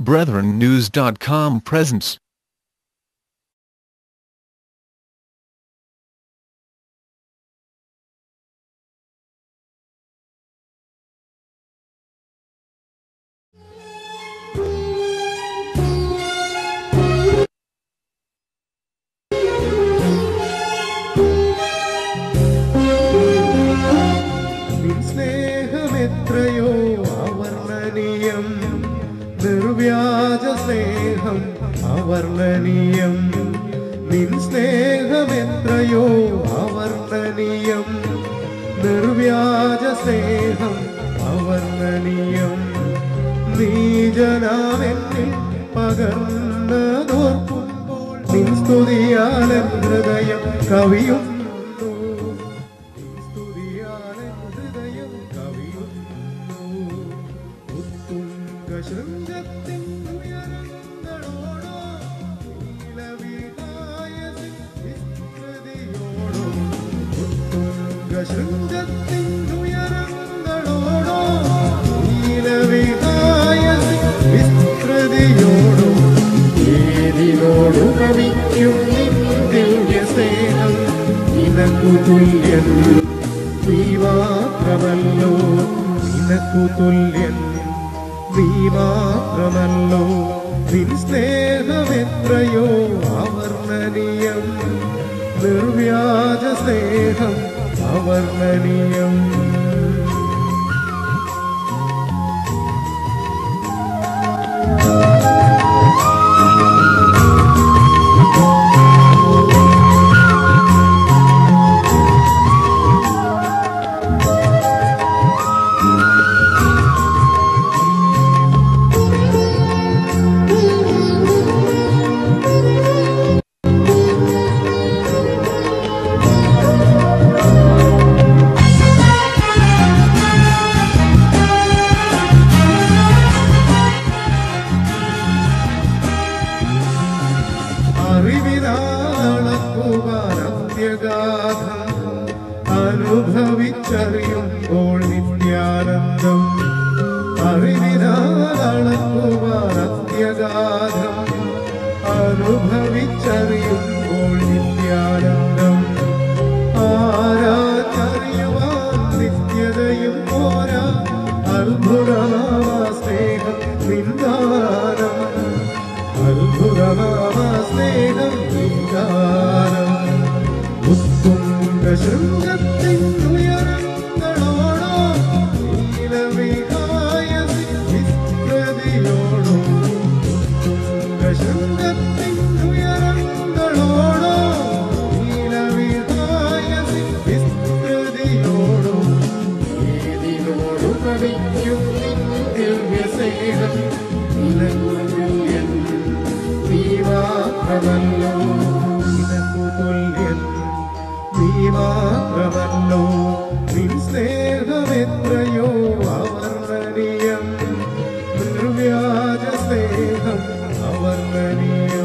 BrethrenNews.com presents നിൻ സ്നേഹമെത്രയോ അവർണ്ണനീയം നിർവ്യാജ സ്നേഹം അവർണ്ണനീയം നിൻ സ്നേഹമെത്രയോ അവർണ്ണനീയം നിർവ്യാജ സ്നേഹം അവർണ്ണനീയം നീജനാമെന്നിൽ പകർന്നതോർക്കുമ്പോൾ നിൻ സ്തുതിയാലൻ ഹൃദയം കവിയുന്നു സ്തുതിയാലെ ഹൃദയം കവിയുന്നു. ഉത്തുംഗശൃംഗത്തിൻ ഉയരങ്ങളോടോ നീലവിഹായസിൻ വിസ്മൃതിയോടോ ഉത്തുംഗശൃംഗത്തിൻ ഉയരങ്ങളോടോ നീലവിഹായസിൻ വിസ്മൃതിയോടോ ഏതിനോടു കവിക്കും നിൻ ദിവ്യസ്നേഹം നിനക്കു തുല്യൻ നീ മാത്രമല്ലോ നിനക്കു തുല്യൻ നീ മാത്രമല്ലോ നിൻ സ്നേഹമെത്രയോ അവർണ്ണനീയം നിർവ്യാജ സ്നേഹം അവർണ്ണനീയം അറിവിനാളക്കുവാൻ അന്ത്യഗാഥം അനുഭവിച്ചറിയുമ്പോൾ നിത്യാനന്ദം അറിവിനാളക്കുവാൻ അന്ത്യഗാഥം അനുഭവിച്ചറിയുമ്പോൾ നിത്യാനന്ദം ആരാച്ചറിയുവാൻ നിത്യതയും പോരാ അത്ഭുതമാവാ സ്നേഹം നിന്ദാനം അത്ഭുതമാമ സ്നേഹം വികാരം ഉത്തുംഗ ശൃംഗത്തിൻ ഉയരങ്ങളോടോ നീലവിഹായ വിസ്മൃതിയോടോ ഉത്തുംഗ ശൃംഗത്തിൻ ഉയരങ്ങളോടോ നീലവിഹായ വിസ്മൃതിയോടോ ഏതിനോടു കവിക്കും നിൻ ദിവ്യസ്നേഹം നിലകുല്യൻ നീ മാത്രമല്ലോ നിനക്കു തുല്യൻ നീ മാത്രമല്ലോ നിൻ സ്നേഹമെത്രയോ അവർണ്ണനീയം നിർവ്യാജ സ്നേഹം അവർണ്ണനീയം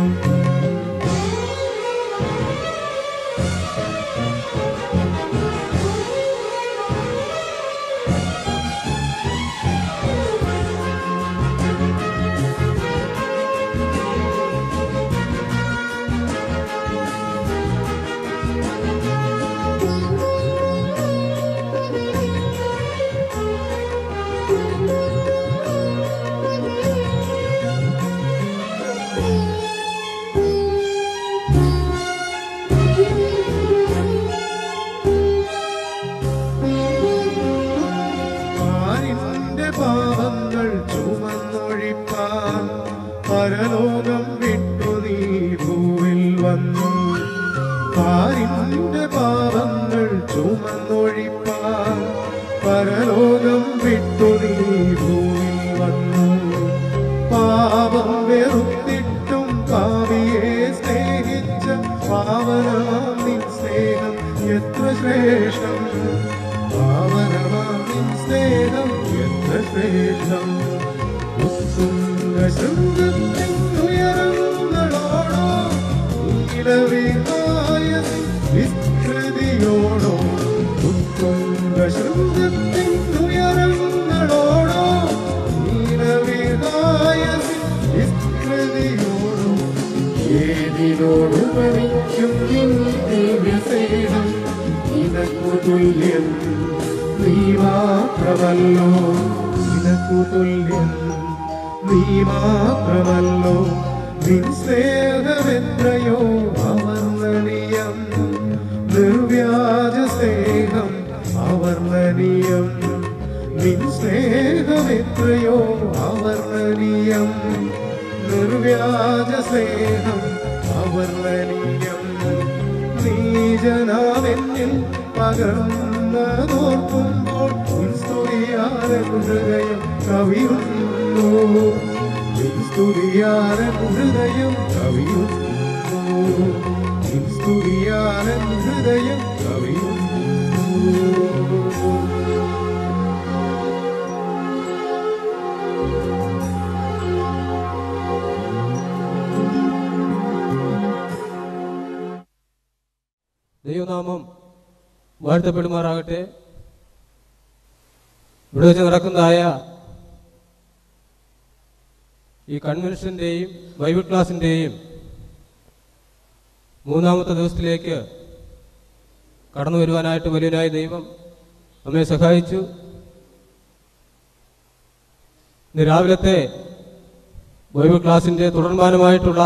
ആരിന്റെ പാപങ്ങൾ ചുമന്നൊഴിപ്പാൻ പരലോകം വിട്ടു നീ ഭൂവിൽ വന്നു ആരിന്റെ പാപങ്ങൾ ചുമന്നൊഴിപ്പാൻ പരലോകം വിട്ടു നീ ഭൂവിൽ വന്നു പാപം വെറുത്തിട്ടും പാവിയെ സ്നേഹിച്ച പാവനമാം നിൻ സ്നേഹം എത്ര ശ്രേഷ്ഠം പാവനമാം നിൻ സ്നേഹം എത്ര ശ്രേഷ്ഠം ഉത്തുംഗ ശൃംഗത്തിൻ ഉയരങ്ങളോടോ നീലവിഹായ വിസ്മൃതിയോടോ ഉത്തുംഗ ശൃംഗത്തിൻ ഉയരങ്ങളോടോ നീലവിഹായ ഉപമിക്കും നിൻ ദിവ്യസേനം നിനക്കു തുല്യം നീ മാത്രമല്ലോ നിനക്കു തുല്യം നീ മാത്രമല്ലോ നിൻ സ്നേഹമെത്രയോ അവർണ്ണനീയം നിർവ്യാജ സ്നേഹം അവർണ്ണനീയം നിൻ സ്നേഹമെത്രയോ അവർണ്ണനീയം നിർവ്യാജ സ്നേഹം അവർണ്ണനീയം നീജനാമെന്നിൽ പകർന്നതോർക്കുമ്പോൾ നിൻ സ്തുതിയാലെ ഹൃദയം കവിയുന്നു നിൻ സ്തുതിയാലെ ഹൃദയം കവിയുന്നു നിൻ സ്തുതിയാലെ ഹൃദയം കവിയുന്നു ദൈവനാമം വാഴ്ത്തപ്പെടുമാറാകട്ടെ ഇവിടെ വെച്ച് നടക്കുന്നതായ ഈ കൺവെൻഷൻ്റെയും ബൈബിൾ ക്ലാസിൻ്റെയും മൂന്നാമത്തെ ദിവസത്തിലേക്ക് കടന്നു വരുവാനായിട്ട് വലിയനായ ദൈവം നമ്മെ സഹായിച്ചു ഇന്ന് രാവിലത്തെ ബൈബിൾ ക്ലാസിൻ്റെ തുടർമാനമായിട്ടുള്ള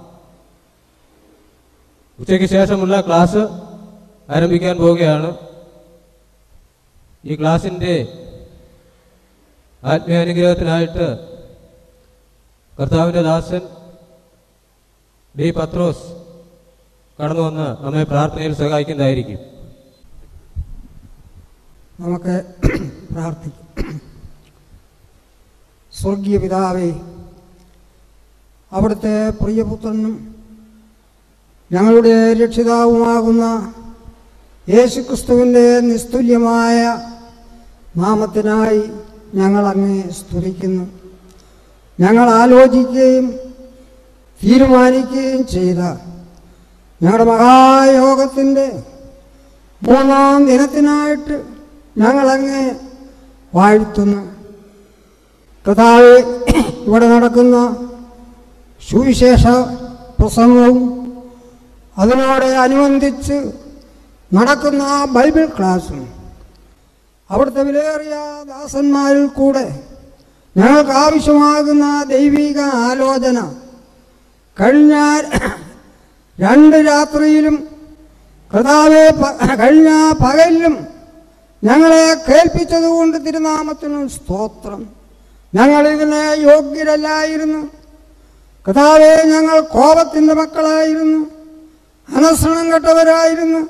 ഉച്ചയ്ക്ക് ശേഷമുള്ള ക്ലാസ് ആരംഭിക്കാൻ പോവുകയാണ് ഈ ക്ലാസിൻ്റെ ആത്മീയാനുഗ്രഹത്തിനായിട്ട് കർത്താവിൻ്റെ ദാസൻ ഡി പത്രോസ് കടന്നു വന്ന് നമ്മെ പ്രാർത്ഥനയിൽ സഹായിക്കുന്നതായിരിക്കും നമുക്ക് പ്രാർത്ഥിക്കാം സ്വർഗീയ പിതാവേ അവിടുത്തെ പ്രിയപുത്രനും ഞങ്ങളുടെ രക്ഷിതാവുമാകുന്ന യേശുക്രിസ്തുവിൻ്റെ നിസ്തുല്യമായ നാമത്തിനായി ഞങ്ങൾ അങ്ങേ സ്തുതിക്കുന്നു ഞങ്ങൾ ആലോചിക്കുകയും തീരുമാനിക്കുകയും ചെയ്ത ഞങ്ങളുടെ മഹായോഗത്തിൻ്റെ മൂന്നാം ദിനത്തിനായിട്ട് ഞങ്ങളങ്ങ് വാഴ്ത്തുന്നു കഥാവ് ഇവിടെ നടക്കുന്ന സുവിശേഷ പ്രസംഗവും അതിനോട് അനുബന്ധിച്ച് നടക്കുന്ന ബൈബിൾ ക്ലാസ്സും അവിടുത്തെ വിലയേറിയ ദാസന്മാരിൽ കൂടെ ഞങ്ങൾക്ക് ആവശ്യമാകുന്ന ദൈവിക ആലോചന കഴിഞ്ഞ രണ്ട് രാത്രിയിലും കർത്താവെ പ- കഴിഞ്ഞ പകലിലും ഞങ്ങളെ കേൾപ്പിച്ചതുകൊണ്ട് തിരുനാമത്തിനും സ്തോത്രം ഞങ്ങൾ ഇതിന് യോഗ്യരല്ലായിരുന്നു കഥാവെ ഞങ്ങൾ കോപത്തിൻ്റെ മക്കളായിരുന്നു അനശ്രണം കെട്ടവരായിരുന്നു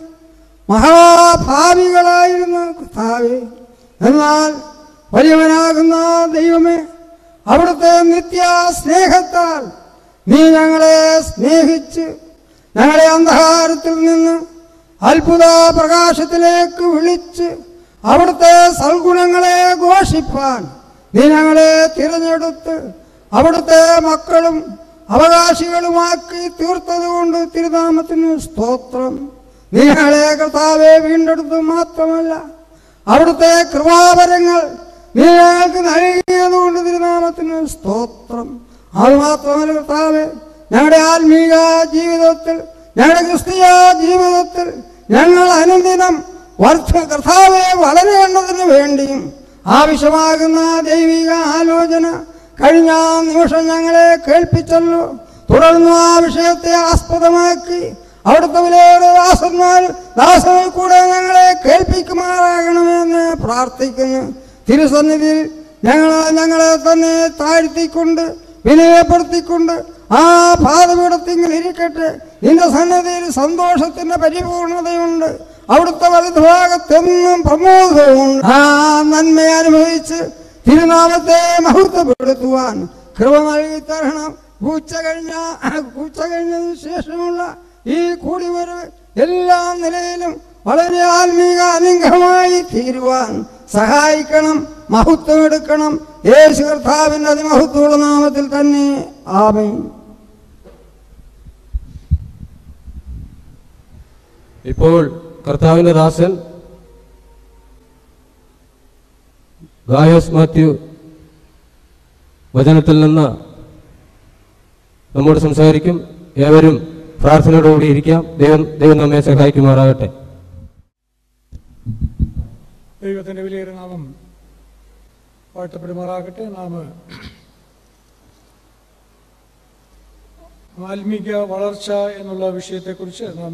മഹാഭാവികളായിരുന്നു കഥാവെ എന്നാൽ വലിയവനാകുന്ന ദൈവമേ അവിടുത്തെ നിത്യ സ്നേഹത്താൽ നീ ഞങ്ങളെ സ്നേഹിച്ച് ഞങ്ങളെ അന്ധകാരത്തിൽ നിന്ന് അത്ഭുത പ്രകാശത്തിലേക്ക് വിളിച്ച് അവിടുത്തെ സൽഗുണങ്ങളെ ഘോഷിപ്പാൻ നീ ഞങ്ങളെ തിരഞ്ഞെടുത്ത് അവിടുത്തെ മക്കളും അവകാശികളുമാക്കി തീർത്തതുകൊണ്ട് തിരുനാമത്തിന് സ്തോത്രം നീ ഞങ്ങളെ കർത്താവെ വീണ്ടെടുത്ത് മാത്രമല്ല അവിടുത്തെ കൃപാവരങ്ങൾ നീ ഞങ്ങൾക്ക് നൽകിയതുകൊണ്ട് തിരുനാമത്തിന് സ്തോത്രം അതുമാത്രമല്ല കർത്താവെ ഞങ്ങളുടെ ആത്മീക ജീവിതത്തിൽ ഞങ്ങളുടെ ക്രിസ്തീയ ജീവിതത്തിൽ ഞങ്ങൾ അനുദിനം വർദ്ധ കർത്താവെ വളരേണ്ടതിന് വേണ്ടിയും ആവശ്യമാകുന്ന ദൈവിക ആലോചന കഴിഞ്ഞ നിമിഷം ഞങ്ങളെ കേൾപ്പിച്ചല്ലോ തുടർന്ന് ആ വിഷയത്തെ ആസ്പദമാക്കി അവിടുത്തെ വിലയുടെ ദാസന്മാർ ദാസനിൽ കൂടെ ഞങ്ങളെ കേൾപ്പിക്കുമാറാകണമെന്ന് പ്രാർത്ഥിക്കുന്നു തിരുസന്നിധിയിൽ ഞങ്ങൾ ഞങ്ങളെ തന്നെ താഴ്ത്തിക്കൊണ്ട് വിനയപ്പെടുത്തിക്കൊണ്ട് ആ പാതപീഠത്തിങ്ങനെ ഇരിക്കട്ടെ നിന്റെ സന്നദ്ധിയിൽ സന്തോഷത്തിന്റെ പരിപൂർണതയുണ്ട് അവിടുത്തെ വലതുഭാഗത്തെന്നും പ്രമോദവുമുണ്ട് ആ നന്മ അനുഭവിച്ച് തിരുനാമത്തെ മഹത്വപ്പെടുത്തുവാൻ കൃപ നൽകി തരണം പൂച്ച കഴിഞ്ഞ പൂച്ച കഴിഞ്ഞതിന് ശേഷമുള്ള ഈ കൂടിവരവ് എല്ലാ നിലയിലും വളരെ ആത്മീക അനുഗ്രഹമായി തീരുവാൻ സഹായിക്കണം മഹത്വം എടുക്കണം യേശു കർത്താവിൻ്റെ അതിമഹത്വമുള്ള നാമത്തിൽ തന്നെ ആമേൻ ഇപ്പോൾ കർത്താവിൻ്റെ ദാസൻ ഗായോസ് മാത്യു വചനത്തിൽ നിന്ന് നമ്മോട് സംസാരിക്കും ഏവരും പ്രാർത്ഥനയോടുകൂടി ഇരിക്കാം ദൈവം ദൈവം നമ്മെ സഹായിക്കുമാറാകട്ടെ ദൈവത്തിൻ്റെ വിലയേറെ നാമം വാഴ്ത്തപ്പെടുമാറാകട്ടെ നാം ആത്മീക വളർച്ച എന്നുള്ള വിഷയത്തെക്കുറിച്ച് നാം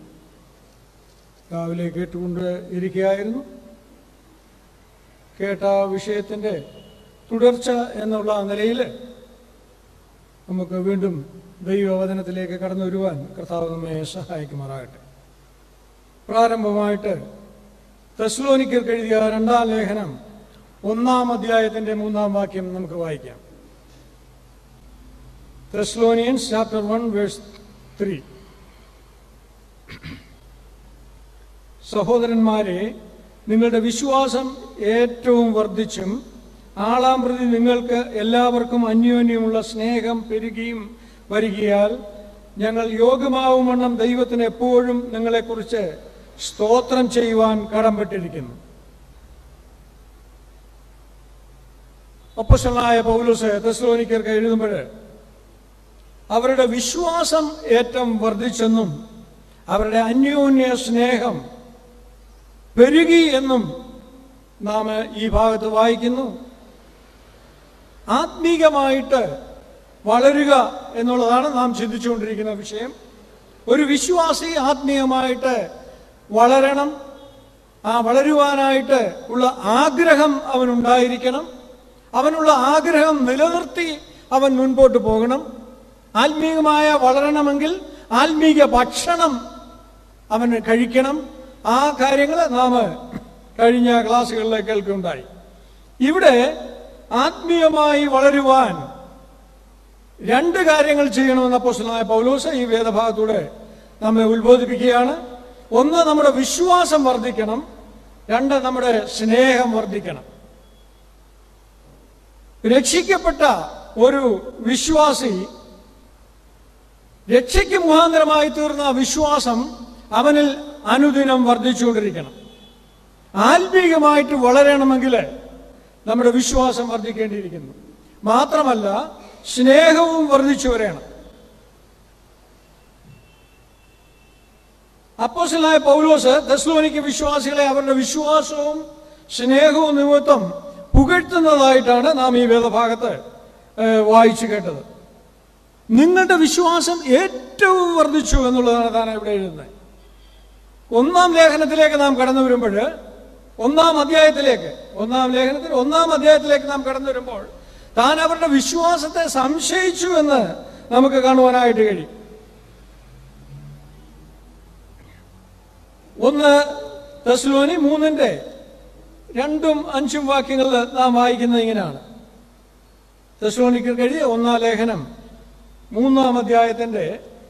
രാവിലെ കേട്ടുകൊണ്ട് ഇരിക്കുകയായിരുന്നു കേട്ട ആ വിഷയത്തിൻ്റെ തുടർച്ച എന്നുള്ള നിലയിൽ നമുക്ക് വീണ്ടും ദൈവവചനത്തിലേക്ക് കടന്നു വരുവാൻ കർത്താവ് നമ്മെ സഹായിക്കുമാറാകട്ടെ പ്രാരംഭമായിട്ട് തെസ്ലോനിക്കർക്ക് എഴുതിയ രണ്ടാം ലേഖനം ഒന്നാം അധ്യായത്തിന്റെ മൂന്നാം വാക്യം നമുക്ക് വായിക്കാം Thessalonians chapter one verse three സഹോദരന്മാരെ നിങ്ങളുടെ വിശ്വാസം ഏറ്റവും വർദ്ധിച്ചും ആളാം പ്രതി നിങ്ങൾക്ക് എല്ലാവർക്കും അന്യോന്യമുള്ള സ്നേഹം പെരുകിയും വരികയാൽ ഞങ്ങൾ യോഗ്യമാവും വണ്ണം ദൈവത്തിന് എപ്പോഴും നിങ്ങളെക്കുറിച്ച് സ്തോത്രം ചെയ്യുവാൻ കടംപെട്ടിരിക്കുന്നു ഒപ്പസലായ പൗലോസ് തെസ്ലോനിക്കർക്ക് എഴുതുമ്പോൾ അവരുടെ വിശ്വാസം ഏറ്റവും വർദ്ധിച്ചെന്നും അവരുടെ അന്യോന്യ സ്നേഹം പെരുകി എന്നും നാം ഈ ഭാഗത്ത് വായിക്കുന്നു ആത്മീകമായിട്ട് വളരുക എന്നുള്ളതാണ് നാം ചിന്തിച്ചുകൊണ്ടിരിക്കുന്ന വിഷയം ഒരു വിശ്വാസി ആത്മീയമായിട്ട് വളരണം ആ വളരുവാനായിട്ട് ഉള്ള ആഗ്രഹം അവനുണ്ടായിരിക്കണം അവനുള്ള ആഗ്രഹം നിലനിർത്തി അവൻ മുൻപോട്ട് പോകണം ആത്മീയമായ വളരണമെങ്കിൽ ആത്മീക ഭക്ഷണം അവന് കഴിക്കണം ആ കാര്യങ്ങൾ നാം കഴിഞ്ഞ ക്ലാസ്സുകളിൽ കേൾക്കുകയുണ്ടായി ഇവിടെ ആത്മീയമായി വളരുവാൻ രണ്ട് കാര്യങ്ങൾ ചെയ്യണമെന്ന് അപ്പോസ്റ്റലായ പൗലോസ് ഈ വേദഭാഗത്തൂടെ നമ്മെ ഉത്ബോധിപ്പിക്കുകയാണ് ഒന്ന് നമ്മുടെ വിശ്വാസം വർദ്ധിക്കണം രണ്ട് നമ്മുടെ സ്നേഹം വർദ്ധിക്കണം രക്ഷിക്കപ്പെട്ട ഒരു വിശ്വാസി രക്ഷയ്ക്ക് മുഖാന്തരമായി തീർന്ന ആ വിശ്വാസം അവനിൽ അനുദിനം വർദ്ധിച്ചുകൊണ്ടിരിക്കണം ആത്മീകമായിട്ട് വളരണമെങ്കിൽ നമ്മുടെ വിശ്വാസം വർദ്ധിക്കേണ്ടിയിരിക്കുന്നു മാത്രമല്ല സ്നേഹവും വർദ്ധിച്ചു വരണം അപ്പോസലായ പൗലോസ് തെസ്ലോനിക്ക് വിശ്വാസികളെ അവരുടെ വിശ്വാസവും സ്നേഹവും നിമിത്തം പുകഴ്ത്തുന്നതായിട്ടാണ് നാം ഈ വേദഭാഗത്ത് ഏഹ്, വായിച്ചു കേട്ടത് നിങ്ങളുടെ വിശ്വാസം ഏറ്റവും വർദ്ധിച്ചു എന്നുള്ളതാണ് താൻ ഇവിടെ എഴുതുന്നത് ഒന്നാം ലേഖനത്തിലേക്ക് നാം കടന്നു വരുമ്പോൾ ഒന്നാം അധ്യായത്തിലേക്ക് ഒന്നാം ലേഖനത്തിൽ ഒന്നാം അധ്യായത്തിലേക്ക് നാം കടന്നു വരുമ്പോൾ താൻ അവരുടെ വിശ്വാസത്തെ സംശയിച്ചു എന്ന് നമുക്ക് കാണുവാനായിട്ട് കഴിയും ഒന്ന് തെസ്ലോനി മൂന്നിന്റെ രണ്ടും അഞ്ചും വാക്യങ്ങളിൽ നാം വായിക്കുന്നത് ഇങ്ങനെയാണ് തെസ്ലോനിക്ക് എഴുതിയ ഒന്നാം ലേഖനം മൂന്നാം അധ്യായത്തിന്റെ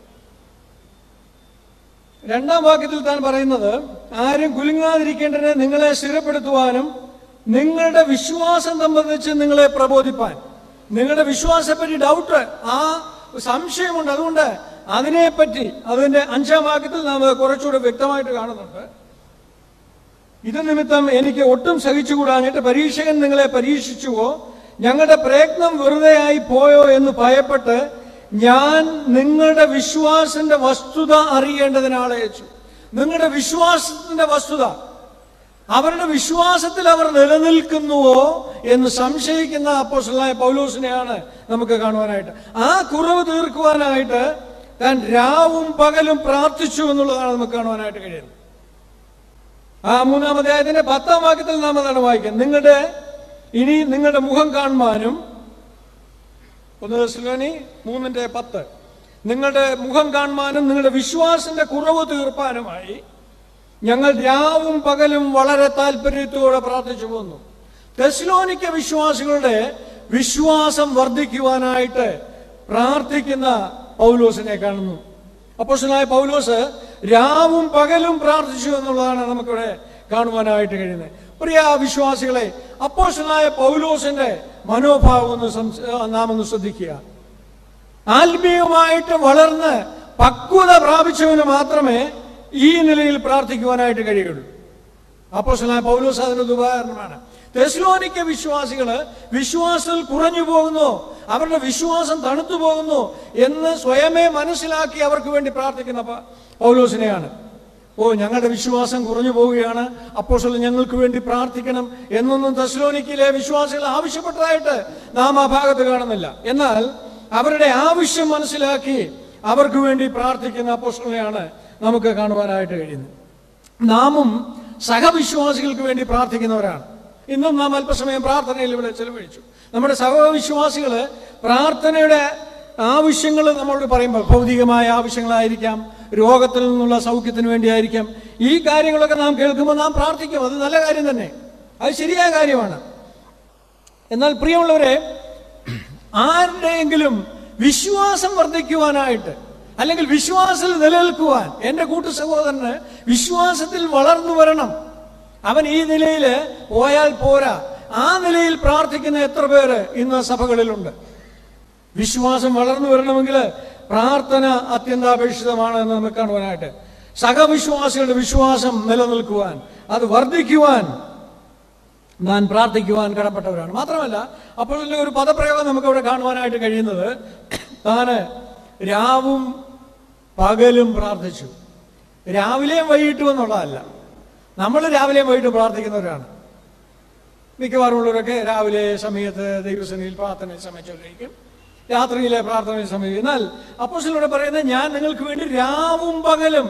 രണ്ടാം വാക്യത്തിൽ താൻ പറയുന്നത് ആരും കുലുങ്ങാതിരിക്കേണ്ടതിന് നിങ്ങളെ സ്ഥിരപ്പെടുത്തുവാനും നിങ്ങളുടെ വിശ്വാസം സംബന്ധിച്ച് നിങ്ങളെ പ്രബോധിപ്പാൻ നിങ്ങളുടെ വിശ്വാസത്തെപ്പറ്റി ഡൗട്ട് ആ സംശയമുണ്ട് അതുകൊണ്ട് അതിനെപ്പറ്റി അതിന്റെ അഞ്ചാം വാക്യത്തിൽ നാം അത് കുറച്ചുകൂടെ വ്യക്തമായിട്ട് കാണുന്നുണ്ട് ഇത് നിമിത്തം എനിക്ക് ഒട്ടും സഹിച്ചുകൂടാഞ്ഞിട്ട് പരീക്ഷകൻ നിങ്ങളെ പരീക്ഷിച്ചുവോ ഞങ്ങളുടെ പ്രയത്നം വെറുതെയായി പോയോ എന്ന് ഭയപ്പെട്ട് ഞാൻ നിങ്ങളുടെ വിശ്വാസത്തിന്റെ വസ്തുത അറിയേണ്ടതിനാളെ അയച്ചു നിങ്ങളുടെ വിശ്വാസത്തിന്റെ വസ്തുത അവരുടെ വിശ്വാസത്തിൽ അവർ നിലനിൽക്കുന്നുവോ എന്ന് സംശയിക്കുന്ന അപ്പോസ്റ്റലായ പൗലോസിനെയാണ് നമുക്ക് കാണുവാനായിട്ട് ആ കുറവ് തീർക്കുവാനായിട്ട് താൻ രാവും പകലും പ്രാർത്ഥിച്ചു എന്നുള്ളതാണ് നമുക്ക് കാണുവാനായിട്ട് കഴിയുന്നത് ആ മൂന്നാം അധ്യായത്തിന്റെ പത്താം വാക്യത്തിൽ നാം അതാണ് വായിക്കുന്നത് നിങ്ങളുടെ ഇനി നിങ്ങളുടെ മുഖം കാണുവാനും ഒന്ന് തെസ്സലോനി മൂന്നിന്റെ പത്ത് നിങ്ങളുടെ മുഖം കാണുവാനും നിങ്ങളുടെ വിശ്വാസത്തിന്റെ കുറവ് തീർപ്പാനുമായി ഞങ്ങൾ രാവും പകലും വളരെ താല്പര്യത്തോടെ പ്രാർത്ഥിച്ചു പോന്നു തെസ്ലോനിക്ക വിശ്വാസികളുടെ വിശ്വാസം വർദ്ധിക്കുവാനായിട്ട് പ്രാർത്ഥിക്കുന്ന പൗലോസിനെ കാണുന്നു അപ്പോസ്റ്റലായ പൗലോസ് രാവും പകലും പ്രാർത്ഥിച്ചു എന്നുള്ളതാണ് നമുക്കിവിടെ കാണുവാനായിട്ട് കഴിയുന്നത് പ്രിയ വിശ്വാസികളെ അപ്പോസ്റ്റലായ പൗലോസിന്റെ മനോഭാവം ഒന്ന് സംസ്- നാം ഒന്ന് ശ്രദ്ധിക്കുക ആത്മീയമായിട്ട് വളർന്ന് പക്വത പ്രാപിച്ചവന് മാത്രമേ ഈ നിലയിൽ പ്രാർത്ഥിക്കുവാനായിട്ട് കഴിയുള്ളൂ അപ്പോസ്റ്റലായ പൗലോസ് അതിനൊരു ഉദാഹരണമാണ് തെസ്ലോനിക്ക വിശ്വാസികള് വിശ്വാസത്തിൽ കുറഞ്ഞു പോകുന്നു അവരുടെ വിശ്വാസം തണുത്തു പോകുന്നു എന്ന് സ്വയമേ മനസ്സിലാക്കി അവർക്ക് വേണ്ടി പ്രാർത്ഥിക്കുന്ന പ- പൗലോസിനെയാണ് ഓ ഞങ്ങളുടെ വിശ്വാസം കുറഞ്ഞു പോവുകയാണ് അപ്പോൾ ഞങ്ങൾക്ക് വേണ്ടി പ്രാർത്ഥിക്കണം എന്നൊന്നും തെസ്ലോനിക്കിലെ വിശ്വാസികൾ ആവശ്യപ്പെട്ടതായിട്ട് നാം ആ ഭാഗത്ത് കാണുന്നില്ല എന്നാൽ അവരുടെ ആവശ്യം മനസ്സിലാക്കി അവർക്ക് വേണ്ടി പ്രാർത്ഥിക്കുന്ന അപ്പോസ്റ്റലിനെയാണ് നമുക്ക് കാണുവാനായിട്ട് കഴിയുന്നത് നാമും സഹവിശ്വാസികൾക്ക് വേണ്ടി പ്രാർത്ഥിക്കുന്നവരാണ് ഇന്നും നാം അല്പസമയം പ്രാർത്ഥനയിൽ ഇവിടെ ചെലവഴിച്ചു നമ്മുടെ സഹവിശ്വാസികള് പ്രാർത്ഥനയുടെ ആവശ്യങ്ങൾ നമ്മളോട് പറയുമ്പോൾ ഭൗതികമായ ആവശ്യങ്ങളായിരിക്കാം രോഗത്തിൽ നിന്നുള്ള സൗഖ്യത്തിന് വേണ്ടിയായിരിക്കാം ഈ കാര്യങ്ങളൊക്കെ നാം കേൾക്കുമ്പോൾ നാം പ്രാർത്ഥിക്കും അത് നല്ല കാര്യം തന്നെ അത് ശരിയായ കാര്യമാണ് എന്നാൽ പ്രിയമുള്ളവരെ ആരുടെയെങ്കിലും വിശ്വാസം വർദ്ധിക്കുവാനായിട്ട് അല്ലെങ്കിൽ വിശ്വാസത്തിൽ നിലനിൽക്കുവാൻ എൻ്റെ കൂട്ടു സഹോദരന് വിശ്വാസത്തിൽ വളർന്നു വരണം അവൻ ഈ നിലയിൽ പോയാൽ പോരാ ആ നിലയിൽ പ്രാർത്ഥിക്കുന്ന എത്ര പേര് ഇന്ന് സഭകളിലുണ്ട് വിശ്വാസം വളർന്നു വരണമെങ്കിൽ പ്രാർത്ഥന അത്യന്താപേക്ഷിതമാണ് എന്ന് നമുക്ക് കാണുവാനായിട്ട് സഹവിശ്വാസികളുടെ വിശ്വാസം നിലനിൽക്കുവാൻ അത് വർദ്ധിക്കുവാൻ ഞാൻ പ്രാർത്ഥിക്കുവാൻ കടപ്പെട്ടവരാണ് മാത്രമല്ല അപ്പോൾ ഒരു പദപ്രയോഗം നമുക്ക് ഇവിടെ കാണുവാനായിട്ട് കഴിയുന്നത് താന് രാവും പകലും പ്രാർത്ഥിച്ചു രാവിലെയും വൈകിട്ടും എന്നുള്ളതല്ല നമ്മൾ രാവിലെയും വൈകിട്ടും പ്രാർത്ഥിക്കുന്നവരാണ് മിക്കവാറും ഉള്ളവരൊക്കെ രാവിലെ സമയത്ത് ദൈവസേനയിൽ പ്രാർത്ഥന സമയച്ചൊല്ലിരിക്കും രാത്രിയിലെ പ്രാർത്ഥന സമയം എന്നാൽ അപ്പോസിലൂടെ പറയുന്നത് ഞാൻ നിങ്ങൾക്ക് വേണ്ടി രാവും പകലും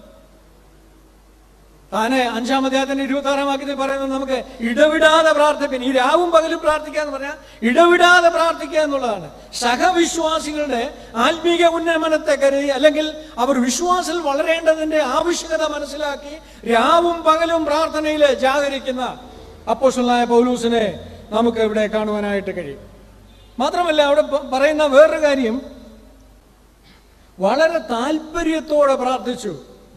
താനെ അഞ്ചാം അധ്യായത്തിന്റെ ഇരുപത്തി ആറാം വാക്യത്തിൽ പറയുന്നത് നമുക്ക് ഇടവിടാതെ പ്രാർത്ഥിപ്പിൻ ഈ രാവും പകലും പ്രാർത്ഥിക്കുക എന്ന് പറഞ്ഞാൽ ഇടവിടാതെ പ്രാർത്ഥിക്കുക എന്നുള്ളതാണ് സഹവിശ്വാസികളുടെ ആത്മീക ഉന്നമനത്തെ കരുതി അല്ലെങ്കിൽ അവർ വിശ്വാസത്തിൽ വളരേണ്ടതിന്റെ ആവശ്യകത മനസ്സിലാക്കി രാവും പകലും പ്രാർത്ഥനയിൽ ജാഗരിക്കുന്ന അപ്പോസ്റ്റലായ പൗലൂസിനെ നമുക്ക് ഇവിടെ കാണുവാനായിട്ട് കഴിയും മാത്രമല്ല അവിടെ പ- പറയുന്ന വേറൊരു കാര്യം വളരെ താല്പര്യത്തോടെ പ്രാർത്ഥിച്ചു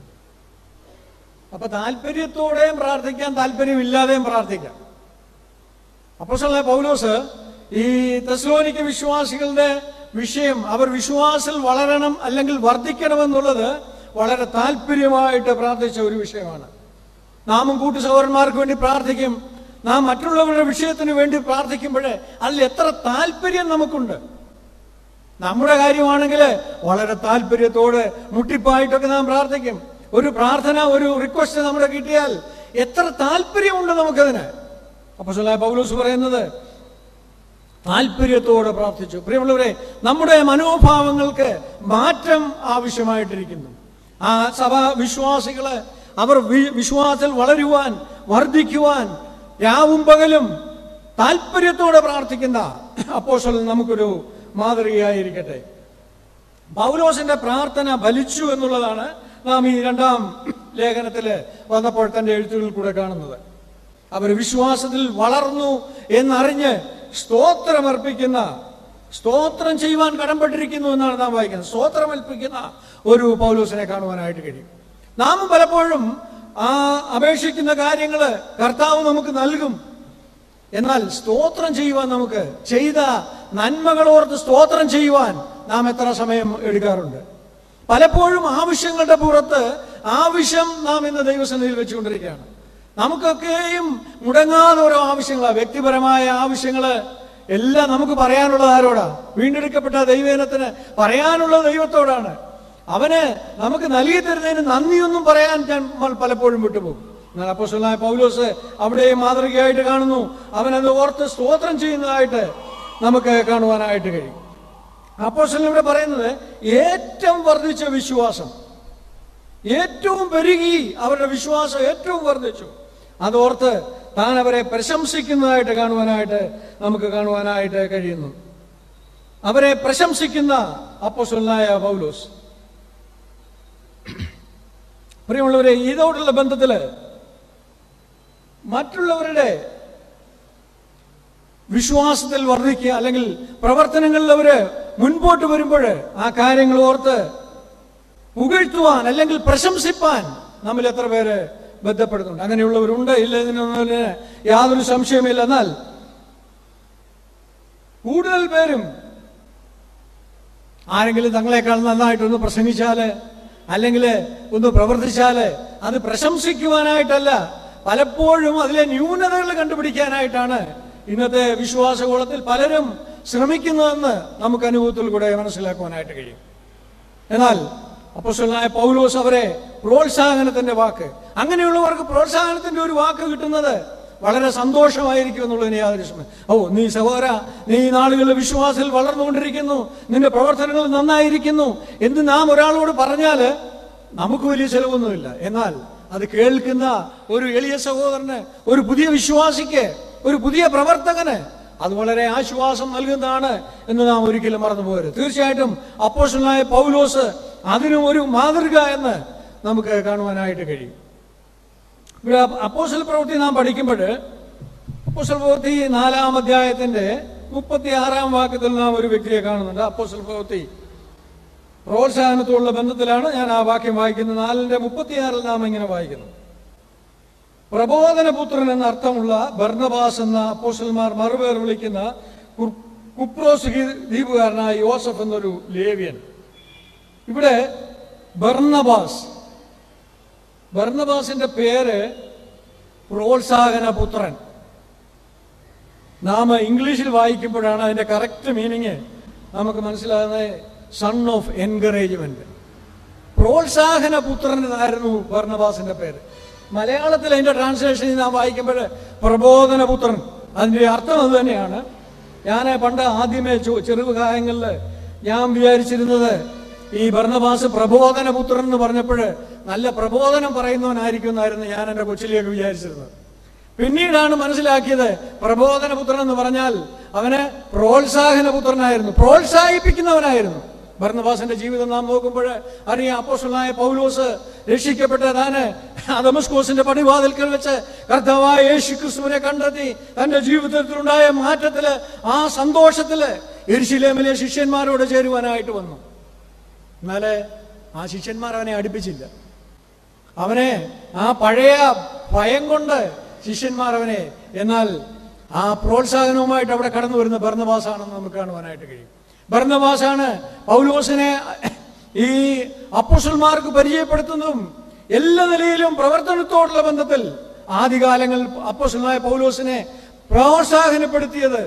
അപ്പൊ താല്പര്യത്തോടെയും പ്രാർത്ഥിക്കാം താല്പര്യമില്ലാതെയും പ്രാർത്ഥിക്കാം അപ്പോസ്തലനായ പൗലോസ് ഈ തെസ്ലോനിക്ക വിശ്വാസികളുടെ വിഷയം അവർ വിശ്വാസത്തിൽ വളരണം അല്ലെങ്കിൽ വർദ്ധിക്കണമെന്നുള്ളത് വളരെ താല്പര്യമായിട്ട് പ്രാർത്ഥിച്ച ഒരു വിഷയമാണ് നാമും കൂട്ടു സഹോദരന്മാർക്ക് വേണ്ടി പ്രാർത്ഥിക്കും നാം മറ്റുള്ളവരുടെ വിഷയത്തിന് വേണ്ടി പ്രാർത്ഥിക്കുമ്പോഴേ അതിൽ എത്ര താല്പര്യം നമുക്കുണ്ട് നമ്മുടെ കാര്യമാണെങ്കിൽ വളരെ താല്പര്യത്തോടെ മുട്ടിപ്പായിട്ടൊക്കെ നാം പ്രാർത്ഥിക്കും ഒരു പ്രാർത്ഥന ഒരു റിക്വസ്റ്റ് നമ്മുടെ കിട്ടിയാൽ എത്ര താല്പര്യമുണ്ട് നമുക്കതിന് അപ്പൊ പൗലോസ് പറയുന്നത് താല്പര്യത്തോടെ പ്രാർത്ഥിച്ചു പ്രിയമുള്ളവരെ നമ്മുടെ മനോഭാവങ്ങൾക്ക് മാറ്റം ആവശ്യമായിട്ടിരിക്കുന്നു ആ സഭ വിശ്വാസികള് അവർ വി- വിശ്വാസത്തിൽ വളരുവാൻ വർദ്ധിക്കുവാൻ രാവും പകലും താല്പര്യത്തോടെ പ്രാർത്ഥിക്കുന്ന അപ്പോസ്റ്റൽ നമുക്കൊരു മാതൃകയായിരിക്കട്ടെ പൗലോസിന്റെ പ്രാർത്ഥന ഫലിച്ചു എന്നുള്ളതാണ് നാം ഈ രണ്ടാം ലേഖനത്തിൽ വന്നപ്പോൾ തന്റെ എഴുത്തുകളിൽ കൂടെ കാണുന്നത് അവർ വിശ്വാസത്തിൽ വളർന്നു എന്നറിഞ്ഞ് സ്തോത്രമർപ്പിക്കുന്ന സ്തോത്രം ചെയ്യുവാൻ കടംപെട്ടിരിക്കുന്നു എന്നാണ് നാം വായിക്കുന്നത് സ്തോത്രമർപ്പിക്കുന്ന ഒരു പൗലോസിനെ കാണുവാനായിട്ട് കഴിയും നാം പലപ്പോഴും ആ അപേക്ഷിക്കുന്ന കാര്യങ്ങൾ കർത്താവ് നമുക്ക് നൽകും എന്നാൽ സ്തോത്രം ചെയ്യുവാൻ നമുക്ക് ചെയ്ത നന്മകൾ ഓർത്ത് സ്തോത്രം ചെയ്യുവാൻ നാം എത്ര സമയം എടുക്കാറുണ്ട് പലപ്പോഴും ആവശ്യങ്ങളുടെ പുറത്ത് ആവശ്യം നാം ഇന്ന് ദൈവസന്നിധിയിൽ വെച്ചുകൊണ്ടിരിക്കുകയാണ് നമുക്കൊക്കെയും മുടങ്ങാതെ ഓരോ ആവശ്യങ്ങളാണ് വ്യക്തിപരമായ ആവശ്യങ്ങള് എല്ലാം നമുക്ക് പറയാനുള്ളത് ആരോടാ വീണ്ടെടുക്കപ്പെട്ട ദൈവേനത്തിന് പറയാനുള്ള ദൈവത്തോടാണ് അവന് നമുക്ക് നൽകി തരുന്നതിന് നന്ദിയൊന്നും പറയാൻ ഞാൻ മ- പലപ്പോഴും വിട്ടുപോകും എന്നാൽ അപ്പോസ്തലനായ പൗലോസ് അവിടെയും മാതൃകയായിട്ട് കാണുന്നു അവനത് ഓർത്ത് സ്തോത്രം ചെയ്യുന്നതായിട്ട് നമുക്ക് കാണുവാനായിട്ട് കഴിയും അപ്പോസ്തലൻ ഇവിടെ പറയുന്നത് ഏറ്റവും വർദ്ധിച്ച വിശ്വാസം ഏറ്റവും പെരുകി അവരുടെ വിശ്വാസം ഏറ്റവും വർദ്ധിച്ചു അതോർത്ത് താൻ അവരെ പ്രശംസിക്കുന്നതായിട്ട് കാണുവാനായിട്ട് നമുക്ക് കാണുവാനായിട്ട് കഴിയുന്നു അവരെ പ്രശംസിക്കുന്ന അപ്പോസ്തലനായ പൗലോസ് പ്രിയമുള്ളവരെ ഇതോടുള്ള ബന്ധത്തില് മറ്റുള്ളവരുടെ വിശ്വാസത്തിൽ വർദ്ധിക്കുക അല്ലെങ്കിൽ പ്രവർത്തനങ്ങളിൽ അവര് മുൻപോട്ട് വരുമ്പോൾ ആ കാര്യങ്ങൾ ഓർത്ത് പുകഴ്ത്തുവാൻ അല്ലെങ്കിൽ പ്രശംസിപ്പാൻ നമ്മൾ എത്ര പേര് ബന്ധപ്പെടുന്നുണ്ട് അങ്ങനെയുള്ളവരുണ്ട് ഇല്ല ഇതിനൊന്നും യാതൊരു സംശയമില്ല എന്നാൽ കൂടുതൽ പേരും ആരെങ്കിലും തങ്ങളെക്കാൾ നന്നായിട്ടൊന്ന് പ്രസംഗിച്ചാല് അല്ലെങ്കിൽ ഒന്ന് പ്രവർത്തിച്ചാല് അത് പ്രശംസിക്കുവാനായിട്ടല്ല പലപ്പോഴും അതിലെ ന്യൂനതകൾ കണ്ടുപിടിക്കാനായിട്ടാണ് ഇന്നത്തെ വിശ്വാസകോളത്തിൽ പലരും ശ്രമിക്കുന്നതെന്ന് നമുക്ക് അനുഭവത്തിൽ കൂടെ മനസ്സിലാക്കുവാനായിട്ട് കഴിയും എന്നാൽ അപ്പോസ്റ്റലനായ പൗലോസ് അവരെ പ്രോത്സാഹനത്തിന്റെ വാക്ക് അങ്ങനെയുള്ളവർക്ക് പ്രോത്സാഹനത്തിന്റെ ഒരു വാക്ക് കിട്ടുന്നത് വളരെ സന്തോഷമായിരിക്കും എന്നുള്ളതിന് യാതൊരു ശ്രമം ഓ നീ സഹോദര നീ ഈ നാളുകളിൽ വിശ്വാസത്തിൽ വളർന്നുകൊണ്ടിരിക്കുന്നു നിന്റെ പ്രവർത്തനങ്ങൾ നന്നായിരിക്കുന്നു എന്ന് നാം ഒരാളോട് പറഞ്ഞാല് നമുക്ക് വലിയ ചെലവൊന്നുമില്ല എന്നാൽ അത് കേൾക്കുന്ന ഒരു എളിയ സഹോദരന് ഒരു പുതിയ വിശ്വാസിക്ക് ഒരു പുതിയ പ്രവർത്തകന് അത് വളരെ ആശ്വാസം നൽകുന്നതാണ് എന്ന് നാം ഒരിക്കലും മറന്നു പോകരുത് തീർച്ചയായിട്ടും അപ്പോസ്റ്റലായ പൗലോസ് അതിനും ഒരു മാതൃക എന്ന് നമുക്ക് കാണുവാനായിട്ട് കഴിയും ഇവിടെ അപ്പോസ്റ്റൽ പ്രവൃത്തി നാം പഠിക്കുമ്പോൾ അപ്പോസ്റ്റൽ പ്രവൃത്തി നാലാം അധ്യായത്തിന്റെ മുപ്പത്തി ആറാം വാക്യത്തിൽ നാം ഒരു വ്യക്തിയെ കാണുന്നുണ്ട് അപ്പോസ്റ്റൽ പ്രവൃത്തി പ്രോത്സാഹനത്തോടുള്ള ബന്ധത്തിലാണ് ഞാൻ ആ വാക്യം വായിക്കുന്നത് നാലിന്റെ മുപ്പത്തിയാറിൽ നാം ഇങ്ങനെ വായിക്കുന്നു പ്രബോധനപുത്രൻ എന്ന അർത്ഥമുള്ള ബർണബാസ് എന്ന അപ്പോസ്റ്റൽമാർ മറുപേർ വിളിക്കുന്ന കു- കുപ്രോസ് ഹി- ദ്വീപുകാരനായ യോസഫ് എന്നൊരു ലേവ്യൻ ഇവിടെ ബർണബാസ് ബർണബാസിന്റെ പേര് പ്രോത്സാഹന പുത്രൻ നാം ഇംഗ്ലീഷിൽ വായിക്കുമ്പോഴാണ് അതിന്റെ കറക്റ്റ് മീനിങ് നമുക്ക് മനസ്സിലാകുന്നത് സൺ ഓഫ് എൻകറേജ്മെന്റ് പ്രോത്സാഹന പുത്രൻ എന്നായിരുന്നു ഭർണബാസിന്റെ പേര് മലയാളത്തിൽ അതിന്റെ ട്രാൻസ്ലേഷൻ നാം വായിക്കുമ്പോൾ പ്രബോധന പുത്രൻ അതിന്റെ അർത്ഥം അത് തന്നെയാണ് ഞാൻ പണ്ട് ആദ്യമേ ചു- ചെറുകാലങ്ങളിൽ ഞാൻ വിചാരിച്ചിരുന്നത് ഈ ഭർണബാസ് പ്രബോധന പുത്രൻ എന്ന് പറഞ്ഞപ്പോൾ നല്ല പ്രബോധനം പറയുന്നവനായിരിക്കും എന്നായിരുന്നു ഞാൻ എൻ്റെ കൊച്ചിലേക്ക് വിചാരിച്ചിരുന്നത് പിന്നീടാണ് മനസ്സിലാക്കിയത് പ്രബോധന പുത്രൻ എന്ന് പറഞ്ഞാൽ അവന് പ്രോത്സാഹന പുത്രനായിരുന്നു പ്രോത്സാഹിപ്പിക്കുന്നവനായിരുന്നു ഭരണവാസന്റെ ജീവിതം നാം നോക്കുമ്പോൾ അറിയാം അപ്പോസ്റ്റലായ പൗലോസ് രക്ഷിക്കപ്പെട്ട താന് അതമസ്കോസിന്റെ പടിവാതിൽക്കൽ വെച്ച് കർത്താവായ യേശു ക്രിസ്തുവിനെ കണ്ടെത്തി തന്റെ ജീവിതത്തിലുണ്ടായ മാറ്റത്തില് ആ സന്തോഷത്തില് എരിശിലേമിലെ ശിഷ്യന്മാരോട് ചേരുവാനായിട്ട് വന്നു എന്നാല് ആ ശിഷ്യന്മാർ അവനെ അടുപ്പിച്ചില്ല അവനെ ആ പഴയ ഭയം കൊണ്ട് ശിഷ്യന്മാർ അവനെ എന്നാൽ ആ പ്രോത്സാഹനവുമായിട്ട് അവിടെ കടന്നു വരുന്ന ഭർണവാസാണെന്ന് നമുക്ക് കാണുവാനായിട്ട് കഴിയും ഭർണവാസാണ് പൗലോസിനെ ഈ അപ്പുസന്മാർക്ക് പരിചയപ്പെടുത്തുന്നതും എല്ലാ നിലയിലും പ്രവർത്തനത്തോടുള്ള ബന്ധത്തിൽ ആദ്യകാലങ്ങൾ അപ്പുസലായ പൗലോസിനെ പ്രോത്സാഹനപ്പെടുത്തിയത്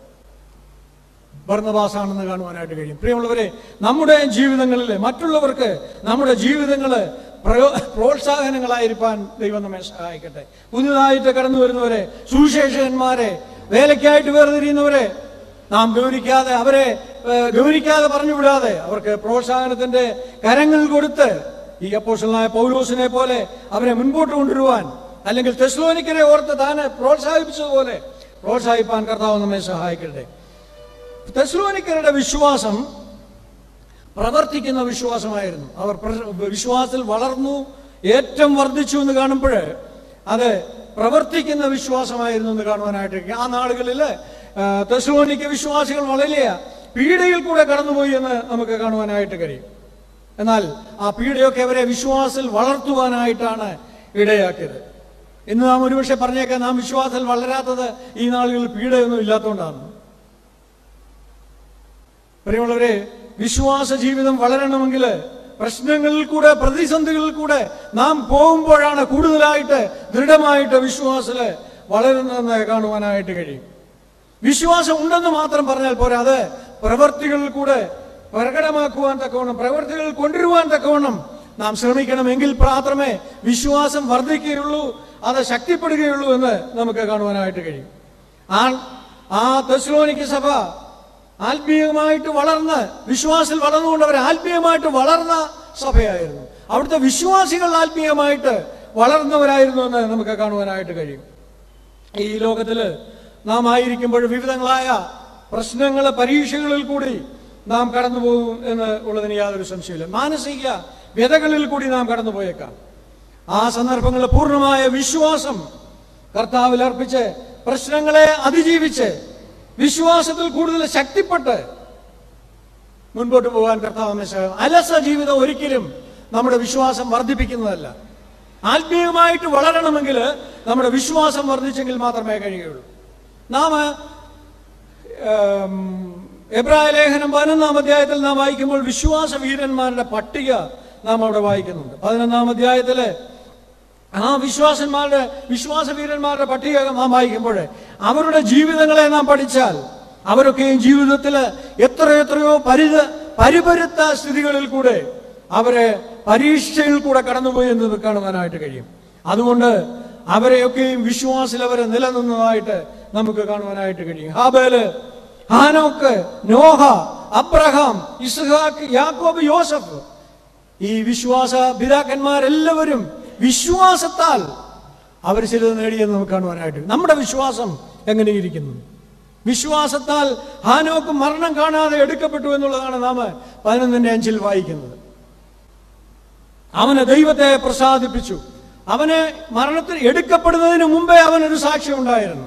ഭർണവാസാണെന്ന് കാണുവാനായിട്ട് കഴിയും പ്രിയമുള്ളവരെ നമ്മുടെ ജീവിതങ്ങളിൽ മറ്റുള്ളവർക്ക് നമ്മുടെ ജീവിതങ്ങള് പ്രയോ പ്രോത്സാഹനങ്ങളായിരിക്കാൻ ദൈവം നമ്മെ സഹായിക്കട്ടെ പുതുതായിട്ട് കടന്നു വരുന്നവരെ സുവിശേഷകന്മാരെ വേലയ്ക്കായിട്ട് വേർതിരിയുന്നവരെ നാം ഗൗനിക്കാതെ അവരെ ഏഹ്, ഗൗനിക്കാതെ പറഞ്ഞു വിടാതെ അവർക്ക് പ്രോത്സാഹനത്തിന്റെ കരങ്ങൾ കൊടുത്ത് ഈ അപ്പോസ്റ്റലായ പൗലോസിനെ പോലെ അവരെ മുൻപോട്ട് കൊണ്ടുവരുവാൻ അല്ലെങ്കിൽ തെസ്ലോനിക്കരെ ഓർത്ത് താനെ പ്രോത്സാഹിപ്പിച്ചതുപോലെ പ്രോത്സാഹിപ്പാൻ കർത്താവ് നമ്മെ സഹായിക്കട്ടെ തെസ്ലോനിക്കരുടെ വിശ്വാസം പ്രവർത്തിക്കുന്ന വിശ്വാസമായിരുന്നു അവർ പ്ര- വിശ്വാസത്തിൽ വളർന്നു ഏറ്റവും വർദ്ധിച്ചു എന്ന് കാണുമ്പോൾ അത് പ്രവർത്തിക്കുന്ന വിശ്വാസമായിരുന്നു എന്ന് കാണുവാനായിട്ട് കഴിയും. ആ നാളുകളിൽ തെസ്ലോനിക്ക വിശ്വാസികൾ വളരെ പീഡയിൽ കൂടെ കടന്നുപോയി എന്ന് നമുക്ക് കാണുവാനായിട്ട് കഴിയും എന്നാൽ ആ പീഡയൊക്കെ അവരെ വിശ്വാസത്തിൽ വളർത്തുവാനായിട്ടാണ് ഇടയാക്കിയത് ഇന്ന് നാം ഒരുപക്ഷെ പറഞ്ഞേക്കാം നാം വിശ്വാസത്തിൽ വളരാത്തത് ഈ നാളുകളിൽ പീഡയൊന്നും ഇല്ലാത്തതുകൊണ്ടാണ് പ്രിയമുള്ളവരെ വിശ്വാസ ജീവിതം വളരണമെങ്കിൽ പ്രശ്നങ്ങളിൽ കൂടെ പ്രതിസന്ധികളിൽ കൂടെ നാം പോകുമ്പോഴാണ് കൂടുതലായിട്ട് ദൃഢമായിട്ട് വിശ്വാസത്തില് വളരുന്നതെന്ന് കാണുവാനായിട്ട് കഴിയും വിശ്വാസം ഉണ്ടെന്ന് മാത്രം പറഞ്ഞാൽ പോരാ അത് പ്രവർത്തികളിൽ കൂടെ പ്രകടമാക്കുവാൻ തക്കവണ്ണം പ്രവർത്തികൾ കൊണ്ടുവരുവാൻ തക്കവണ്ണം നാം ശ്രമിക്കണമെങ്കിൽ മാത്രമേ വിശ്വാസം വർദ്ധിക്കുകയുള്ളൂ അത് ശക്തിപ്പെടുകയുള്ളൂ എന്ന് നമുക്ക് കാണുവാനായിട്ട് കഴിയും ആ ആ തെസ്ലോനിക്ക് സഭ ആത്മീയമായിട്ട് വളർന്ന് വിശ്വാസത്തിൽ വളർന്നുകൊണ്ട് അവർ ആത്മീയമായിട്ട് വളർന്ന സഭയായിരുന്നു അവിടുത്തെ വിശ്വാസികൾ ആത്മീയമായിട്ട് വളർന്നവരായിരുന്നു എന്ന് നമുക്ക് കാണുവാനായിട്ട് കഴിയും ഈ ലോകത്തില് നാം ആയിരിക്കുമ്പോൾ വിവിധങ്ങളായ പ്രശ്നങ്ങൾ പരീക്ഷകളിൽ കൂടി നാം കടന്നു പോകും എന്ന് ഉള്ളതിന് യാതൊരു സംശയമില്ല മാനസിക വ്യതകളിൽ കൂടി നാം കടന്നു പോയേക്കാം ആ സന്ദർഭങ്ങളിൽ പൂർണ്ണമായ വിശ്വാസം കർത്താവിൽ അർപ്പിച്ച് പ്രശ്നങ്ങളെ അതിജീവിച്ച് വിശ്വാസത്തിൽ കൂടുതൽ ശക്തിപ്പെട്ട് മുൻപോട്ട് പോകാൻ കർത്താവ് നമ്മെ സഹായിക്കും. അലസ ജീവിതം ഒരിക്കലും നമ്മുടെ വിശ്വാസം വർദ്ധിപ്പിക്കുന്നതല്ല ആത്മീയമായിട്ട് വളരണമെങ്കിൽ നമ്മുടെ വിശ്വാസം വർദ്ധിച്ചെങ്കിൽ മാത്രമേ കഴിയുകയുള്ളൂ നാം ഏം, എബ്രായ ലേഖനം പതിനൊന്നാം അധ്യായത്തിൽ നാം വായിക്കുമ്പോൾ വിശ്വാസ വീരന്മാരുടെ പട്ടിക നാം അവിടെ വായിക്കുന്നുണ്ട് പതിനൊന്നാം അധ്യായത്തില് ആ വിശ്വാസന്മാരുടെ വിശ്വാസവീരന്മാരുടെ പട്ടിക നാം വായിക്കുമ്പോൾ അവരുടെ ജീവിതങ്ങളെ നാം പഠിച്ചാൽ അവരൊക്കെയും ജീവിതത്തിൽ എത്ര എത്രയോ പരിത പരിപരുത്ത സ്ഥിതികളിൽ കൂടെ അവരെ പരീക്ഷയിൽ കൂടെ കടന്നുപോയി എന്ന് കാണുവാനായിട്ട് കഴിയും അതുകൊണ്ട് അവരെയൊക്കെയും വിശ്വാസത്തിൽ അവരെ നിലനിന്നതായിട്ട് നമുക്ക് കാണുവാനായിട്ട് കഴിയും ഹാബേല് ഹാനോക്ക് നോഹ അബ്രഹാം ഇസ്ഹാക്ക് യാക്കോബ് യോസഫ് ഈ വിശ്വാസ പിതാക്കന്മാരെല്ലാവരും വിശ്വാസത്താൽ അവർ ചിലത് നേടിയെന്ന് നമുക്ക് കാണുവാനായിട്ട് നമ്മുടെ വിശ്വാസം എങ്ങനെയിരിക്കുന്നു വിശ്വാസത്താൽ ഹാനോക്ക് മരണം കാണാതെ എടുക്കപ്പെട്ടു എന്നുള്ളതാണ് നാം പതിനൊന്നിന്റെ അഞ്ചിൽ വായിക്കുന്നത് അവന് ദൈവത്തെ പ്രസാദിപ്പിച്ചു അവന് മരണത്തിൽ എടുക്കപ്പെടുന്നതിന് മുമ്പേ അവനൊരു സാക്ഷ്യം ഉണ്ടായിരുന്നു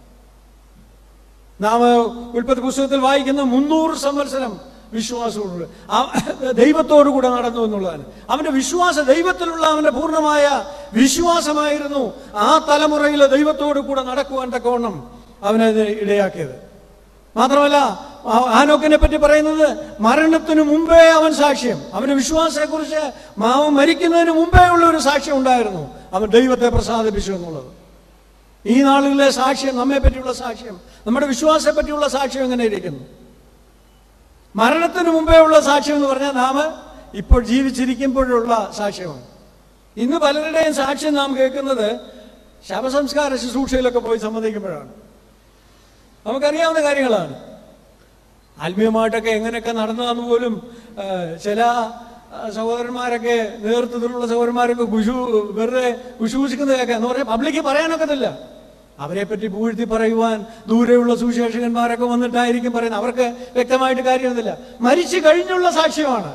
നാം ഉൽപ്പത്തി പുസ്തകത്തിൽ വായിക്കുന്ന മുന്നൂറ് സംവത്സരം വിശ്വാസമുള്ള ദൈവത്തോടു കൂടെ നടന്നു എന്നുള്ളതാണ് അവന്റെ വിശ്വാസ ദൈവത്തിലുള്ള അവന്റെ പൂർണ്ണമായ വിശ്വാസമായിരുന്നു ആ തലമുറയിൽ ദൈവത്തോടു കൂടെ നടക്കുവാൻ തക്കവണ്ണം അവനത് ഇടയാക്കിയത് മാത്രമല്ല ആ- ആനോക്കിനെ പറ്റി പറയുന്നത് മരണത്തിന് മുമ്പേ അവൻ സാക്ഷ്യം അവന്റെ വിശ്വാസത്തെക്കുറിച്ച് മാവ് മരിക്കുന്നതിന് മുമ്പേ ഉള്ള ഒരു സാക്ഷ്യം ഉണ്ടായിരുന്നു അവൻ ദൈവത്തെ പ്രസാദിപ്പിച്ചു എന്നുള്ളത് ഈ നാളുകളിലെ സാക്ഷ്യം നമ്മെ പറ്റിയുള്ള സാക്ഷ്യം നമ്മുടെ വിശ്വാസത്തെ പറ്റിയുള്ള സാക്ഷ്യം എങ്ങനെ ഇരിക്കുന്നു മരണത്തിന് മുമ്പേ ഉള്ള സാക്ഷ്യം എന്ന് പറഞ്ഞാൽ നാം ഇപ്പോൾ ജീവിച്ചിരിക്കുമ്പോഴുള്ള സാക്ഷ്യമാണ് ഇന്ന് പലരുടെയും സാക്ഷ്യം നാം കേൾക്കുന്നത് ശവസംസ്കാര ശുശ്രൂഷയിലൊക്കെ പോയി സംബന്ധിക്കുമ്പോഴാണ് നമുക്കറിയാവുന്ന കാര്യങ്ങളാണ് ആത്മീയമായിട്ടൊക്കെ എങ്ങനെയൊക്കെ നടന്നതെന്ന് പോലും ആ, ചില ആ, സഹോദരന്മാരൊക്കെ നേതൃത്വത്തിലുള്ള സഹോദരന്മാരൊക്കെ കുശു വെറുതെ കുശൂഷിക്കുന്നത് കേൾക്കാം എന്ന് പറഞ്ഞാൽ പബ്ലിക്ക് പറയാനൊക്കത്തില്ല അവരെ പറ്റി പൂഴ്ത്തി പറയുവാൻ ദൂരെയുള്ള സുവിശേഷകന്മാരൊക്കെ വന്നിട്ടായിരിക്കും പറയുന്നത് അവർക്ക് വ്യക്തമായിട്ട് കാര്യമൊന്നുമില്ല മരിച്ചു കഴിഞ്ഞുള്ള സാക്ഷ്യമാണ്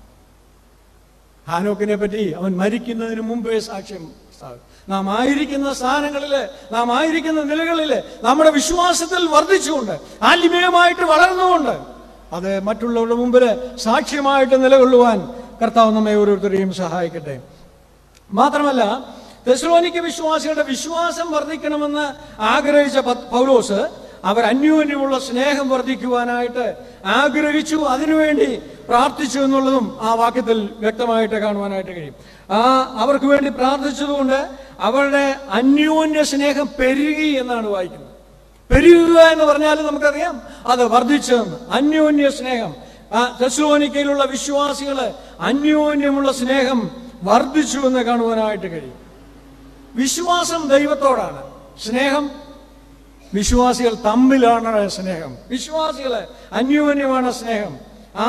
ഹാനോക്കിനെ പറ്റി അവൻ മരിക്കുന്നതിന് മുമ്പേ സാക്ഷ്യം സ്ഥാപിച്ചു. നാം ആയിരിക്കുന്ന സ്ഥാനങ്ങളില് നാം ആയിരിക്കുന്ന നിലകളില് നമ്മുടെ വിശ്വാസത്തിൽ വർദ്ധിച്ചുകൊണ്ട് ആത്മീയമായിട്ട് വളർന്നുകൊണ്ട് അത് മറ്റുള്ളവരുടെ മുമ്പിൽ സാക്ഷ്യമായിട്ട് നിലകൊള്ളുവാൻ കർത്താവ് നമ്മെ ഓരോരുത്തരെയും സഹായിക്കട്ടെ മാത്രമല്ല തെസ്ലോനിക്ക് വിശ്വാസികളുടെ വിശ്വാസം വർദ്ധിക്കണമെന്ന് ആഗ്രഹിച്ച പ- പൗലോസ് അവർ അന്യോന്യമുള്ള സ്നേഹം വർദ്ധിക്കുവാനായിട്ട് ആഗ്രഹിച്ചു അതിനുവേണ്ടി പ്രാർത്ഥിച്ചു എന്നുള്ളതും ആ വാക്യത്തിൽ വ്യക്തമായിട്ട് കാണുവാനായിട്ട് കഴിയും ആ അവർക്ക് വേണ്ടി പ്രാർത്ഥിച്ചതുകൊണ്ട് അവരുടെ അന്യോന്യ സ്നേഹം പെരുകി എന്നാണ് വായിക്കുന്നത് പെരുകുക എന്ന് പറഞ്ഞാൽ നമുക്കറിയാം അത് വർദ്ധിച്ചതെന്ന് അന്യോന്യ സ്നേഹം ആ തെസ്ലോനിക്കയിലുള്ള വിശ്വാസികള് അന്യോന്യമുള്ള സ്നേഹം വർദ്ധിച്ചു എന്ന് കാണുവാനായിട്ട് കഴിയും വിശ്വാസം ദൈവത്തോടാണ് സ്നേഹം വിശ്വാസികൾ തമ്മിലാണ് സ്നേഹം വിശ്വാസികള് അന്യോന്യമാണ് സ്നേഹം ആ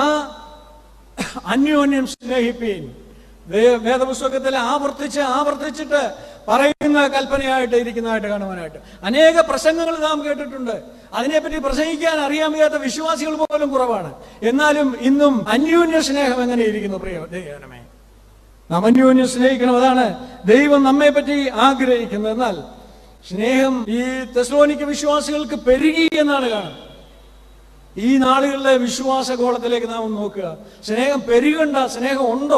അന്യോന്യം സ്നേഹിപ്പീൻ വേ- വേദപുസ്തകത്തിൽ ആവർത്തിച്ച് ആവർത്തിച്ചിട്ട് പറയുന്ന കൽപ്പനയായിട്ട് ഇരിക്കുന്നതായിട്ട് കാണുവാനായിട്ട് അനേക പ്രസംഗങ്ങൾ നാം കേട്ടിട്ടുണ്ട് അതിനെപ്പറ്റി പ്രസംഗിക്കാൻ അറിയാൻ വയ്യാത്ത വിശ്വാസികൾ പോലും കുറവാണ് എന്നാലും ഇന്നും അന്യോന്യ സ്നേഹം എങ്ങനെ ഇരിക്കുന്നു പ്രിയ ദൈവമേ നാം അന്യോന്യം സ്നേഹിക്കണം അതാണ് ദൈവം നമ്മെ പറ്റി ആഗ്രഹിക്കുന്നത് എന്നാൽ സ്നേഹം ഈ തെസ്ലോനിക്ക് വിശ്വാസികൾക്ക് പെരുകി എന്നാണ് കാണുന്നത് ഈ നാളുകളിലെ വിശ്വാസ ഗോളത്തിലേക്ക് നാം ഒന്ന് നോക്കുക സ്നേഹം പെരുകണ്ട സ്നേഹം ഉണ്ടോ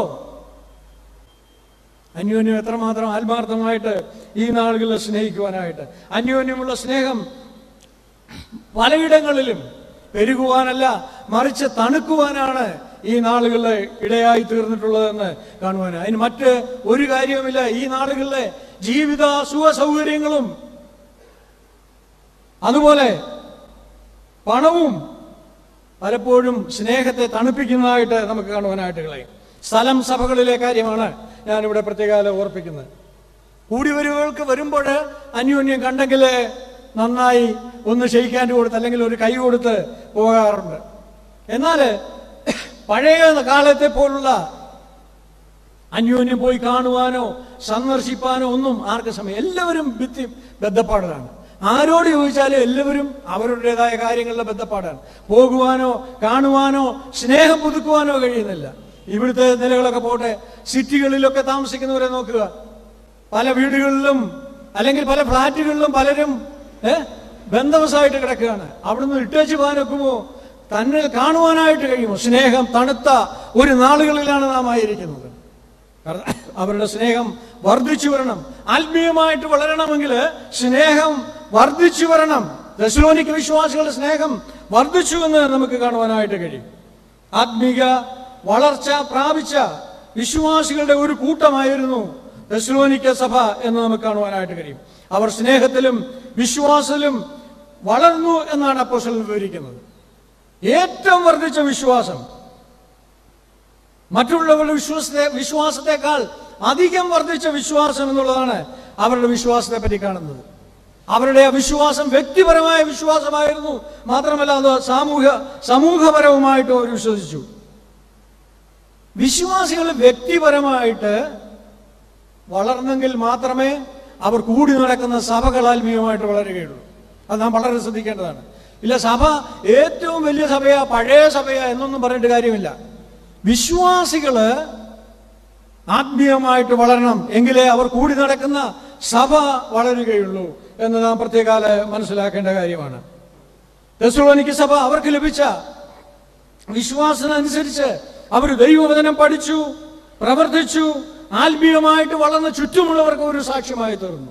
അന്യോന്യം എത്രമാത്രം ആത്മാർത്ഥമായിട്ട് ഈ നാളുകളിൽ സ്നേഹിക്കുവാനായിട്ട് അന്യോന്യമുള്ള സ്നേഹം പലയിടങ്ങളിലും പെരുകുവാനല്ല മറിച്ച് തണുക്കുവാനാണ് ഈ നാളുകളിൽ ഇടയായി തീർന്നിട്ടുള്ളതെന്ന് കാണുവാൻ അതിന് മറ്റ് ഒരു കാര്യവുമില്ല ഈ നാളുകളിലെ ജീവിത സുഖ സൗകര്യങ്ങളും അതുപോലെ പണവും പലപ്പോഴും സ്നേഹത്തെ തണുപ്പിക്കുന്നതായിട്ട് നമുക്ക് കാണുവാനായിട്ട് കഴിയും സ്ഥലം സഭകളിലെ കാര്യമാണ് ഞാനിവിടെ പ്രത്യേകാല ഓർപ്പിക്കുന്നത് കൂടിവരവുകൾക്ക് വരുമ്പോൾ അന്യോന്യം കണ്ടെങ്കിൽ നന്നായി ഒന്ന് ഷെയ്ക്കാൻ്റെ കൊടുത്ത് അല്ലെങ്കിൽ ഒരു കൈ കൊടുത്ത് പോകാറുണ്ട് എന്നാൽ പഴയ കാലത്തെ പോലുള്ള അന്യോന്യം പോയി കാണുവാനോ സന്ദർശിപ്പാനോ ഒന്നും ആർക്ക് സമയം എല്ലാവരും ഭിത്തി ബന്ധപ്പാടിലാണ് ആരോട് ചോദിച്ചാലും എല്ലാവരും അവരുടേതായ കാര്യങ്ങളിലെ ബന്ധപ്പാടാണ് പോകുവാനോ കാണുവാനോ സ്നേഹം പുതുക്കുവാനോ കഴിയുന്നില്ല ഇവിടുത്തെ നിലകളൊക്കെ പോട്ടെ സിറ്റികളിലൊക്കെ താമസിക്കുന്നവരെ നോക്കുക പല വീടുകളിലും അല്ലെങ്കിൽ പല ഫ്ലാറ്റുകളിലും പലരും ഏ ബന്ധവസായിട്ട് കിടക്കുകയാണ് അവിടുന്ന് ഇട്ടേച്ച് പോകാനൊക്കുമോ തന്നെ കാണുവാനായിട്ട് കഴിയുമോ സ്നേഹം തണുത്ത ഒരു നാളുകളിലാണ് നാം ആയിരിക്കുന്നത് കാരണം അവരുടെ സ്നേഹം വർദ്ധിച്ചു വരണം ആത്മീയമായിട്ട് വളരണമെങ്കിൽ സ്നേഹം വർദ്ധിച്ചു വരണം ദശലോനിക്ക് വിശ്വാസികളുടെ സ്നേഹം വർദ്ധിച്ചു എന്ന് നമുക്ക് കാണുവാനായിട്ട് കഴിയും ആത്മീക വളർച്ച പ്രാപിച്ച വിശ്വാസികളുടെ ഒരു കൂട്ടമായിരുന്നു തെസ്ലോനിക്ക സഭ എന്ന് നമുക്ക് കാണുവാനായിട്ട് കഴിയും അവർ സ്നേഹത്തിലും വിശ്വാസത്തിലും വളർന്നു എന്നാണ് അപ്പോസ്റ്റലൻ വിവരിക്കുന്നത് ഏറ്റവും വർദ്ധിച്ച വിശ്വാസം മറ്റുള്ളവരുടെ വിശ്വാസത്തെ വിശ്വാസത്തെക്കാൾ അധികം വർദ്ധിച്ച വിശ്വാസം എന്നുള്ളതാണ് അവരുടെ വിശ്വാസത്തെ പറ്റി കാണുന്നത് അവരുടെ ആ വിശ്വാസം വ്യക്തിപരമായ വിശ്വാസമായിരുന്നു മാത്രമല്ല അത് സാമൂഹ്യ സമൂഹപരവുമായിട്ടും അവർ വിശ്വസിച്ചു വിശ്വാസികൾ വ്യക്തിപരമായിട്ട് വളർന്നെങ്കിൽ മാത്രമേ അവർ കൂടി നടക്കുന്ന സഭകൾ ആത്മീയമായിട്ട് വളരുകയുള്ളൂ അത് നാം വളരെ ശ്രദ്ധിക്കേണ്ടതാണ് ഇല്ല സഭ ഏറ്റവും വലിയ സഭയാ പഴയ സഭയാ എന്നൊന്നും പറഞ്ഞിട്ട് കാര്യമില്ല വിശ്വാസികള് ആത്മീയമായിട്ട് വളരണം എങ്കിലേ അവർ കൂടി നടക്കുന്ന സഭ വളരുകയുള്ളൂ എന്ന് നാം പ്രത്യേകാല മനസ്സിലാക്കേണ്ട കാര്യമാണ് തെസ്സലോനിക്ക് സഭ അവർക്ക് ലഭിച്ച വിശ്വാസത്തിനനുസരിച്ച് അവർ ദൈവവചനം പഠിച്ചു പ്രവർത്തിച്ചു ആത്മീയമായിട്ട് വളർന്ന ചുറ്റുമുള്ളവർക്ക് ഒരു സാക്ഷ്യമായി തീർന്നു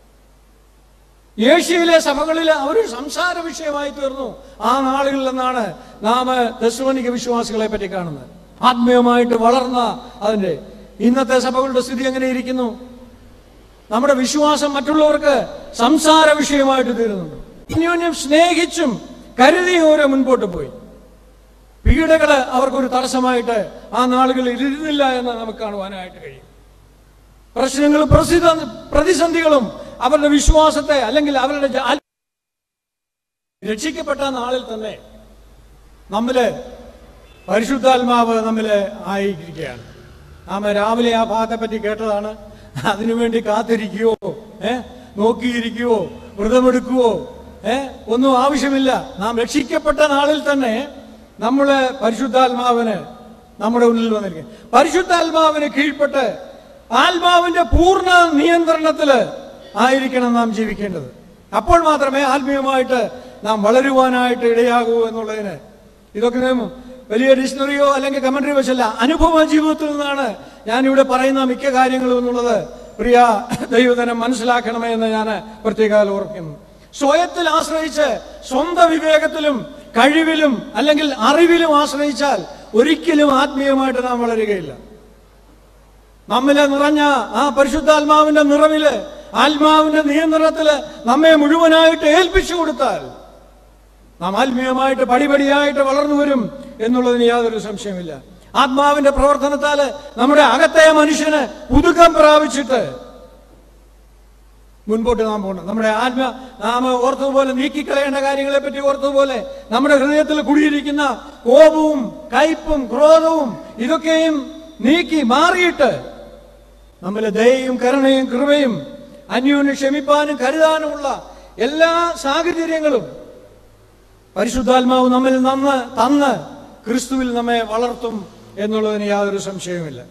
ഏഷ്യയിലെ സഭകളിൽ അവർ സംസാര വിഷയമായി തീർന്നു ആ നാളുകളിൽ നിന്നാണ് നാം ദസ്വനിക വിശ്വാസികളെ പറ്റി കാണുന്നത് ആത്മീയമായിട്ട് വളർന്ന അതിന്റെ ഇന്നത്തെ സഭകളുടെ സ്ഥിതി എങ്ങനെ ഇരിക്കുന്നു നമ്മുടെ വിശ്വാസം മറ്റുള്ളവർക്ക് സംസാര വിഷയമായിട്ട് തീരുന്നുണ്ട് അന്യോന്യം സ്നേഹിച്ചും കരുതിയും ഓരോ മുൻപോട്ട് പോയി പീഡകള് അവർക്കൊരു തടസ്സമായിട്ട് ആ നാളുകളിൽ ഇരുന്നില്ല എന്ന് നമുക്ക് കാണുവാനായിട്ട് കഴിയും പ്രശ്നങ്ങളും പ്രസിദ്ധ- പ്രതിസന്ധികളും അവരുടെ വിശ്വാസത്തെ അല്ലെങ്കിൽ അവരുടെ ജ- ആത്മ- രക്ഷിക്കപ്പെട്ട നാളിൽ തന്നെ നമ്മില് പരിശുദ്ധാത്മാവ് നമ്മില് ആയിരിക്കുകയാണ് നാം രാവിലെ ആ ഭാഗത്തെ പറ്റി കേട്ടതാണ് അതിനുവേണ്ടി കാത്തിരിക്കുകയോ ഏ നോക്കിയിരിക്കുകയോ വ്രതമെടുക്കുകയോ ഏ ഒന്നും ആവശ്യമില്ല നാം രക്ഷിക്കപ്പെട്ട നാളിൽ തന്നെ നമ്മള് പരിശുദ്ധാത്മാവിന് നമ്മുടെ ഉള്ളിൽ വന്നിരിക്കും പരിശുദ്ധാത്മാവിന് കീഴ്പ്പെട്ട് ആത്മാവിന്റെ പൂർണ്ണ നിയന്ത്രണത്തില് ആയിരിക്കണം നാം ജീവിക്കേണ്ടത് അപ്പോൾ മാത്രമേ ആത്മീയമായിട്ട് നാം വളരുവാനായിട്ട് ഇടയാകൂ എന്നുള്ളതിന് ഇതൊക്കെ നാം വലിയ ഡിക്ഷണറിയോ അല്ലെങ്കിൽ കമന്ററി വെച്ചല്ല അനുഭവ ജീവിതത്തിൽ നിന്നാണ് ഞാനിവിടെ പറയുന്ന മിക്ക കാര്യങ്ങളും എന്നുള്ളത് പ്രിയ ദൈവതനം മനസ്സിലാക്കണമേ എന്ന് ഞാൻ പ്രത്യേകം ഓർക്കുന്നു സ്വയത്തിൽ ആശ്രയിച്ച് സ്വന്തം വിവേകത്തിലും കഴിവിലും അല്ലെങ്കിൽ അറിവിലും ആശ്രയിച്ചാൽ ഒരിക്കലും ആത്മീയമായിട്ട് നാം വളരുകയില്ല നമ്മിലെ നിറഞ്ഞ ആ പരിശുദ്ധാത്മാവിന്റെ നിറവില് ആത്മാവിന്റെ നിയന്ത്രണത്തില് നമ്മെ മുഴുവനായിട്ട് ഏൽപ്പിച്ചു കൊടുത്താൽ നാം ആത്മീയമായിട്ട് പടിപടിയായിട്ട് വളർന്നു വരും എന്നുള്ളതിന് യാതൊരു സംശയമില്ല ആത്മാവിന്റെ പ്രവർത്തനത്താല് നമ്മുടെ അകത്തെ മനുഷ്യന് പുതുക്കം പ്രാപിച്ചിട്ട് മുൻപോട്ട് നാം പോകണം നമ്മുടെ ആത്മ നാം ഓർത്തതുപോലെ നീക്കിക്കളയേണ്ട കാര്യങ്ങളെ പറ്റി ഓർത്തതുപോലെ നമ്മുടെ ഹൃദയത്തിൽ കുടിയിരിക്കുന്ന കോപവും കയ്പും ക്രോധവും ഇതൊക്കെയും നീക്കി മാറിയിട്ട് നമ്മളെ ദയയും കരുണയും കൃപയും അന്യോന്യം ക്ഷമിപ്പാനും കരുതാനുമുള്ള എല്ലാ സാഹചര്യങ്ങളും പരിശുദ്ധാത്മാവ് നമ്മിൽ നന്ന് തന്ന് ക്രിസ്തുവിൽ നമ്മെ വളർത്തും എന്നുള്ളതിന് യാതൊരു സംശയവുമില്ല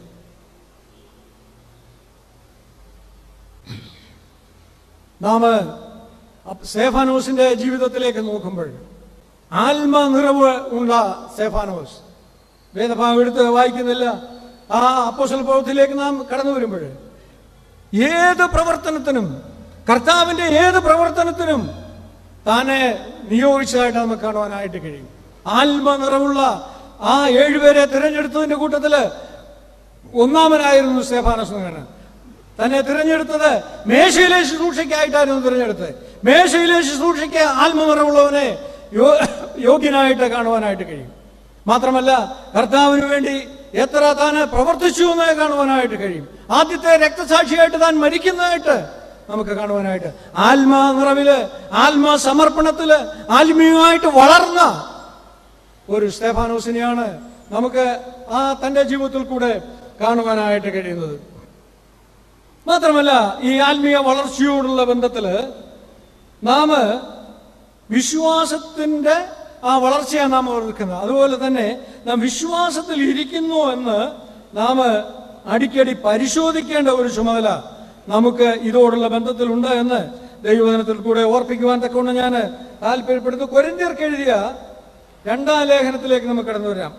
നാം സേഫാനോസിന്റെ ജീവിതത്തിലേക്ക് നോക്കുമ്പോൾ ആത്മ നിറവ് ഉള്ള സേഫാനോസ് വേദഭാഗം എടുത്ത് വായിക്കുന്നില്ല ആ അപ്പോസൽ പ്രവൃത്തിയിലേക്ക് നാം കടന്നു വരുമ്പോൾ ഏത് പ്രവർത്തനത്തിനും കർത്താവിന്റെ ഏത് പ്രവർത്തനത്തിനും താനെ നിയോഗിച്ചതായിട്ട് നമുക്ക് കാണുവാനായിട്ട് കഴിയും ആത്മ നിറവുള്ള ആ ഏഴുപേരെ തിരഞ്ഞെടുത്തതിന്റെ കൂട്ടത്തില് ഒന്നാമനായിരുന്നു സ്തേഫാനസ് എന്നാണ് തന്നെ തിരഞ്ഞെടുത്തത് മേശയിലെ ശുശ്രൂഷയ്ക്കായിട്ടായിരുന്നു തിരഞ്ഞെടുത്തത് മേശയിലെ ശുശ്രൂഷയ്ക്ക് ആത്മനിറവുള്ളവനെ യോ- യോഗ്യനായിട്ട് കാണുവാനായിട്ട് കഴിയും മാത്രമല്ല കർത്താവിന് വേണ്ടി എത്ര താൻ പ്രവർത്തിച്ചു എന്ന് കാണുവാനായിട്ട് കഴിയും ആദ്യത്തെ രക്തസാക്ഷിയായിട്ട് താൻ മരിക്കുന്നതായിട്ട് നമുക്ക് കാണുവാനായിട്ട് ആത്മാ നിറവില് ആത്മാ സമർപ്പണത്തില് ആത്മീയമായിട്ട് വളർന്ന ഒരു സ്തേഫാനോസിനെയാണ് നമുക്ക് ആ തന്റെ ജീവിതത്തിൽ കൂടെ കാണുവാനായിട്ട് കഴിയുന്നത് മാത്രമല്ല ഈ ആത്മീയ വളർച്ചയോടുള്ള ബന്ധത്തില് നാം വിശ്വാസത്തിന്റെ ആ വളർച്ചയാണ് നാം ഓർക്കുന്നത് അതുപോലെ തന്നെ നാം വിശ്വാസത്തിൽ ഇരിക്കുന്നു എന്ന് നാം അടിക്കടി പരിശോധിക്കേണ്ട ഒരു ചുമതല നമുക്ക് ഇതോടുള്ള ബന്ധത്തിലുണ്ട് എന്ന് ദൈവദിനത്തിൽ കൂടെ ഓർപ്പിക്കുവാൻ തക്കൊണ്ട് ഞാൻ താല്പര്യപ്പെടുന്നു കൊരിന്തിയർക്ക് എഴുതിയ രണ്ടാം ലേഖനത്തിലേക്ക് നമുക്ക് കടന്നു വരാം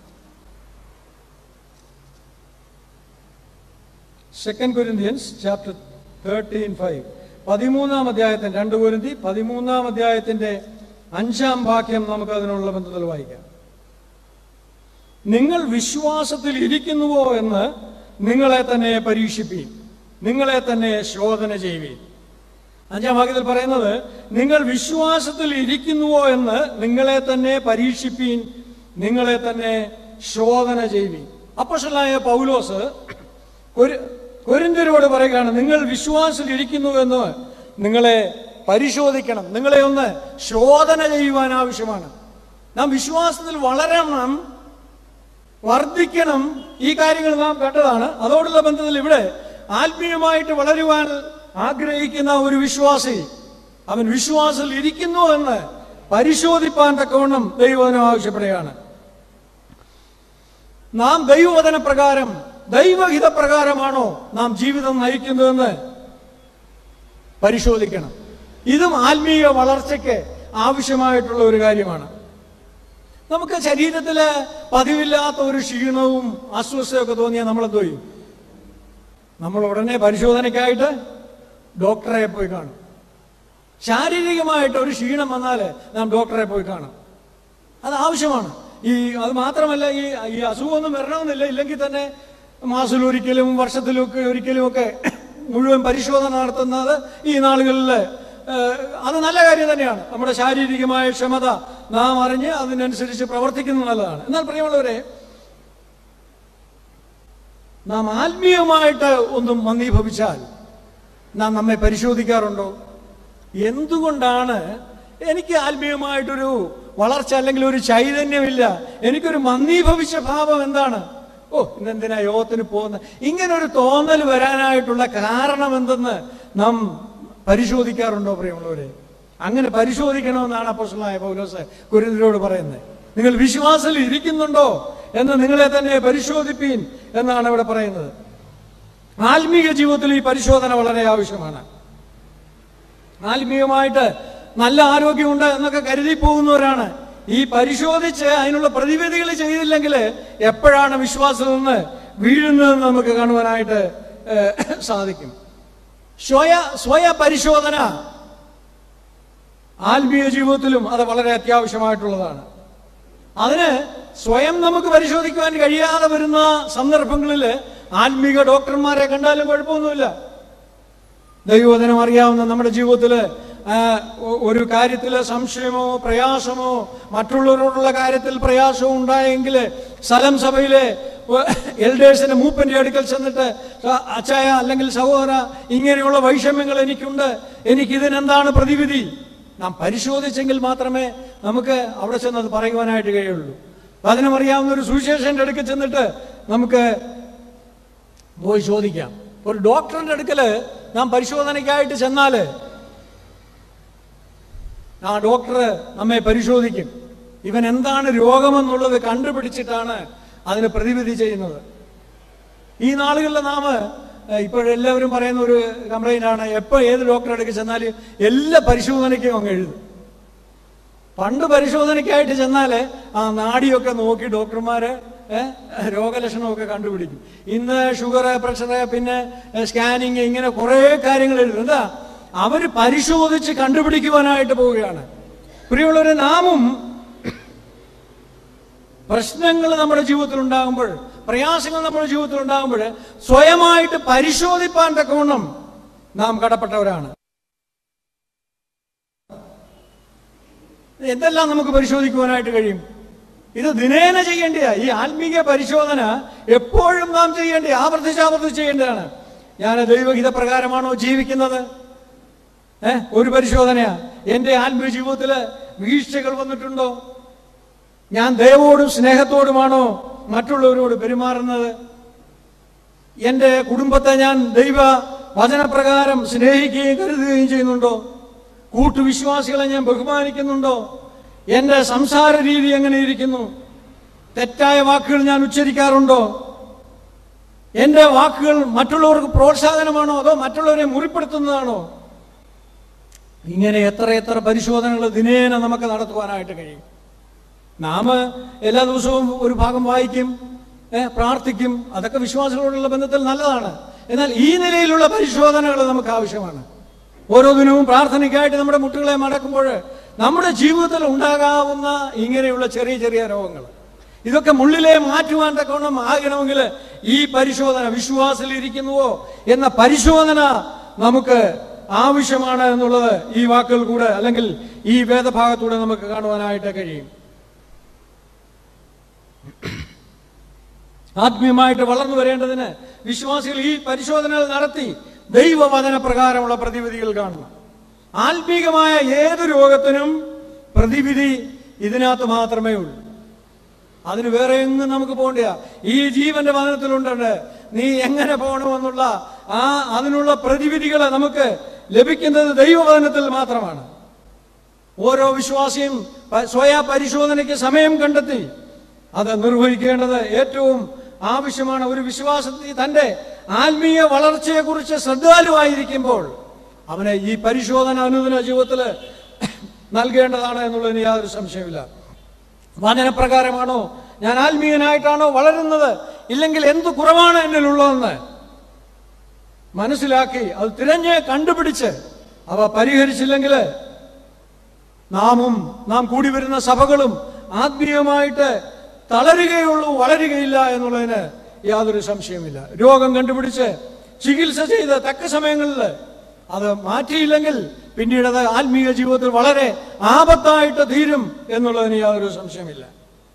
second Corinthians chapter thirteen five പതിമൂന്നാം അധ്യായത്തിന്റെ രണ്ട് കൊരിന്തി പതിമൂന്നാം അധ്യായത്തിന്റെ അഞ്ചാം വാക്യം നമുക്ക് അതിനുള്ള ബന്ധത്തിൽ വായിക്കാം നിങ്ങൾ വിശ്വാസത്തിൽ ഇരിക്കുന്നുവോ എന്ന് നിങ്ങളെ തന്നെ പരീക്ഷിപ്പീൻ നിങ്ങളെ തന്നെ ശോധന ചെയ്യുവീൻ അഞ്ചാം വാക്യത്തിൽ പറയുന്നത് നിങ്ങൾ വിശ്വാസത്തിൽ ഇരിക്കുന്നുവോ എന്ന് നിങ്ങളെ തന്നെ പരീക്ഷിപ്പീൻ നിങ്ങളെ തന്നെ ശോധന ചെയ്യുവീൻ അപ്പോഷലായ പൗലോസ് കൊരി- കൊരിന്ത്യരോട് പറയുകയാണ് നിങ്ങൾ വിശ്വാസത്തിൽ ഇരിക്കുന്നു എന്ന് നിങ്ങളെ പരിശോധിക്കണം നിങ്ങളെ ഒന്ന് ശോധന ചെയ്യുവാൻ ആവശ്യമാണ് നാം വിശ്വാസത്തിൽ വളരണം വർദ്ധിക്കണം ഈ കാര്യങ്ങൾ നാം കണ്ടതാണ് അതോടുള്ള ബന്ധത്തിൽ ഇവിടെ ആത്മീയമായിട്ട് വളരുവാൻ ആഗ്രഹിക്കുന്ന ഒരു വിശ്വാസി അവൻ വിശ്വാസത്തിൽ ഇരിക്കുന്നു എന്ന് പരിശോധിപ്പാൻ തക്കവണ്ണം ദൈവവചനം ആവശ്യപ്പെടുകയാണ് നാം ദൈവവചന പ്രകാരം ദൈവഹിത പ്രകാരമാണോ നാം ജീവിതം നയിക്കുന്നതെന്ന് പരിശോധിക്കണം ഇതും ആത്മീയ വളർച്ചയ്ക്ക് ആവശ്യമായിട്ടുള്ള ഒരു കാര്യമാണ് നമുക്ക് ശരീരത്തില് പതിവില്ലാത്ത ഒരു ക്ഷീണവും അസ്വസ്ഥയൊക്കെ തോന്നിയാൽ നമ്മൾ എന്തോ ചെയ്യും നമ്മൾ ഉടനെ പരിശോധനയ്ക്കായിട്ട് ഡോക്ടറെ പോയി കാണും ശാരീരികമായിട്ട് ഒരു ക്ഷീണം വന്നാൽ നാം ഡോക്ടറെ പോയി കാണും അത് ആവശ്യമാണ് ഈ അത് മാത്രമല്ല ഈ ഈ അസുഖമൊന്നും വരണമെന്നില്ല ഇല്ലെങ്കിൽ തന്നെ മാസത്തിലൊരിക്കലും വർഷത്തിലൊക്കെ ഒരിക്കലും ഒക്കെ മുഴുവൻ പരിശോധന നടത്തുന്നത് ഈ നാളുകളിൽ ഏഹ്, അത് നല്ല കാര്യം തന്നെയാണ് നമ്മുടെ ശാരീരികമായ ക്ഷമത നാം അറിഞ്ഞ് അതിനനുസരിച്ച് പ്രവർത്തിക്കുന്നത് നല്ലതാണ് എന്നാൽ പ്രിയമുള്ളവരെ നാം ആത്മീയമായിട്ട് ഒന്നും മന്ദീഭവിച്ചാൽ നാം നമ്മെ പരിശോധിക്കാറുണ്ടോ എന്തുകൊണ്ടാണ് എനിക്ക് ആത്മീയമായിട്ടൊരു വളർച്ച അല്ലെങ്കിൽ ഒരു ചൈതന്യമില്ല എനിക്കൊരു മന്ദീഭവിച്ച ഭാവം എന്താണ് ഓ ഇന്നെന്തിനാ യോഗത്തിന് പോകുന്ന ഇങ്ങനെ ഒരു തോന്നൽ വരാനായിട്ടുള്ള കാരണം എന്തെന്ന് നാം പരിശോധിക്കാറുണ്ടോ പ്രിയമുള്ളവരെ അങ്ങനെ പരിശോധിക്കണമെന്നാണ് അപ്പോസ്റ്റലായ പൗലോസ് കുരുന്നരോട് പറയുന്നത് നിങ്ങൾ വിശ്വാസത്തിൽ ഇരിക്കുന്നുണ്ടോ എന്ന് നിങ്ങളെ തന്നെ പരിശോധിപ്പീൻ എന്നാണ് ഇവിടെ പറയുന്നത് ആത്മീയ ജീവിതത്തിൽ ഈ പരിശോധന വളരെ ആവശ്യമാണ് ആത്മീയമായിട്ട് നല്ല ആരോഗ്യമുണ്ട് എന്നൊക്കെ കരുതി പോകുന്നവരാണ് ഈ പരിശോധിച്ച് അതിനുള്ള പ്രതിവിധികൾ ചെയ്തില്ലെങ്കിൽ എപ്പോഴാണ് വിശ്വാസത്തിൽ നിന്ന് വീഴുന്നതെന്ന് നമുക്ക് കാണുവാനായിട്ട് ഏഹ്, സാധിക്കും സ്വയ സ്വയ പരിശോധന ആത്മീയ ജീവിതത്തിലും അത് വളരെ അത്യാവശ്യമായിട്ടുള്ളതാണ് അതിന് സ്വയം നമുക്ക് പരിശോധിക്കുവാൻ കഴിയാതെ വരുന്ന സന്ദർഭങ്ങളിൽ ആത്മീക ഡോക്ടർമാരെ കണ്ടാലും കുഴപ്പമൊന്നുമില്ല ദൈവവചനം അറിയാവുന്ന നമ്മുടെ ജീവിതത്തിൽ ഒരു കാര്യത്തിൽ സംശയമോ പ്രയാസമോ മറ്റുള്ളവരോടുള്ള കാര്യത്തിൽ പ്രയാസമോ ഉണ്ടായെങ്കിൽ സ്ഥലം സഭയിലെ എൽഡേഴ്സിന്റെ മൂപ്പന്റെ അടുക്കൽ ചെന്നിട്ട് "സ- അച്ചായ അല്ലെങ്കിൽ സഹോദര ഇങ്ങനെയുള്ള വൈഷമ്യങ്ങൾ എനിക്കുണ്ട് എനിക്ക് ഇതിനെന്താണ് പ്രതിവിധി നാം പരിശോധിച്ചെങ്കിൽ മാത്രമേ നമുക്ക് അവിടെ ചെന്ന് അത് പറയുവാനായിട്ട് കഴിയുള്ളൂ വചനമറിയാവുന്ന ഒരു സുവിശേഷന്റെ അടുക്കൽ ചെന്നിട്ട് നമുക്ക് പോയി ചോദിക്കാം ഒരു ഡോക്ടറിന്റെ അടുക്കല് നാം പരിശോധനയ്ക്കായിട്ട് ചെന്നാല് ആ ഡോക്ടർ നമ്മെ പരിശോധിക്കും ഇവൻ എന്താണ് രോഗമെന്നുള്ളത് കണ്ടുപിടിച്ചിട്ടാണ് അതിന് പ്രതിവിധി ചെയ്യുന്നത് ഈ നാളുകളിൽ നാം ഇപ്പോഴെല്ലാവരും പറയുന്ന ഒരു കംപ്ലൈന്റ് ആണ് എപ്പോൾ ഏത് ഡോക്ടറെ അടുക്കൽ ചെന്നാലും എല്ലാ പരിശോധനയ്ക്കും അങ്ങ് എഴുതും പണ്ട് പരിശോധനയ്ക്കായിട്ട് ചെന്നാല് ആ നാടിയൊക്കെ നോക്കി ഡോക്ടർമാര് ഏഹ്, രോഗലക്ഷണമൊക്കെ കണ്ടുപിടിക്കും ഇന്ന് ഷുഗർ പ്രഷർ പിന്നെ സ്കാനിങ് ഇങ്ങനെ കുറെ കാര്യങ്ങൾ എഴുതും എന്താ അവര് പരിശോധിച്ച് കണ്ടുപിടിക്കുവാനായിട്ട് പോവുകയാണ് പ്രിയമുള്ളവരെ നാമും പ്രശ്നങ്ങൾ നമ്മുടെ ജീവിതത്തിൽ ഉണ്ടാകുമ്പോൾ പ്രയാസങ്ങൾ നമ്മുടെ ജീവിതത്തിൽ ഉണ്ടാകുമ്പോൾ സ്വയമായിട്ട് പരിശോധിപ്പാൻ തക്കവണ്ണം നാം കടപ്പെട്ടവരാണ് എന്തെല്ലാം നമുക്ക് പരിശോധിക്കുവാനായിട്ട് കഴിയും ഇത് ദിനേന ചെയ്യേണ്ടതാ ഈ ആത്മീയ പരിശോധന എപ്പോഴും നാം ചെയ്യേണ്ട ആവർത്തിച്ച് ആവർത്തിച്ച് ചെയ്യേണ്ടതാണ് ഞാൻ ദൈവഹിത പ്രകാരമാണോ ജീവിക്കുന്നത് ഏ ഒരു പരിശോധനയാ എന്റെ ആത്മീയ ജീവിതത്തില് വീഴ്ചകൾ വന്നിട്ടുണ്ടോ ഞാൻ ദയവോടും സ്നേഹത്തോടുമാണോ മറ്റുള്ളവരോട് പെരുമാറുന്നത് എന്റെ കുടുംബത്തെ ഞാൻ ദൈവ വചനപ്രകാരം സ്നേഹിക്കുകയും കരുതുകയും ചെയ്യുന്നുണ്ടോ കൂട്ടുവിശ്വാസികളെ ഞാൻ ബഹുമാനിക്കുന്നുണ്ടോ എന്റെ സംസാര രീതി എങ്ങനെ ഇരിക്കുന്നു തെറ്റായ വാക്കുകൾ ഞാൻ ഉച്ചരിക്കാറുണ്ടോ എന്റെ വാക്കുകൾ മറ്റുള്ളവർക്ക് പ്രോത്സാഹനമാണോ അതോ മറ്റുള്ളവരെ മുറിപ്പെടുത്തുന്നതാണോ ഇങ്ങനെ എത്ര എത്ര പരിശോധനകൾ ദിനേന നമുക്ക് നടത്തുവാനായിട്ട് കഴിയും നാം എല്ലാ ദിവസവും ഒരു ഭാഗം വായിക്കും ഏ, പ്രാർത്ഥിക്കും അതൊക്കെ വിശ്വാസികളോടുള്ള ബന്ധത്തിൽ നല്ലതാണ് എന്നാൽ ഈ നിലയിലുള്ള പരിശോധനകൾ നമുക്ക് ആവശ്യമാണ് ഓരോ ദിനവും പ്രാർത്ഥനയ്ക്കായിട്ട് നമ്മുടെ മുട്ടുകളെ മടക്കുമ്പോൾ നമ്മുടെ ജീവിതത്തിൽ ഉണ്ടാകാവുന്ന ഇങ്ങനെയുള്ള ചെറിയ ചെറിയ രോഗങ്ങൾ ഇതൊക്കെ മുള്ളിലെ മാറ്റുവാൻ തക്കവണ്ണം ആകണമെങ്കിൽ ഈ പരിശോധന വിശ്വാസത്തിൽ ഇരിക്കുന്നുവോ എന്ന പരിശോധന നമുക്ക് ആവശ്യമാണ് എന്നുള്ളത് ഈ വാക്കുകൾ കൂടെ അല്ലെങ്കിൽ ഈ വേദഭാഗത്തൂടെ നമുക്ക് കാണുവാനായിട്ട് കഴിയും ആത്മീയമായിട്ട് വളർന്നു വരേണ്ടതിന് വിശ്വാസികൾ ഈ പരിശോധനകൾ നടത്തി ദൈവവചന പ്രകാരമുള്ള പ്രതിവിധികൾ കാണണം ആത്മീകമായ ഏത് രോഗത്തിനും പ്രതിവിധി ഇതിനകത്ത് മാത്രമേ ഉള്ളൂ അതിന് വേറെ എങ്ങും നമുക്ക് പോകണ്ട ഈ ജീവന്റെ വചനത്തിലുണ്ട് നീ എങ്ങനെ പോകണമെന്നുള്ള ആ അതിനുള്ള പ്രതിവിധികൾ നമുക്ക് ലഭിക്കുന്നത് ദൈവവചനത്തിൽ മാത്രമാണ് ഓരോ വിശ്വാസിയും പ- സ്വയ പരിശോധനയ്ക്ക് സമയം കണ്ടെത്തി അത് നിർവഹിക്കേണ്ടത് ഏറ്റവും ആവശ്യമാണ് ഒരു വിശ്വാസത്തിൽ തന്റെ ആത്മീയ വളർച്ചയെക്കുറിച്ച് ശ്രദ്ധാലുവായിരിക്കുമ്പോൾ അവനെ ഈ പരിശോധന അനുദിന ജീവിതത്തിൽ നൽകേണ്ടതാണ് എന്നുള്ളതിന് യാതൊരു സംശയമില്ല വചനപ്രകാരമാണോ ഞാൻ ആത്മീയനായിട്ടാണോ വളരുന്നത് ഇല്ലെങ്കിൽ എന്ത് കുറവാണ് എന്നിലുള്ളതെന്ന് മനസ്സിലാക്കി അത് തിരഞ്ഞ് കണ്ടുപിടിച്ച് അവ പരിഹരിച്ചില്ലെങ്കിൽ നാമും നാം കൂടി വരുന്ന സഭകളും ആത്മീയമായിട്ട് തളരുകയുള്ളൂ വളരുകയില്ല എന്നുള്ളതിന് യാതൊരു സംശയമില്ല രോഗം കണ്ടുപിടിച്ച് ചികിത്സ ചെയ്ത് തക്ക സമയങ്ങളിൽ അത് മാറ്റിയില്ലെങ്കിൽ പിന്നീട് അത് ആത്മീയ ജീവിതത്തിൽ വളരെ ആപത്തായിട്ട് തീരും എന്നുള്ളതിന് യാതൊരു സംശയമില്ല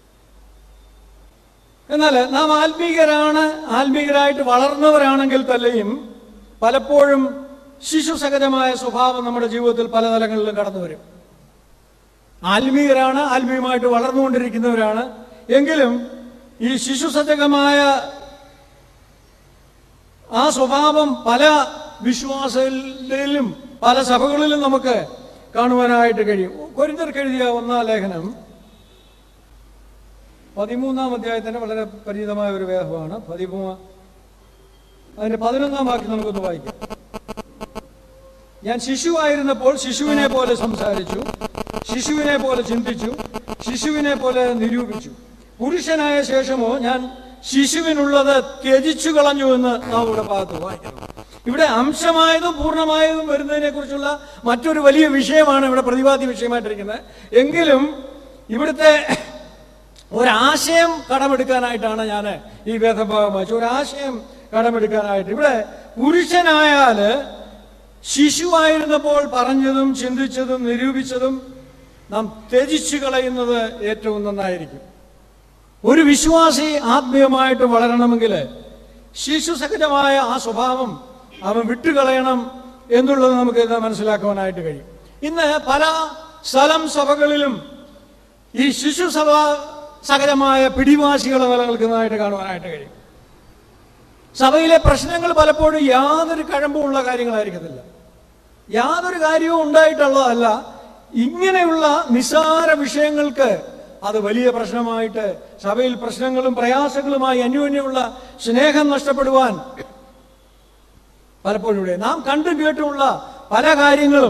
എന്നാൽ നാം ആത്മീകരാണ് ആത്മീകരായിട്ട് വളർന്നവരാണെങ്കിൽ തന്നെയും പലപ്പോഴും ശിശുസഹജമായ സ്വഭാവം നമ്മുടെ ജീവിതത്തിൽ പല തലങ്ങളിലും കടന്നു വരും ആത്മീയരാണ് ആത്മീയമായിട്ട് വളർന്നുകൊണ്ടിരിക്കുന്നവരാണ് എങ്കിലും ഈ ശിശുസജകമായ ആ സ്വഭാവം പല വിശ്വാസങ്ങളിലും പല സഭകളിലും നമുക്ക് കാണുവാനായിട്ട് കഴിയും കൊരിന്തർക്ക് എഴുതിയ ഒന്നാം ലേഖനം പതിമൂന്നാം അധ്യായത്തിന് വളരെ പരിചിതമായ ഒരു വേദമാണ് പതിമൂന്ന് അതിന്റെ പതിനൊന്നാം വാക്യം നമുക്കൊന്ന് വായിക്കാം ഞാൻ ശിശുവായിരുന്നപ്പോൾ ശിശുവിനെ പോലെ സംസാരിച്ചു ശിശുവിനെ പോലെ ചിന്തിച്ചു ശിശുവിനെ പോലെ നിരൂപിച്ചു പുരുഷനായ ശേഷമോ ഞാൻ ശിശുവിനുള്ളത് ത്യജിച്ചു കളഞ്ഞു എന്ന് നാം ഇവിടെ ഭാഗത്ത് വായിക്കണം ഇവിടെ അംശമായതും പൂർണ്ണമായതും വരുന്നതിനെ കുറിച്ചുള്ള മറ്റൊരു വലിയ വിഷയമാണ് ഇവിടെ പ്രതിപാദ്യ വിഷയമായിട്ടിരിക്കുന്നത് എങ്കിലും ഇവിടുത്തെ ഒരാശയം കടമെടുക്കാനായിട്ടാണ് ഞാൻ ഈ വേദഭാഗം വായിച്ചത് ഒരാശയം കടമെടുക്കാനായിട്ട് ഇവിടെ പുരുഷനായാല് ശിശുവായിരുന്നപ്പോൾ പറഞ്ഞതും ചിന്തിച്ചതും നിരൂപിച്ചതും നാം ത്യജിച്ചു കളയുന്നത് ഏറ്റവും നന്നായിരിക്കും ഒരു വിശ്വാസി ആത്മീയമായിട്ട് വളരണമെങ്കിൽ ശിശുസഹജമായ ആ സ്വഭാവം അവൻ വിട്ടുകളയണം എന്നുള്ളത് നമുക്ക് ഇന്ന് മനസ്സിലാക്കുവാനായിട്ട് കഴിയും ഇന്ന് പല സ്ഥലം സഭകളിലും ഈ ശിശുസഭ സഹജമായ പിടിവാശികൾ നിലനിൽക്കുന്നതായിട്ട് കാണുവാനായിട്ട് കഴിയും സഭയിലെ പ്രശ്നങ്ങൾ പലപ്പോഴും യാതൊരു കഴമ്പുമുള്ള കാര്യങ്ങളായിരിക്കത്തില്ല യാതൊരു കാര്യവും ഉണ്ടായിട്ടുള്ളതല്ല ഇങ്ങനെയുള്ള നിസാര വിഷയങ്ങൾക്ക് അത് വലിയ പ്രശ്നമായിട്ട് സഭയിൽ പ്രശ്നങ്ങളും പ്രയാസങ്ങളുമായി അന്യോന്യമുള്ള സ്നേഹം നഷ്ടപ്പെടുവാൻ പലപ്പോഴും ഇവിടെ നാം കണ്ടും കേട്ടുമുള്ള പല കാര്യങ്ങളും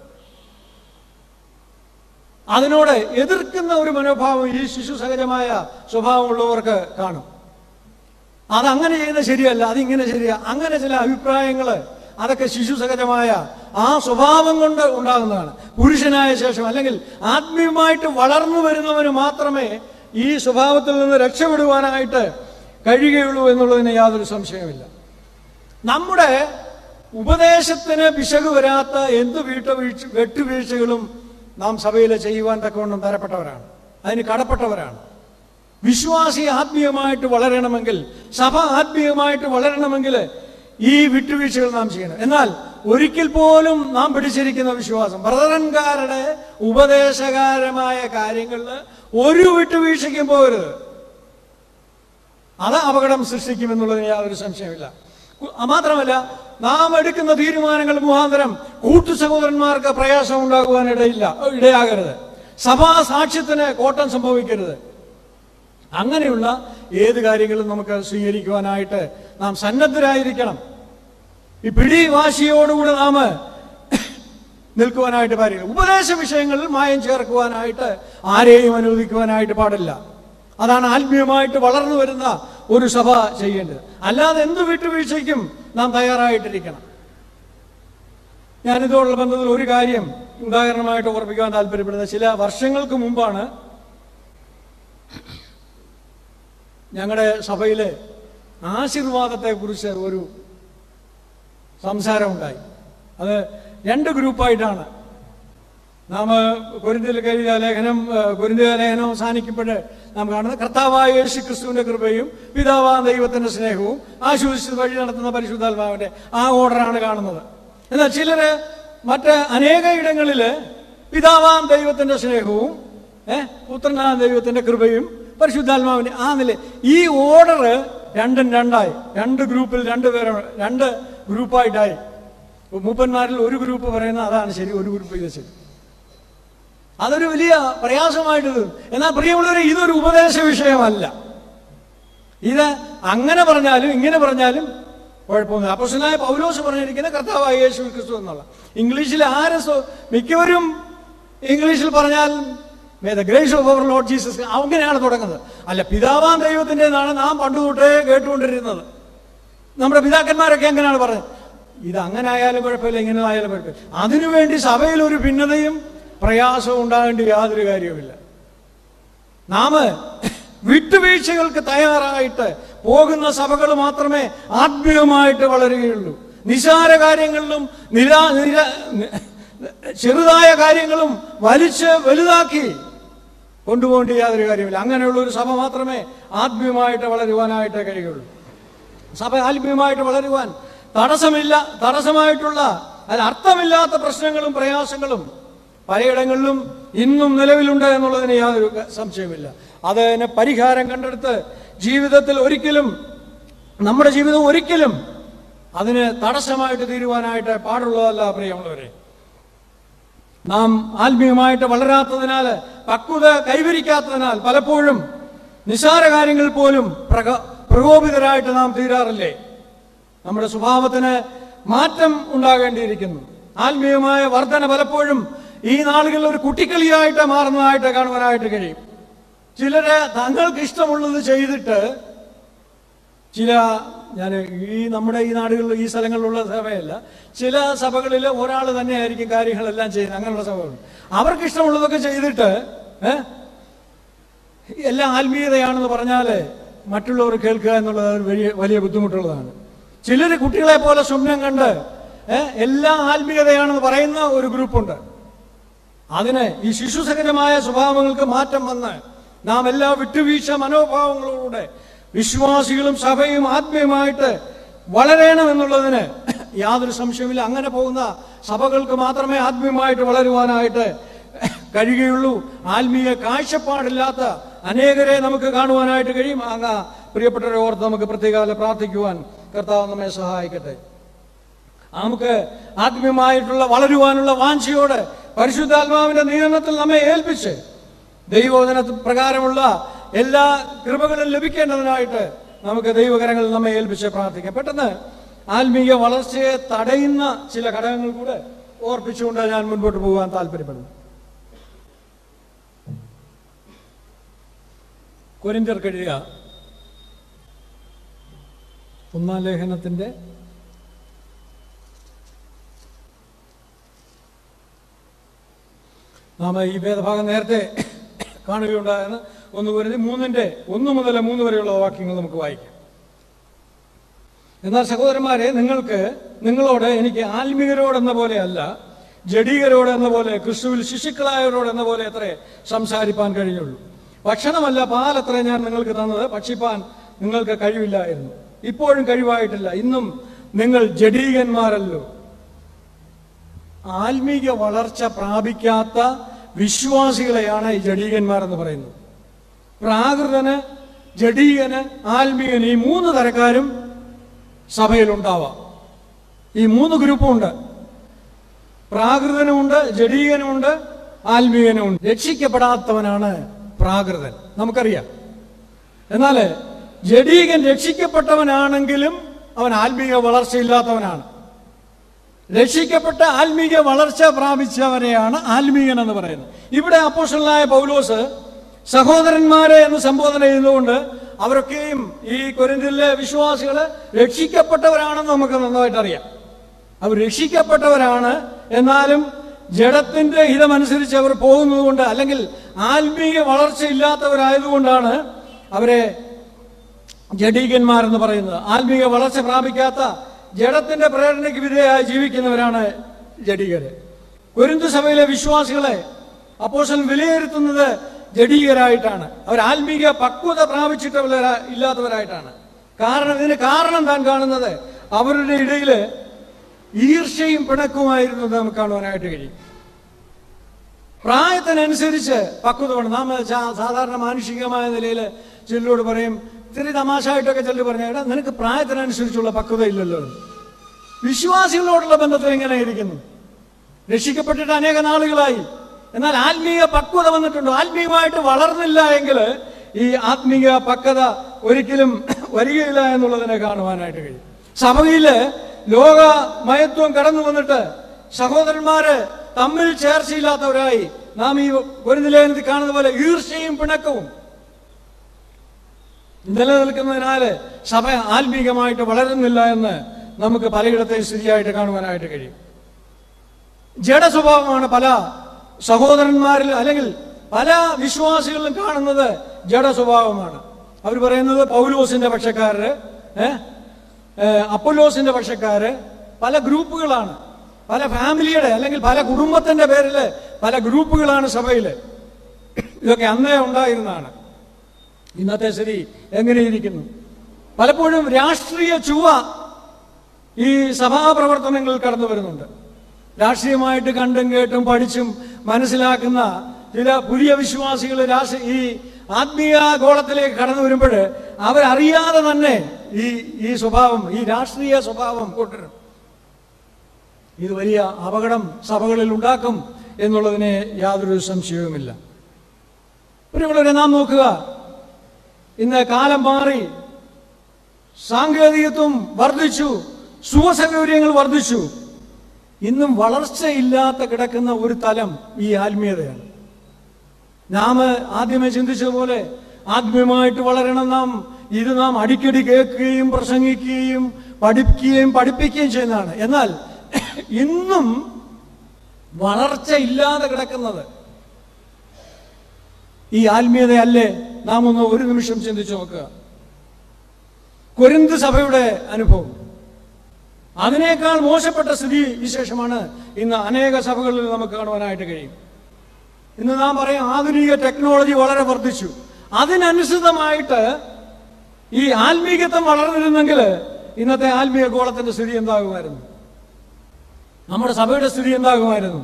അതിനോട് എതിർക്കുന്ന ഒരു മനോഭാവം ഈ ശിശു സഹജമായ സ്വഭാവമുള്ളവർക്ക് കാണും അതങ്ങനെ ചെയ്യുന്നത് ശരിയല്ല അതിങ്ങനെ ശരിയാ അങ്ങനെ ചില അഭിപ്രായങ്ങൾ അതൊക്കെ ശിശു സഹജമായ ആ സ്വഭാവം കൊണ്ട് ഉണ്ടാകുന്നതാണ് പുരുഷനായ ശേഷം അല്ലെങ്കിൽ ആത്മീയമായിട്ട് വളർന്നു വരുന്നവന് മാത്രമേ ഈ സ്വഭാവത്തിൽ നിന്ന് രക്ഷപ്പെടുവാനായിട്ട് കഴിയുകയുള്ളൂ എന്നുള്ളതിന് യാതൊരു സംശയമില്ല നമ്മുടെ ഉപദേശത്തിന് പിശക് വരാത്ത എന്ത് വീട്ടുവീഴ്ച വെട്ടുവീഴ്ചകളും നാം സഭയിൽ ചെയ്യുവാൻ തക്കവണ്ണം തരപ്പെട്ടവരാണ് അതിന് കടപ്പെട്ടവരാണ് വിശ്വാസി ആത്മീയമായിട്ട് വളരണമെങ്കിൽ സഭ ആത്മീയമായിട്ട് വളരണമെങ്കിൽ ഈ വിട്ടുവീഴ്ചകൾ നാം ചെയ്യണം എന്നാൽ ഒരിക്കൽ പോലും നാം പിടിച്ചിരിക്കുന്ന വിശ്വാസം ബ്രദറൻകാരുടെ ഉപദേശകാരമായ കാര്യങ്ങളിൽ ഒരു വിട്ടുവീഴ്ചയ്ക്കും പോകരുത് അത് അപകടം സൃഷ്ടിക്കുമെന്നുള്ളതിന് യാതൊരു സംശയമില്ല കു- മാത്രമല്ല നാം എടുക്കുന്ന തീരുമാനങ്ങൾ മുഖാന്തരം കൂട്ടു സഹോദരന്മാർക്ക് പ്രയാസം ഉണ്ടാകുവാൻ ഇടയില്ല ഇടയാകരുത് സഭാ സാക്ഷ്യത്തിന് കോട്ടം സംഭവിക്കരുത് അങ്ങനെയുള്ള ഏത് കാര്യങ്ങളും നമുക്ക് സ്വീകരിക്കുവാനായിട്ട് നാം സന്നദ്ധരായിരിക്കണം ഈ പിടി വാശിയോടുകൂടെ നാം നിൽക്കുവാനായിട്ട് പാടില്ല ഉപദേശ വിഷയങ്ങളിൽ മായം ചേർക്കുവാനായിട്ട് ആരെയും അനുവദിക്കുവാനായിട്ട് പാടില്ല അതാണ് ആത്മീയമായിട്ട് വളർന്നു വരുന്ന ഒരു സഭ ചെയ്യേണ്ടത് അല്ലാതെ എന്ത് വിട്ടുവീഴ്ചയ്ക്കും നാം തയ്യാറായിട്ടിരിക്കണം ഞാനിതോടുള്ള ബന്ധത്തിൽ ഒരു കാര്യം ഉദാഹരണമായിട്ട് ഓർമ്മിക്കാൻ താല്പര്യപ്പെടുന്നത് ചില വർഷങ്ങൾക്ക് മുമ്പാണ് ഞങ്ങളുടെ സഭയിലെ ആശീർവാദത്തെക്കുറിച്ച് ഒരു സംസാരമുണ്ടായി അത് രണ്ട് ഗ്രൂപ്പായിട്ടാണ് നാം കുരിന്തിൽ കഴിയ ലേഖനം കുരിന്തിയ ലേഖനം അവസാനിക്കുമ്പോൾ നാം കാണുന്നത് കർത്താവായ യേശു ക്രിസ്തുവിന്റെ കൃപയും പിതാവായ ദൈവത്തിന്റെ സ്നേഹവും ആശ്വസിച്ച് വഴി നടത്തുന്ന പരിശുദ്ധാത്മാവിന്റെ ആ ഓർഡറാണ് കാണുന്നത് എന്നാൽ ചിലര് മറ്റ് അനേക ഇടങ്ങളില് പിതാവാം ദൈവത്തിന്റെ സ്നേഹവും ഏഹ് പുത്രനായ ദൈവത്തിന്റെ കൃപയും പരിശുദ്ധാത്മാവിന്റെ ആ നില ഈ ഓർഡർ രണ്ടും രണ്ടായി രണ്ട് ഗ്രൂപ്പിൽ രണ്ട് പേരാണ് രണ്ട് ഗ്രൂപ്പായിട്ടായി മൂപ്പന്മാരിൽ ഒരു ഗ്രൂപ്പ് പറയുന്ന അതാണ് ശരി ഒരു ഗ്രൂപ്പ് ഇത് ശരി അതൊരു വലിയ പ്രയാസമായിട്ട് തോന്നും എന്നാൽ പ്രിയമുള്ളവരെ ഇതൊരു ഉപദേശ വിഷയമല്ല ഇത് അങ്ങനെ പറഞ്ഞാലും ഇങ്ങനെ പറഞ്ഞാലും കുഴപ്പമൊന്നുമില്ല അപ്പോസനായ പൗലോസ് പറഞ്ഞിരിക്കുന്ന കർത്താവായ യേശു ക്രിസ്തു എന്നുള്ള ഇംഗ്ലീഷിൽ ആരും സ്വ- മിക്കവരും ഇംഗ്ലീഷിൽ പറഞ്ഞാൽ may the grace of our Lord Jesus അങ്ങനെയാണ് തുടങ്ങുന്നത് അല്ല പിതാവാൻ ദൈവത്തിൻ്റെതാണ് നാം പണ്ട് തൊട്ടേ കേട്ടുകൊണ്ടിരുന്നത് നമ്മുടെ പിതാക്കന്മാരൊക്കെ എങ്ങനെയാണ് പറഞ്ഞത് ഇത് അങ്ങനെ ആയാലും കുഴപ്പമില്ല ഇങ്ങനെ ആയാലും കുഴപ്പമില്ല അതിനുവേണ്ടി സഭയിൽ ഒരു ഭിന്നതയും പ്രയാസവും ഉണ്ടാകേണ്ട യാതൊരു കാര്യവുമില്ല നാം വിട്ടുവീഴ്ചകൾക്ക് തയ്യാറായിട്ട് പോകുന്ന സഭകൾ മാത്രമേ ആത്മീയമായിട്ട് വളരുകയുള്ളൂ നിസാര കാര്യങ്ങളിലും നിരാ നിര ചെറുതായ കാര്യങ്ങളും വലിച്ച് വലുതാക്കി കൊണ്ടുപോകേണ്ട യാതൊരു കാര്യമില്ല അങ്ങനെയുള്ള ഒരു സഭ മാത്രമേ ആത്മീയമായിട്ട് വളരുവാനായിട്ട് കഴിയുള്ളൂ സഭ ആത്മീയമായിട്ട് വളരുവാൻ തടസ്സമില്ല തടസ്സമായിട്ടുള്ള അതിന് അർത്ഥമില്ലാത്ത പ്രശ്നങ്ങളും പ്രയാസങ്ങളും പലയിടങ്ങളിലും ഇന്നും നിലവിലുണ്ട് എന്നുള്ളതിന് യാതൊരു ക- സംശയമില്ല അതിന് പരിഹാരം കണ്ടെടുത്ത് ജീവിതത്തിൽ ഒരിക്കലും നമ്മുടെ ജീവിതം ഒരിക്കലും അതിന് തടസ്സമായിട്ട് തീരുവാനായിട്ട് പാടുള്ളതല്ല പ്രിയമുള്ളവരെ നാം ആത്മീയമായിട്ട് വളരാത്തതിനാൽ പക്വത കൈവരിക്കാത്തതിനാൽ പലപ്പോഴും നിസാര കാര്യങ്ങൾ പോലും പ്രക പ്രകോപിതരായിട്ട് നാം തീരാറില്ലേ നമ്മുടെ സ്വഭാവത്തിന് മാറ്റം ഉണ്ടാകേണ്ടിയിരിക്കുന്നു ആത്മീയമായ വർധന പലപ്പോഴും ഈ നാളുകളിൽ ഒരു കുട്ടിക്കളിയായിട്ട് മാറുന്നതായിട്ട് കാണുവാനായിട്ട് കഴിയും ചിലര് തങ്ങൾക്ക് ഇഷ്ടമുള്ളത് ചെയ്തിട്ട് ചില ഞാൻ ഈ നമ്മുടെ ഈ നാടുകളിൽ ഈ സ്ഥലങ്ങളിലുള്ള സഭയല്ല ചില സഭകളിൽ ഒരാൾ തന്നെയായിരിക്കും കാര്യങ്ങളെല്ലാം ചെയ്യുന്നത് അങ്ങനെയുള്ള സഭകളുണ്ട് അവർക്ക് ഇഷ്ടമുള്ളതൊക്കെ ചെയ്തിട്ട് ഏഹ് എല്ലാം ആത്മീയതയാണെന്ന് പറഞ്ഞാൽ മറ്റുള്ളവർ കേൾക്കുക എന്നുള്ളത് ഒരു വലിയ വലിയ ബുദ്ധിമുട്ടുള്ളതാണ് ചിലർ കുട്ടികളെ പോലെ സ്വപ്നം കണ്ട് ഏഹ് എല്ലാം ആത്മീയതയാണെന്ന് പറയുന്ന ഒരു ഗ്രൂപ്പുണ്ട് അതിന് ഈ ശിശുസഹജമായ സ്വഭാവങ്ങൾക്ക് മാറ്റം വന്ന് നാം എല്ലാ വിട്ടുവീഴ്ച മനോഭാവങ്ങളോടെ വിശ്വാസികളും സഭയും ആത്മീയമായിട്ട് വളരണം എന്നുള്ളതിന് യാതൊരു സംശയമില്ല അങ്ങനെ പോകുന്ന സഭകൾക്ക് മാത്രമേ ആത്മീയമായിട്ട് വളരുവാനായിട്ട് കഴിയുകയുള്ളൂ ആത്മീയ കാഴ്ചപ്പാടില്ലാത്ത അനേകരെ നമുക്ക് കാണുവാനായിട്ട് കഴിയും അങ്ങ് പ്രിയപ്പെട്ടവരെ ഓർത്ത് നമുക്ക് പ്രത്യേകാല പ്രാർത്ഥിക്കുവാൻ കർത്താവ് നമ്മെ സഹായിക്കട്ടെ നമുക്ക് ആത്മീയമായിട്ടുള്ള വളരുവാനുള്ള വാഞ്ചയോടെ പരിശുദ്ധാത്മാവിന്റെ നിയന്ത്രണത്തിൽ നമ്മെ ഏൽപ്പിച്ച് ദൈവോധന പ്രകാരമുള്ള എല്ലാ കൃപകളും ലഭിക്കേണ്ടതിനായിട്ട് നമുക്ക് ദൈവകരങ്ങളിൽ നമ്മെ ഏൽപ്പിച്ച് പ്രാർത്ഥിക്കാം പെട്ടെന്ന് ആത്മീയ വളർച്ചയെ തടയുന്ന ചില ഘടകങ്ങൾ കൂടെ ഓർപ്പിച്ചുകൊണ്ട് ഞാൻ മുൻപോട്ട് പോകാൻ താല്പര്യപ്പെടുന്നു കൊരിന്ത്യർ കഴിയുക ഒന്നാം ലേഖനത്തിന്റെ നാം ഈ വേദഭാഗം നേരത്തെ കാണുകയുണ്ടായെന്ന് ഒന്ന് കുരുതി മൂന്നിന്റെ ഒന്ന് മുതൽ മൂന്ന് വരെയുള്ള വാക്യങ്ങൾ നമുക്ക് വായിക്കാം എന്നാൽ സഹോദരന്മാരെ നിങ്ങൾക്ക് നിങ്ങളോട് എനിക്ക് ആത്മീയരോടെന്ന പോലെയല്ല ജഡീകരോട് എന്ന പോലെ ക്രിസ്തുവിൽ ശിശുക്കളായവരോട് എന്ന പോലെ അത്രേ സംസാരിപ്പാൻ കഴിഞ്ഞുള്ളൂ ഭക്ഷണമല്ല പാലത്രേ ഞാൻ നിങ്ങൾക്ക് തന്നത് ഭക്ഷിപ്പാൻ നിങ്ങൾക്ക് കഴിവില്ലായിരുന്നു ഇപ്പോഴും കഴിവായിട്ടില്ല ഇന്നും നിങ്ങൾ ജഡീകന്മാരല്ലോ ആത്മീക വളർച്ച പ്രാപിക്കാത്ത വിശ്വാസികളെയാണ് ഈ ജഡീകന്മാർ എന്ന് പറയുന്നത് പ്രാകൃതന് ജഡീകന് ആത്മീയന് ഈ മൂന്ന് തരക്കാരും സഭയിലുണ്ടാവാം ഈ മൂന്ന് ഗ്രൂപ്പുണ്ട് പ്രാകൃതനുമുണ്ട് ജഡീകനുമുണ്ട് ആത്മീയനുമുണ്ട് രക്ഷിക്കപ്പെടാത്തവനാണ് പ്രാകൃതൻ നമുക്കറിയാം എന്നാൽ ജഡീകൻ രക്ഷിക്കപ്പെട്ടവനാണെങ്കിലും അവൻ ആത്മീയ വളർച്ചയില്ലാത്തവനാണ് രക്ഷിക്കപ്പെട്ട ആത്മീയ വളർച്ച പ്രാപിച്ചവരെയാണ് ആത്മീയൻ എന്ന് പറയുന്നത് ഇവിടെ അപ്പോസ്റ്റലായ പൗലോസ് സഹോദരന്മാരെ എന്ന് സംബോധന ചെയ്തുകൊണ്ട് അവരൊക്കെയും ഈ കൊരിന്തിലെ വിശ്വാസികള് രക്ഷിക്കപ്പെട്ടവരാണെന്ന് നമുക്ക് നന്നായിട്ട് അറിയാം അവർ രക്ഷിക്കപ്പെട്ടവരാണ് എന്നാലും ജഡത്തിന്റെ ഹിതമനുസരിച്ച് അവർ പോകുന്നത് കൊണ്ട് അല്ലെങ്കിൽ ആത്മീയ വളർച്ച ഇല്ലാത്തവരായതുകൊണ്ടാണ് അവരെ ജഡീകന്മാരെന്ന് പറയുന്നത് ആത്മീയ വളർച്ച പ്രാപിക്കാത്ത ജഡത്തിന്റെ പ്രേരണയ്ക്ക് വിധേയമായി ജീവിക്കുന്നവരാണ് ജഡീകര് കുരുന്തു സഭയിലെ വിശ്വാസികളെ അപ്പോഷൻ വിലയിരുത്തുന്നത് ജഡീകരായിട്ടാണ് അവർ ആത്മീയ പക്വത പ്രാപിച്ചിട്ടുള്ള ഇല്ലാത്തവരായിട്ടാണ് കാരണം ഇതിന് കാരണം താൻ കാണുന്നത് അവരുടെ ഇടയിൽ ഈർഷ്യയും പിണക്കുമായിരുന്നു എന്ന് നമുക്ക് കാണുവാനായിട്ട് കഴിയും പ്രായത്തിനനുസരിച്ച് പക്വത വേണം നാം സാ- സാധാരണ മാനുഷികമായ നിലയിൽ ചിലരോട് പറയും ഇത്തിരി തമാശയായിട്ടൊക്കെ ചിലർ പറഞ്ഞാൽ എടാ നിനക്ക് പ്രായത്തിനനുസരിച്ചുള്ള പക്വത ഇല്ലല്ലോ വിശ്വാസികളോടുള്ള ബന്ധത്തിൽ എങ്ങനെ ഇരിക്കുന്നു രക്ഷിക്കപ്പെട്ടിട്ട് അനേക നാളുകളായി എന്നാൽ ആത്മീയ പക്വത വന്നിട്ടുണ്ട് ആത്മീയമായിട്ട് വളർന്നില്ല എങ്കിൽ ഈ ആത്മീയ പക്വത ഒരിക്കലും വരികയില്ല എന്നുള്ളതിനെ കാണുവാനായിട്ട് കഴിയും സഭയില് ലോക മയത്വം കടന്നു വന്നിട്ട് സഹോദരന്മാര് തമ്മിൽ ചേർച്ചയില്ലാത്തവരായി നാം ഈ ഒരു നിലയത്തിൽ കാണുന്ന പോലെ ഈർഷ്യയും പിണക്കവും നിലനിൽക്കുന്നതിനാല് സഭ ആത്മീകമായിട്ട് വളരുന്നില്ല എന്ന് നമുക്ക് പലയിടത്തെയും സ്ഥിതിയായിട്ട് കാണുവാനായിട്ട് കഴിയും ജഡ സ്വഭാവമാണ് പല സഹോദരന്മാരിൽ അല്ലെങ്കിൽ പല വിശ്വാസികളിലും കാണുന്നത് ജഡ സ്വഭാവമാണ് അവർ പറയുന്നത് പൗലോസിന്റെ പക്ഷക്കാര് ഏഹ് അപ്പൊലോസിന്റെ പക്ഷക്കാര് പല ഗ്രൂപ്പുകളാണ് പല ഫാമിലിയുടെ അല്ലെങ്കിൽ പല കുടുംബത്തിന്റെ പേരിൽ പല ഗ്രൂപ്പുകളാണ് സഭയില് ഇതൊക്കെ അന്നേ ഉണ്ടായിരുന്നതാണ് ഇന്നത്തെ സ്ഥിതി എങ്ങനെയിരിക്കുന്നു പലപ്പോഴും രാഷ്ട്രീയ ചുവ ഈ സഭാപ്രവർത്തനങ്ങളിൽ കടന്നു വരുന്നുണ്ട് രാഷ്ട്രീയമായിട്ട് കണ്ടും കേട്ടും പഠിച്ചും മനസ്സിലാക്കുന്ന ചില പുതിയ വിശ്വാസികൾ രാഷ്ട്രീയ ഈ ആത്മീയ ഗോളത്തിലേക്ക് കടന്നു വരുമ്പോൾ അവരറിയാതെ തന്നെ ഈ ഈ സ്വഭാവം ഈ രാഷ്ട്രീയ സ്വഭാവം കൊണ്ടുവരും ഇത് വലിയ അപകടം സഭകളിൽ ഉണ്ടാക്കും എന്നുള്ളതിന് യാതൊരു സംശയവുമില്ല പ്രിയമുള്ളവരെ നാം നോക്കുക ഇന്ന് കാലം മാറി സാങ്കേതികത്വം വർദ്ധിച്ചു സുഖസൗകര്യങ്ങൾ വർദ്ധിച്ചു ഇന്നും വളർച്ചയില്ലാത്ത കിടക്കുന്ന ഒരു തലം ഈ ആത്മീയതയാണ് നാം ആദ്യമേ ചിന്തിച്ചതുപോലെ ആത്മീയമായിട്ട് വളരണം നാം ഇത് നാം അടിക്കടി കേൾക്കുകയും പ്രസംഗിക്കുകയും പഠിക്കുകയും പഠിപ്പിക്കുകയും ചെയ്യുന്നതാണ് എന്നാൽ ഇന്നും വളർച്ച ഇല്ലാതെ കിടക്കുന്നത് ഈ ആത്മീയതയല്ലേ നാം ഒന്ന് ഒരു നിമിഷം ചിന്തിച്ചു നോക്കുക കൊരിന്ത് സഭയുടെ അനുഭവം അതിനേക്കാൾ മോശപ്പെട്ട സ്ഥിതി വിശേഷമാണ് ഇന്ന് അനേക സഭകളിൽ നമുക്ക് കാണുവാനായിട്ട് കഴിയും ഇന്ന് നാം പറയാം ആധുനിക ടെക്നോളജി വളരെ വർദ്ധിച്ചു അതിനനുസൃതമായിട്ട് ഈ ആത്മീകത്വം വളർന്നിരുന്നെങ്കിൽ ഇന്നത്തെ ആത്മീയ ഗോളത്തിന്റെ സ്ഥിതി എന്താകുമായിരുന്നു നമ്മുടെ സഭയുടെ സ്ഥിതി എന്താകുമായിരുന്നു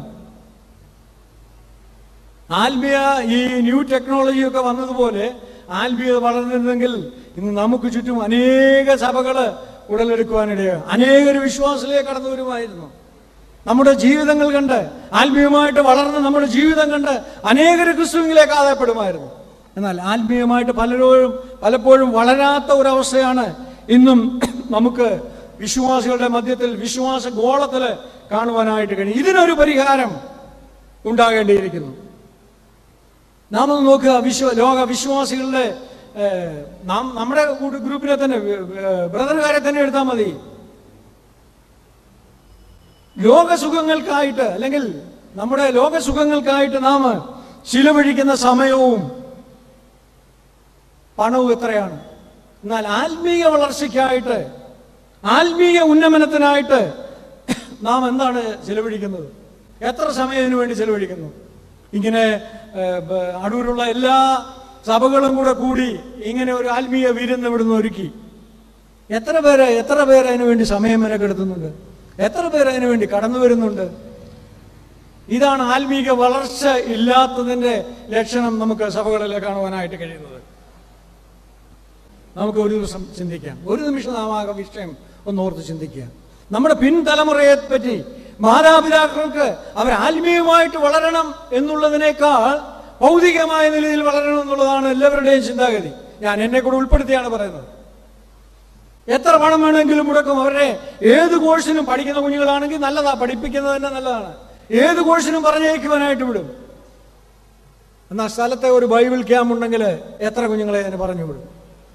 ആത്മീയ ഈ ന്യൂ ടെക്നോളജി ഒക്കെ വന്നതുപോലെ ആത്മീയത വളർന്നിരുന്നെങ്കിൽ ഇന്ന് നമുക്ക് ചുറ്റും അനേക സഭകള് ഉടലെടുക്കുവാനിടയാണ് അനേകർ വിശ്വാസത്തിലേക്ക് കടന്നു വരുമായിരുന്നു നമ്മുടെ ജീവിതങ്ങൾ കണ്ട് ആത്മീയമായിട്ട് വളർന്ന് നമ്മുടെ ജീവിതം കണ്ട് അനേകർ ക്രിസ്തുവിലേക്ക് ആദായപ്പെടുമായിരുന്നു എന്നാൽ ആത്മീയമായിട്ട് പലരോടും പലപ്പോഴും വളരാത്ത ഒരവസ്ഥയാണ് ഇന്നും നമുക്ക് വിശ്വാസികളുടെ മധ്യത്തിൽ വിശ്വാസ ഗോളത്തിൽ കാണുവാനായിട്ട് കഴിയും ഇതിനൊരു പരിഹാരം ഉണ്ടാകേണ്ടിയിരിക്കുന്നു നാം ഒന്ന് നോക്കുക വിശ്വ ലോക വിശ്വാസികളുടെ ഏഹ്, നാം നമ്മുടെ കൂട്ട് ഗ്രൂപ്പിനെ തന്നെ ഏഹ്, ബ്രദറുകാരെ തന്നെ എടുത്താൽ മതി ലോകസുഖങ്ങൾക്കായിട്ട് അല്ലെങ്കിൽ നമ്മുടെ ലോകസുഖങ്ങൾക്കായിട്ട് നാം ചിലവഴിക്കുന്ന സമയവും പണവും എത്രയാണ് എന്നാൽ ആത്മീയ വളർച്ചയ്ക്കായിട്ട് ആത്മീയ ഉന്നമനത്തിനായിട്ട് നാം എന്താണ് ചിലവഴിക്കുന്നത് എത്ര സമയം ഇതിനു വേണ്ടി ചിലവഴിക്കുന്നു ഇങ്ങനെ ഏഹ്, ബ- അടൂരുള്ള എല്ലാ സഭകളും കൂടെ കൂടി ഇങ്ങനെ ഒരു ആത്മീയ വിരുന്ന് ഇവിടുന്ന് ഒരുക്കി എത്ര പേര് എത്ര പേര് അതിനു വേണ്ടി സമയം മെനക്കെടുത്തുന്നുണ്ട് എത്ര പേര് അതിനു വേണ്ടി കടന്നു വരുന്നുണ്ട് ഇതാണ് ആത്മീക വളർച്ച ഇല്ലാത്തതിന്റെ ലക്ഷണം നമുക്ക് സഭകളിൽ കാണുവാനായിട്ട് കഴിയുന്നത് നമുക്ക് ഒരു ദിവസം ചിന്തിക്കാം ഒരു നിമിഷം നാം ആ വിഷയം ഒന്ന് ഓർത്ത് ചിന്തിക്കുക നമ്മുടെ പിൻതലമുറയെ പറ്റി മാതാപിതാക്കൾക്ക് അവർ ആത്മീയമായിട്ട് വളരണം എന്നുള്ളതിനേക്കാൾ ഭൗതികമായ നിലയിൽ വളരണം എന്നുള്ളതാണ് എല്ലാവരുടെയും ചിന്താഗതി ഞാൻ എന്നെ കൂടെ ഉൾപ്പെടുത്തിയാണ് പറയുന്നത് എത്ര പണം വേണമെങ്കിലും മുടക്കും അവരുടെ ഏത് കോഴ്സിനും പഠിക്കുന്ന കുഞ്ഞുങ്ങളാണെങ്കിൽ നല്ലതാ പഠിപ്പിക്കുന്നത് തന്നെ നല്ലതാണ് ഏത് കോഴ്സിനും പറഞ്ഞയക്കുവാനായിട്ട് വിടും എന്നാൽ സ്ഥലത്തെ ഒരു ബൈബിൾ ക്യാമ്പ് ഉണ്ടെങ്കിൽ എത്ര കുഞ്ഞുങ്ങളെ അതിന് പറഞ്ഞു വിടും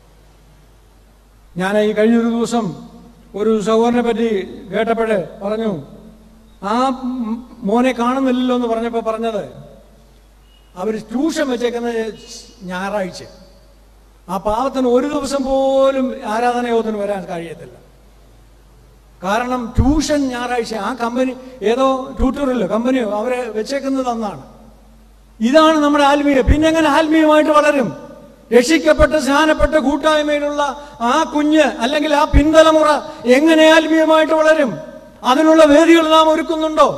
ഞാൻ ഈ കഴിഞ്ഞൊരു ദിവസം ഒരു സഹോദരനെ പറ്റി കേട്ടപ്പോഴേ പറഞ്ഞു ആ ഉം മോനെ കാണുന്നില്ലല്ലോ എന്ന് പറഞ്ഞപ്പോൾ പറഞ്ഞത് അവർ ട്യൂഷൻ വെച്ചേക്കുന്നത് ഞായറാഴ്ച ആ പാവത്തിന് ഒരു ദിവസം പോലും ആരാധനയോഗത്തിന് വരാൻ കഴിയത്തില്ല കാരണം ട്യൂഷൻ ഞായറാഴ്ച ആ കമ്പനി ഏതോ ട്യൂട്ടറിലോ കമ്പനിയോ അവരെ വെച്ചേക്കുന്നത് അന്നാണ് ഇതാണ് നമ്മുടെ ആത്മീയ പിന്നെ എങ്ങനെ ആത്മീയമായിട്ട് വളരും രക്ഷിക്കപ്പെട്ട് സ്നാനപ്പെട്ട കൂട്ടായ്മയിലുള്ള ആ കുഞ്ഞ് അല്ലെങ്കിൽ ആ പിൻതലമുറ എങ്ങനെ ആത്മീയമായിട്ട് വളരും അതിനുള്ള വേദികൾ നാം ഒരുക്കുന്നുണ്ടോ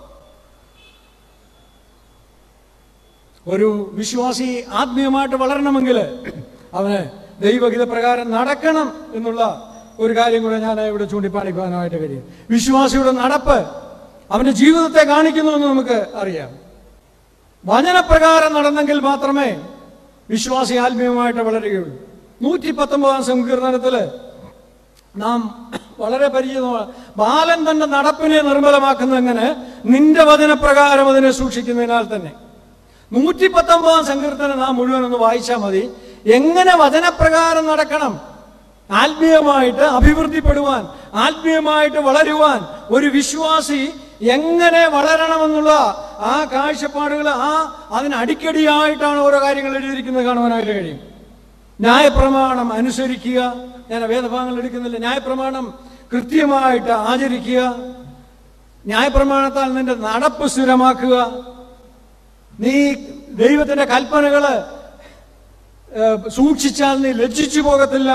ഒരു വിശ്വാസി ആത്മീയമായിട്ട് വളരണമെങ്കിൽ അവന് ദൈവഹിത പ്രകാരം നടക്കണം എന്നുള്ള ഒരു കാര്യം കൂടെ ഞാൻ ഇവിടെ ചൂണ്ടിപ്പാടിക്കാനായിട്ട് കഴിയും വിശ്വാസിയുടെ നടപ്പ് അവന്റെ ജീവിതത്തെ കാണിക്കുന്നു എന്ന് നമുക്ക് അറിയാം വചനപ്രകാരം നടന്നെങ്കിൽ മാത്രമേ വിശ്വാസി ആത്മീയമായിട്ട് വളരുകയുള്ളൂ നൂറ്റി പത്തൊമ്പതാം സങ്കീർത്തനത്തില് നാം വളരെ പരിചിതമാണ് ബാലൻ തന്റെ നടപ്പിനെ നിർമ്മലമാക്കുന്നത് എങ്ങനെ നിന്റെ വചനപ്രകാരം അതിനെ സൂക്ഷിക്കുന്നതിനാൽ തന്നെ നൂറ്റി പത്തൊമ്പതാം സങ്കീർത്തനം നാം മുഴുവൻ ഒന്ന് വായിച്ചാൽ മതി എങ്ങനെ വചനപ്രകാരം നടക്കണം ആത്മീയമായിട്ട് അഭിവൃദ്ധിപ്പെടുവാൻ ആത്മീയമായിട്ട് വളരുവാൻ ഒരു വിശ്വാസി എങ്ങനെ വളരണമെന്നുള്ള ആ കാഴ്ചപ്പാടുകൾ ആ അതിന് അടിക്കടിയായിട്ടാണ് ഓരോ കാര്യങ്ങൾ എഴുതിയിരിക്കുന്നത് കാണുവാനായിട്ട് കഴിയും ന്യായപ്രമാണം അനുസരിക്കുക ഞാൻ വേദഭാഗങ്ങൾ എടുക്കുന്നില്ല ന്യായപ്രമാണം കൃത്യമായിട്ട് ആചരിക്കുക ന്യായപ്രമാണത്താൽ നിന്റെ നടപ്പ് സ്ഥിരമാക്കുക നീ ദൈവത്തിന്റെ കൽപ്പനകള് ഏഹ്, സൂക്ഷിച്ചാൽ നീ ലജ്ജിച്ചു പോകത്തില്ല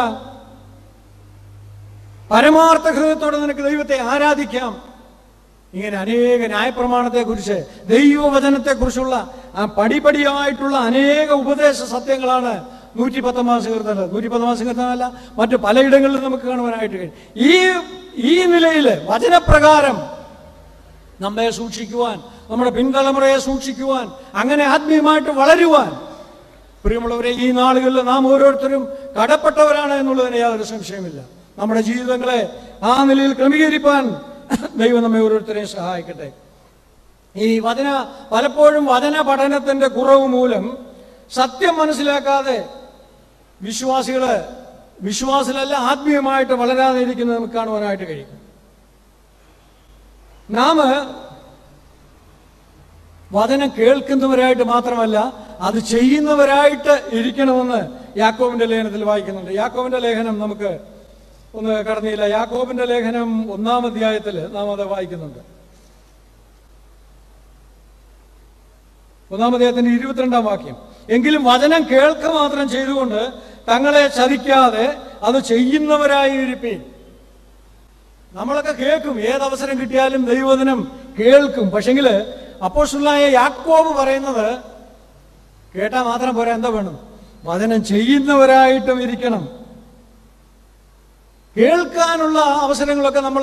പരമാർത്ഥ ഹൃദയത്തോടെ നിനക്ക് ദൈവത്തെ ആരാധിക്കാം ഇങ്ങനെ അനേക ന്യായപ്രമാണത്തെ കുറിച്ച് ദൈവവചനത്തെ കുറിച്ചുള്ള ആ പടിപടിയായിട്ടുള്ള അനേക ഉപദേശ സത്യങ്ങളാണ് നൂറ്റി പത്തൊമ്പതാം സങ്കീർത്തനം നൂറ്റി പത്തൊമ്പതാം സങ്കീർത്തനമല്ല മറ്റു പലയിടങ്ങളിലും നമുക്ക് കാണുവാനായിട്ട് കഴിയും ഈ ഈ നിലയിൽ വചനപ്രകാരം നമ്മെ സൂക്ഷിക്കുവാൻ നമ്മുടെ പിൻതലമുറയെ സൂക്ഷിക്കുവാൻ അങ്ങനെ ആത്മീയമായിട്ട് വളരുവാൻ പ്രിയമുള്ളവരെ ഈ നാളുകളിൽ നാം ഓരോരുത്തരും കടപ്പെട്ടവരാണ് എന്നുള്ളതിന് യാതൊരു സംശയമില്ല നമ്മുടെ ജീവിതങ്ങളെ ആ നിലയിൽ ക്രമീകരിപ്പാൻ ദൈവം നമ്മെ ഓരോരുത്തരെയും സഹായിക്കട്ടെ ഈ വചന പലപ്പോഴും വചന പഠനത്തിന്റെ കുറവ് മൂലം സത്യം മനസ്സിലാക്കാതെ വിശ്വാസികള് വിശ്വാസിലല്ല ആത്മീയമായിട്ട് വളരാതെ ഇരിക്കുന്നത് നമുക്ക് കാണുവാനായിട്ട് കഴിയും നാം വചനം കേൾക്കുന്നവരായിട്ട് മാത്രമല്ല അത് ചെയ്യുന്നവരായിട്ട് ഇരിക്കണമെന്ന് യാക്കോബിന്റെ ലേഖനത്തിൽ വായിക്കുന്നുണ്ട് യാക്കോബിന്റെ ലേഖനം നമുക്ക് ഒന്ന് കടന്നില്ല യാക്കോബിന്റെ ലേഖനം ഒന്നാം അധ്യായത്തിൽ നാം അത് വായിക്കുന്നുണ്ട് ഒന്നാം അധ്യായത്തിന്റെ ഇരുപത്തിരണ്ടാം വാക്യം എങ്കിലും വചനം കേൾക്ക മാത്രം ചെയ്തുകൊണ്ട് തങ്ങളെ ചതിക്കാതെ അത് ചെയ്യുന്നവരായി ഇരിപ്പീൻ നമ്മളൊക്കെ കേൾക്കും ഏതവസരം കിട്ടിയാലും ദൈവവചനം കേൾക്കും പക്ഷെങ്കില് അപ്പോസ്തലനായ യാക്കോബ് പറയുന്നത് കേട്ടാൽ മാത്രം പോരാ എന്താ വേണം വചനം ചെയ്യുന്നവരായിട്ടും ഇരിക്കണം കേൾക്കാനുള്ള അവസരങ്ങളൊക്കെ നമ്മൾ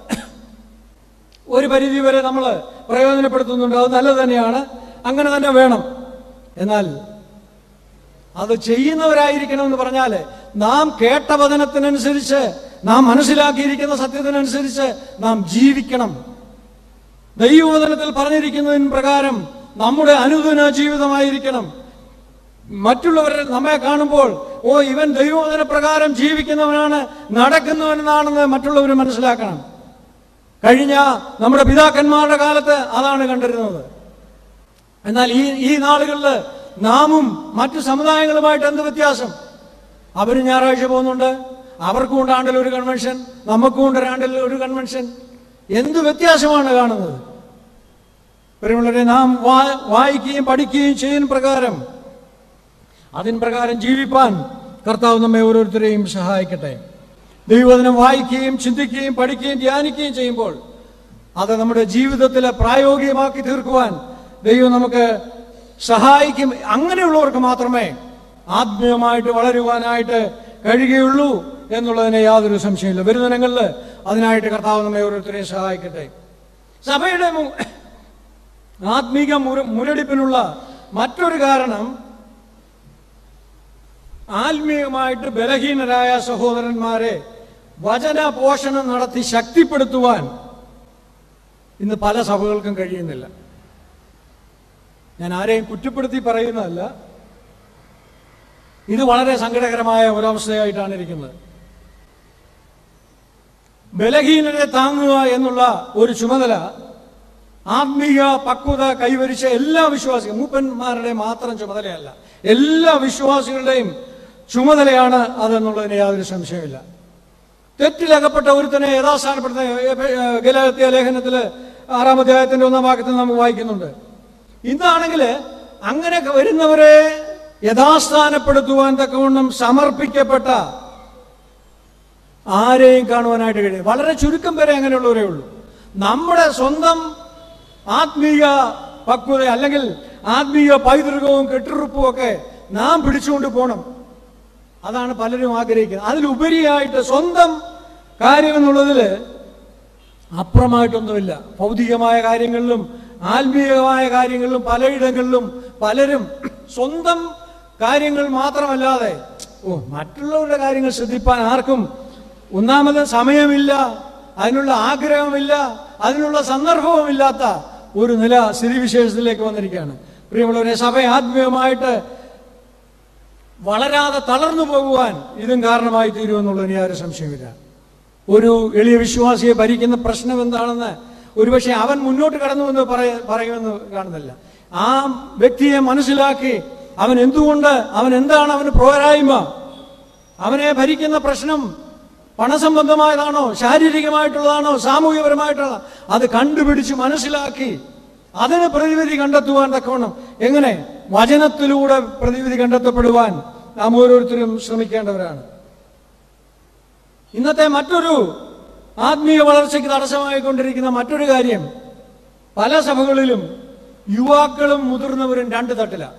ഒരു പരിധി വരെ നമ്മൾ പ്രയോജനപ്പെടുത്തുന്നുണ്ട് അത് നല്ലത് തന്നെയാണ് അങ്ങനെ തന്നെ വേണം എന്നാൽ അത് ചെയ്യുന്നവരായിരിക്കണം എന്ന് പറഞ്ഞാൽ നാം കേട്ട വചനത്തിനനുസരിച്ച് നാം മനസ്സിലാക്കിയിരിക്കുന്ന സത്യത്തിനനുസരിച്ച് നാം ജീവിക്കണം ദൈവവചനത്തിൽ പറഞ്ഞിരിക്കുന്നതിന് പ്രകാരം നമ്മുടെ അനുദിന ജീവിതമായിരിക്കണം മറ്റുള്ളവർ നമ്മെ കാണുമ്പോൾ ഓ ഇവൻ ദൈവവചന പ്രകാരം ജീവിക്കുന്നവനാണ് നടക്കുന്നവനാണെന്ന് മറ്റുള്ളവർ മനസ്സിലാക്കണം കഴിഞ്ഞ നമ്മുടെ പിതാക്കന്മാരുടെ കാലത്ത് അതാണ് കണ്ടിരുന്നത് എന്നാൽ ഈ ഈ നാളുകളിൽ നാമും മറ്റു സമുദായങ്ങളുമായിട്ട് എന്ത് വ്യത്യാസം അവർ ഞായറാഴ്ച പോകുന്നുണ്ട് അവർക്കും ഉണ്ട് ആണ്ടിൽ ഒരു കൺവെൻഷൻ നമുക്കും ഉണ്ട് ആണ്ടിൽ ഒരു കൺവെൻഷൻ എന്ത് വ്യത്യാസമാണ് കാണുന്നത് പ്രിയമുള്ളവരെ നാം വാ- വായിക്കുകയും പഠിക്കുകയും ചെയ്യുന്ന പ്രകാരം അതിൻ പ്രകാരം ജീവിപ്പാൻ കർത്താവ് നമ്മെ ഓരോരുത്തരെയും സഹായിക്കട്ടെ ദൈവവചനം വായിക്കുകയും ചിന്തിക്കുകയും പഠിക്കുകയും ധ്യാനിക്കുകയും ചെയ്യുമ്പോൾ അത് നമ്മുടെ ജീവിതത്തിൽ പ്രായോഗികമാക്കി തീർക്കുവാൻ ദൈവം നമുക്ക് സഹായിക്കും അങ്ങനെയുള്ളവർക്ക് മാത്രമേ ആത്മീയമായിട്ട് വളരുവാനായിട്ട് കഴിയുകയുള്ളൂ എന്നുള്ളതിന് യാതൊരു സംശയമില്ല വരും ദിനങ്ങളിൽ അതിനായിട്ട് കർത്താവ് നമ്മെ ഓരോരുത്തരെയും സഹായിക്കട്ടെ സഭയുടെ മു- ആത്മീക മുര മുരടിപ്പിനുള്ള മറ്റൊരു കാരണം ആത്മീയമായിട്ട് ബലഹീനരായ സഹോദരന്മാരെ വചന പോഷണം നടത്തി ശക്തിപ്പെടുത്തുവാൻ ഇന്ന് പല സഭകൾക്കും കഴിയുന്നില്ല ഞാൻ ആരെയും കുറ്റപ്പെടുത്തി പറയുന്നതല്ല ഇത് വളരെ സങ്കടകരമായ ഒരവസ്ഥയായിട്ടാണ് ഇരിക്കുന്നത് ബലഹീനരെ താങ്ങുക എന്നുള്ള ഒരു ചുമതല ആത്മീയ പക്വത കൈവരിച്ച എല്ലാ വിശ്വാസികളും മൂപ്പന്മാരുടെ മാത്രം ചുമതലയല്ല എല്ലാ വിശ്വാസികളുടെയും ചുമതലയാണ് അതെന്നുള്ളതിന് യാതൊരു സംശയമില്ല തെറ്റിലകപ്പെട്ട ഒരുത്തനെ യഥാസ്ഥാനപ്പെടുന്ന ഗലാത്തിയ ലേഖനത്തിൽ ആറാം അധ്യായത്തിന്റെ ഒന്നാം വാക്യത്തിൽ നമുക്ക് വായിക്കുന്നുണ്ട് ഇന്നാണെങ്കിൽ അങ്ങനെ വരുന്നവരെ യഥാസ്ഥാനപ്പെടുത്തുവാൻ തക്കവണ്ണം സമർപ്പിക്കപ്പെട്ട ആരെയും കാണുവാനായിട്ട് കഴിയും വളരെ ചുരുക്കം പേരെ അങ്ങനെയുള്ളവരേ ഉള്ളൂ നമ്മുടെ സ്വന്തം ആത്മീയ പക്വത അല്ലെങ്കിൽ ആത്മീയ പൈതൃകവും കെട്ടുറുപ്പും ഒക്കെ നാം പിടിച്ചുകൊണ്ട് പോകണം അതാണ് പലരും ആഗ്രഹിക്കുന്നത് അതിലുപരിയായിട്ട് സ്വന്തം കാര്യം എന്നുള്ളതിൽ അപ്പുറമായിട്ടൊന്നുമില്ല ഭൗതികമായ കാര്യങ്ങളിലും ആത്മീയമായ കാര്യങ്ങളിലും പലയിടങ്ങളിലും പലരും സ്വന്തം കാര്യങ്ങൾ മാത്രമല്ലാതെ ഓ മറ്റുള്ളവരുടെ കാര്യങ്ങൾ ശ്രദ്ധിപ്പാൻ ആർക്കും ഒന്നാമത് സമയമില്ല അതിനുള്ള ആഗ്രഹമില്ല അതിനുള്ള സന്ദർഭവുമില്ലാത്ത ഒരു നില സ്ഥിതിവിശേഷത്തിലേക്ക് വന്നിരിക്കുകയാണ് പ്രിയമുള്ളവരെ സഭ ആത്മീയമായിട്ട് വളരാതെ തളർന്നു പോകുവാൻ ഇതും കാരണമായി തീരുമെന്നുള്ളതിന് യാതൊരു സംശയമില്ല ഒരു എളിയ വിശ്വാസിയെ ഭരിക്കുന്ന പ്രശ്നം എന്താണെന്ന് ഒരുപക്ഷെ അവൻ മുന്നോട്ട് കടന്നുവെന്ന് പറയ പറയുമെന്ന് കാണുന്നില്ല ആ വ്യക്തിയെ മനസ്സിലാക്കി അവൻ എന്തുകൊണ്ട് അവൻ എന്താണ് അവന് പോരായ്മ അവനെ ഭരിക്കുന്ന പ്രശ്നം പണസംബന്ധമായതാണോ ശാരീരികമായിട്ടുള്ളതാണോ സാമൂഹികപരമായിട്ടുള്ള അത് കണ്ടുപിടിച്ച് മനസ്സിലാക്കി അതിന് പ്രതിവിധി കണ്ടെത്തുവാൻ തക്കവണ്ണം എങ്ങനെ വചനത്തിലൂടെ പ്രതിവിധി കണ്ടെത്തപ്പെടുവാൻ നാം ഓരോരുത്തരും ശ്രമിക്കേണ്ടവരാണ് ഇന്നത്തെ മറ്റൊരു ആത്മീയ വളർച്ചയ്ക്ക് തടസ്സമായിക്കൊണ്ടിരിക്കുന്ന മറ്റൊരു കാര്യം പല സഭകളിലും യുവാക്കളും മുതിർന്നവരും രണ്ട് തട്ടിലാണ്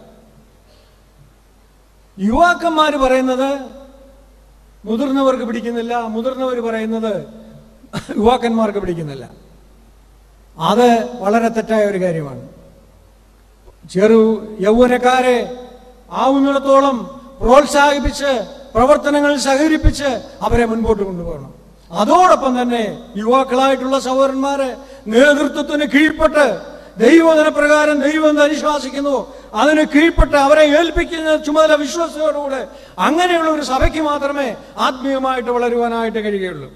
യുവാക്കന്മാർ പറയുന്നത് മുതിർന്നവർക്ക് പിടിക്കുന്നില്ല മുതിർന്നവർ പറയുന്നത് യുവാക്കന്മാർക്ക് പിടിക്കുന്നില്ല അത് വളരെ തെറ്റായ ഒരു കാര്യമാണ് ചെറു യൗവനക്കാരെ ആവുന്നിടത്തോളം പ്രോത്സാഹിപ്പിച്ച് പ്രവർത്തനങ്ങളിൽ സഹകരിപ്പിച്ച് അവരെ മുൻപോട്ട് കൊണ്ടുപോകണം അതോടൊപ്പം തന്നെ യുവാക്കളായിട്ടുള്ള സഹോദരന്മാരെ നേതൃത്വത്തിന് കീഴ്പ്പെട്ട് ദൈവവചന പ്രകാരം ദൈവം എന്ത് അനുശാസിക്കുന്നു അതിന് കീഴ്പ്പെട്ട് അവരെ ഏൽപ്പിക്കുന്ന ചുമതല വിശ്വാസത്തോടുകൂടെ അങ്ങനെയുള്ള ഒരു സഭയ്ക്ക് മാത്രമേ ആത്മീയമായിട്ട് വളരുവാനായിട്ട് കഴിയുകയുള്ളൂ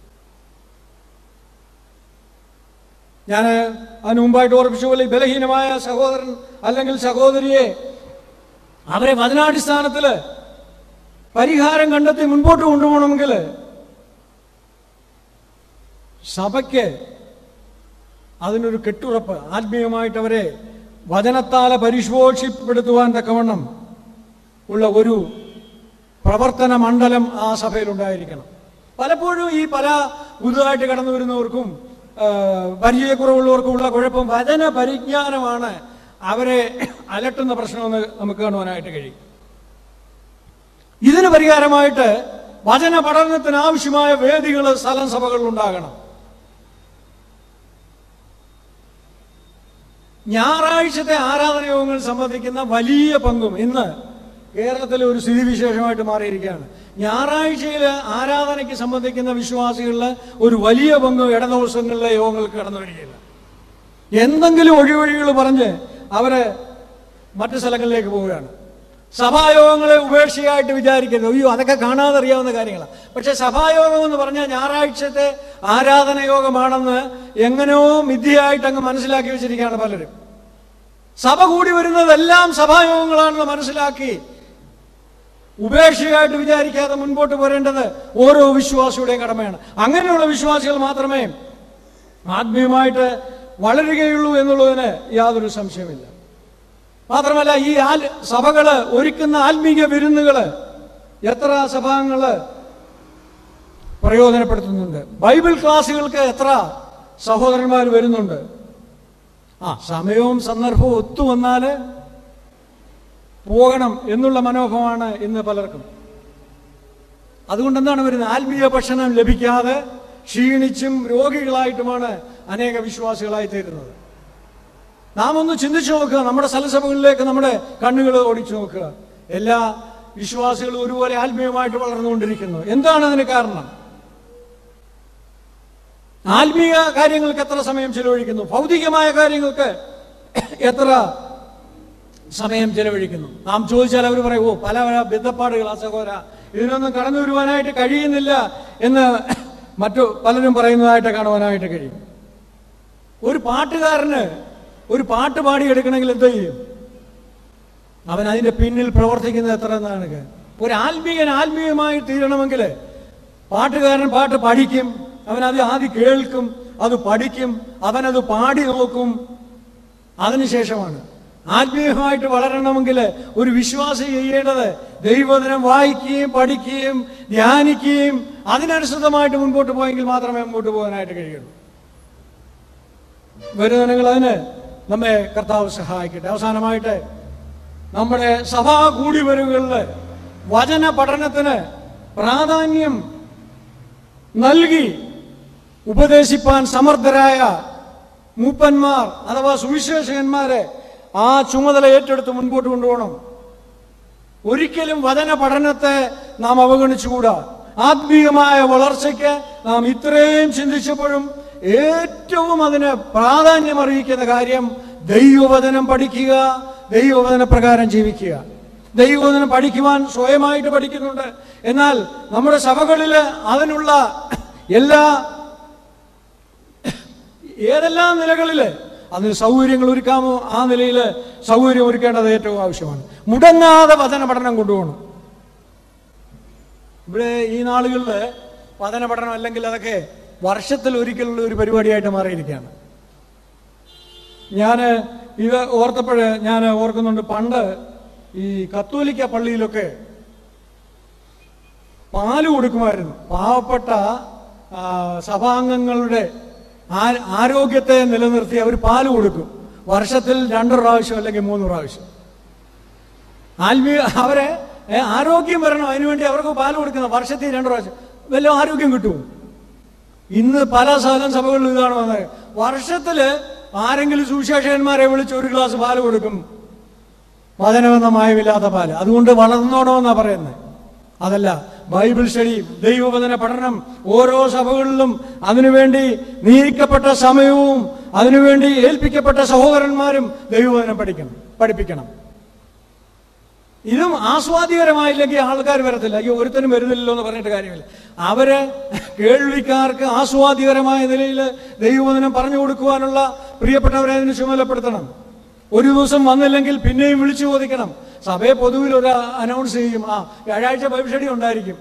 ഞാൻ അതിന് മുമ്പായിട്ട് ഓർപ്പിച്ച പോലെ ഈ ബലഹീനമായ സഹോദരൻ അല്ലെങ്കിൽ സഹോദരിയെ അവരെ വചനാടിസ്ഥാനത്തിൽ പരിഹാരം കണ്ടെത്തി മുൻപോട്ട് കൊണ്ടുപോകണമെങ്കിൽ സഭയ്ക്ക് അതിനൊരു കെട്ടുറപ്പ് ആത്മീയമായിട്ട് അവരെ വചനത്താലെ പരിശോഷിപ്പെടുത്തുവാൻ തക്കവണ്ണം ഉള്ള ഒരു പ്രവർത്തന മണ്ഡലം ആ സഭയിലുണ്ടായിരിക്കണം പലപ്പോഴും ഈ പല പുതുതായിട്ട് കടന്നു വരുന്നവർക്കും ആ, പരിചയക്കുറവുള്ളവർക്കും ഉള്ള കുഴപ്പം വചന പരിജ്ഞാനമാണ് അവരെ അലട്ടുന്ന പ്രശ്നമെന്ന് നമുക്ക് കാണുവാനായിട്ട് കഴിയും ഇതിന് പരിഹാരമായിട്ട് വചന പഠനത്തിന് ആവശ്യമായ വേദികൾ സ്ഥലം സഭകളിൽ ഉണ്ടാകണം ഞായറാഴ്ചത്തെ ആരാധനയോഗങ്ങൾ സംബന്ധിക്കുന്ന വലിയ പങ്കും ഇന്ന് കേരളത്തിലെ ഒരു സ്ഥിതിവിശേഷമായിട്ട് മാറിയിരിക്കുകയാണ് ഞായറാഴ്ചയിൽ ആരാധനയ്ക്ക് സംബന്ധിക്കുന്ന വിശ്വാസികളിൽ ഒരു വലിയ പങ്കും ഇടദിവസങ്ങളിലെ യോഗങ്ങൾക്ക് കടന്നു വരികയില്ല എന്തെങ്കിലും ഒഴിവഴികൾ പറഞ്ഞ് അവര് മറ്റു സ്ഥലങ്ങളിലേക്ക് പോവുകയാണ് സഭായോഗങ്ങളെ ഉപേക്ഷയായിട്ട് വിചാരിക്കരുത് അയ്യോ അതൊക്കെ കാണാതെ അറിയാവുന്ന കാര്യങ്ങളാണ് പക്ഷെ സഭായോഗം എന്ന് പറഞ്ഞാൽ ഞായറാഴ്ചത്തെ ആരാധന യോഗമാണെന്ന് എങ്ങനെയോ മിഥ്യയായിട്ട് അങ്ങ് മനസ്സിലാക്കി വെച്ചിരിക്കുകയാണ് പലരും സഭ കൂടി വരുന്നതെല്ലാം സഭായോഗങ്ങളാണെന്ന് മനസ്സിലാക്കി ഉപേക്ഷയായിട്ട് വിചാരിക്കാതെ മുൻപോട്ട് പോരേണ്ടത് ഓരോ വിശ്വാസിയുടെയും കടമയാണ് അങ്ങനെയുള്ള വിശ്വാസികൾ മാത്രമേ ആത്മീയമായിട്ട് വളരുകയുള്ളൂ എന്നുള്ളതിന് യാതൊരു സംശയമില്ല മാത്രമല്ല ഈ ആൽ സഭകള് ഒരുക്കുന്ന ആത്മീയ വിരുന്നുകള് എത്ര സഭാംഗങ്ങള് പ്രയോജനപ്പെടുത്തുന്നുണ്ട് ബൈബിൾ ക്ലാസ്സുകൾക്ക് എത്ര സഹോദരന്മാർ വരുന്നുണ്ട് ആ സമയവും സന്ദർഭവും ഒത്തു വന്നാല് പോകണം എന്നുള്ള മനോഭാവമാണ് ഇന്ന് പലർക്കും അതുകൊണ്ട് എന്താണ് വരുന്നത് ആത്മീയ ഭക്ഷണം ലഭിക്കാതെ ക്ഷീണിച്ചും രോഗികളായിട്ടുമാണ് അനേക വിശ്വാസികളായി തീരുന്നത് നാം ഒന്ന് ചിന്തിച്ചു നോക്കുക നമ്മുടെ സ്ഥലസഭകളിലേക്ക് നമ്മുടെ കണ്ണുകൾ ഓടിച്ചു നോക്കുക എല്ലാ വിശ്വാസികളും ഒരുപോലെ ആത്മീയമായിട്ട് വളർന്നുകൊണ്ടിരിക്കുന്നു എന്താണ് അതിന് കാരണം ആത്മീയ കാര്യങ്ങൾക്ക് എത്ര സമയം ചെലവഴിക്കുന്നു ഭൗതികമായ കാര്യങ്ങൾക്ക് എത്ര സമയം ചെലവഴിക്കുന്നു നാം ചോദിച്ചാൽ അവർ പറയും ഓ പല പല ബന്ധപ്പാടുകൾ ആ സഹോദര ഇതിനൊന്നും കടന്നു വരുവാനായിട്ട് കഴിയുന്നില്ല എന്ന് മറ്റു പലരും പറയുന്നതായിട്ട് കാണുവാനായിട്ട് കഴിയും ഒരു പാട്ടുകാരന് ഒരു പാട്ട് പാടിയെടുക്കണമെങ്കിൽ എന്ത് ചെയ്യും അവൻ അതിന്റെ പിന്നിൽ പ്രവർത്തിക്കുന്നത് എത്ര എന്നാണ് ഒരു ആത്മീയൻ ആത്മീയമായി തീരണമെങ്കിൽ പാട്ടുകാരൻ പാട്ട് പഠിക്കും അവനത് ആദ്യം കേൾക്കും അത് പഠിക്കും അവനത് പാടി നോക്കും അതിനുശേഷമാണ് ആത്മീയമായിട്ട് വളരണമെങ്കിൽ ഒരു വിശ്വാസി ചെയ്യേണ്ടത് ദൈവദിനം വായിക്കുകയും പഠിക്കുകയും ധ്യാനിക്കുകയും അതിനനുസൃതമായിട്ട് മുൻപോട്ട് പോയെങ്കിൽ മാത്രമേ മുൻപോട്ട് പോകാനായിട്ട് കഴിയുള്ളൂ വരുന്നതിനങ്ങൾ അതിന് നമ്മെ കർത്താവ് സഹായിക്കട്ടെ അവസാനമായിട്ട് നമ്മുടെ സഭാ കൂടിവരവുകളിൽ വചന പഠനത്തിന് പ്രാധാന്യം നൽകി ഉപദേശിപ്പാൻ സമർത്ഥരായ മൂപ്പന്മാർ അഥവാ സുവിശേഷകന്മാരെ ആ ചുമതല ഏറ്റെടുത്ത് മുൻപോട്ട് കൊണ്ടുപോകണം ഒരിക്കലും വചന പഠനത്തെ നാം അവഗണിച്ചുകൂടാ ആത്മീയമായ വളർച്ചയ്ക്ക് നാം ഇത്രയും ചിന്തിച്ചപ്പോഴും ഏറ്റവും അതിന് പ്രാധാന്യം അറിയിക്കുന്ന കാര്യം ദൈവവചനം പഠിക്കുക ദൈവവചന പ്രകാരം ജീവിക്കുക ദൈവവചനം പഠിക്കുവാൻ സ്വയമായിട്ട് പഠിക്കുന്നുണ്ട് എന്നാൽ നമ്മുടെ സഭകളിൽ അതിനുള്ള എല്ലാ ഏതെല്ലാം നിലകളിൽ അതിന് സൗകര്യങ്ങൾ ഒരുക്കാമോ ആ നിലയിൽ സൗകര്യം ഒരുക്കേണ്ടത് ഏറ്റവും ആവശ്യമാണ് മുടങ്ങാതെ വചന പഠനം കൊണ്ടുപോകണം ഇവിടെ ഈ നാളുകളിൽ പഠന പഠനം അല്ലെങ്കിൽ അതൊക്കെ വർഷത്തിൽ ഒരിക്കലുള്ള ഒരു പരിപാടിയായിട്ട് മാറിയിരിക്കുകയാണ് ഞാൻ ഇത് ഓർത്തപ്പോൾ ഞാൻ ഓർക്കുന്നുണ്ട് പണ്ട് ഈ കത്തോലിക്ക പള്ളിയിലൊക്കെ പാല് കൊടുക്കുമായിരുന്നു പാവപ്പെട്ട ആ, സഭാംഗങ്ങളുടെ ആ- ആരോഗ്യത്തെ നിലനിർത്തി അവർ പാല് കൊടുക്കും വർഷത്തിൽ രണ്ട് പ്രാവശ്യം അല്ലെങ്കിൽ മൂന്ന് പ്രാവശ്യം ആത്മീയ അവരെ ഏ, ആരോഗ്യം വരണം അതിനുവേണ്ടി അവർക്ക് പാല് കൊടുക്കുന്ന വർഷത്തിൽ രണ്ട് പ്രാവശ്യം വല്ല ആരോഗ്യം കിട്ടും ഇന്ന് പല സഹകരണ സഭകളിലും ഇതാണ് വന്നത് വർഷത്തില് ആരെങ്കിലും സുവിശേഷകന്മാരെ വിളിച്ച് ഒരു ഗ്ലാസ് പാല് കൊടുക്കും വചനമെന്ന മായമില്ലാത്ത പാല് അതുകൊണ്ട് വളർന്നോണമെന്നാ പറയുന്നത് അതല്ല ബൈബിൾ സ്റ്റഡി ദൈവവചന പഠനം ഓരോ സഭകളിലും അതിനുവേണ്ടി നിയമിക്കപ്പെട്ട സമയവും അതിനുവേണ്ടി ഏൽപ്പിക്കപ്പെട്ട സഹോദരന്മാരും ദൈവവചനം പഠിക്കണം പഠിപ്പിക്കണം ഇതും ആസ്വാദ്യകരമായില്ലെങ്കിൽ ആൾക്കാർ വരത്തില്ല അയ്യോ ഒരുത്തനും വരുന്നില്ലല്ലോ എന്ന് പറഞ്ഞിട്ട് കാര്യമില്ല അവര് കേൾവിക്കാർക്ക് ആസ്വാദ്യകരമായ നിലയിൽ ദൈവവചനം പറഞ്ഞു കൊടുക്കുവാനുള്ള പ്രിയപ്പെട്ടവരെ അതിന് ചുമതലപ്പെടുത്തണം ഒരു ദിവസം വന്നില്ലെങ്കിൽ പിന്നെയും വിളിച്ചു ചോദിക്കണം സഭയെ പൊതുവിൽ ഒരു അനൗൺസ് ചെയ്യും ആ വ്യാഴാഴ്ച ബൈബിൾ സ്റ്റഡി ഉണ്ടായിരിക്കും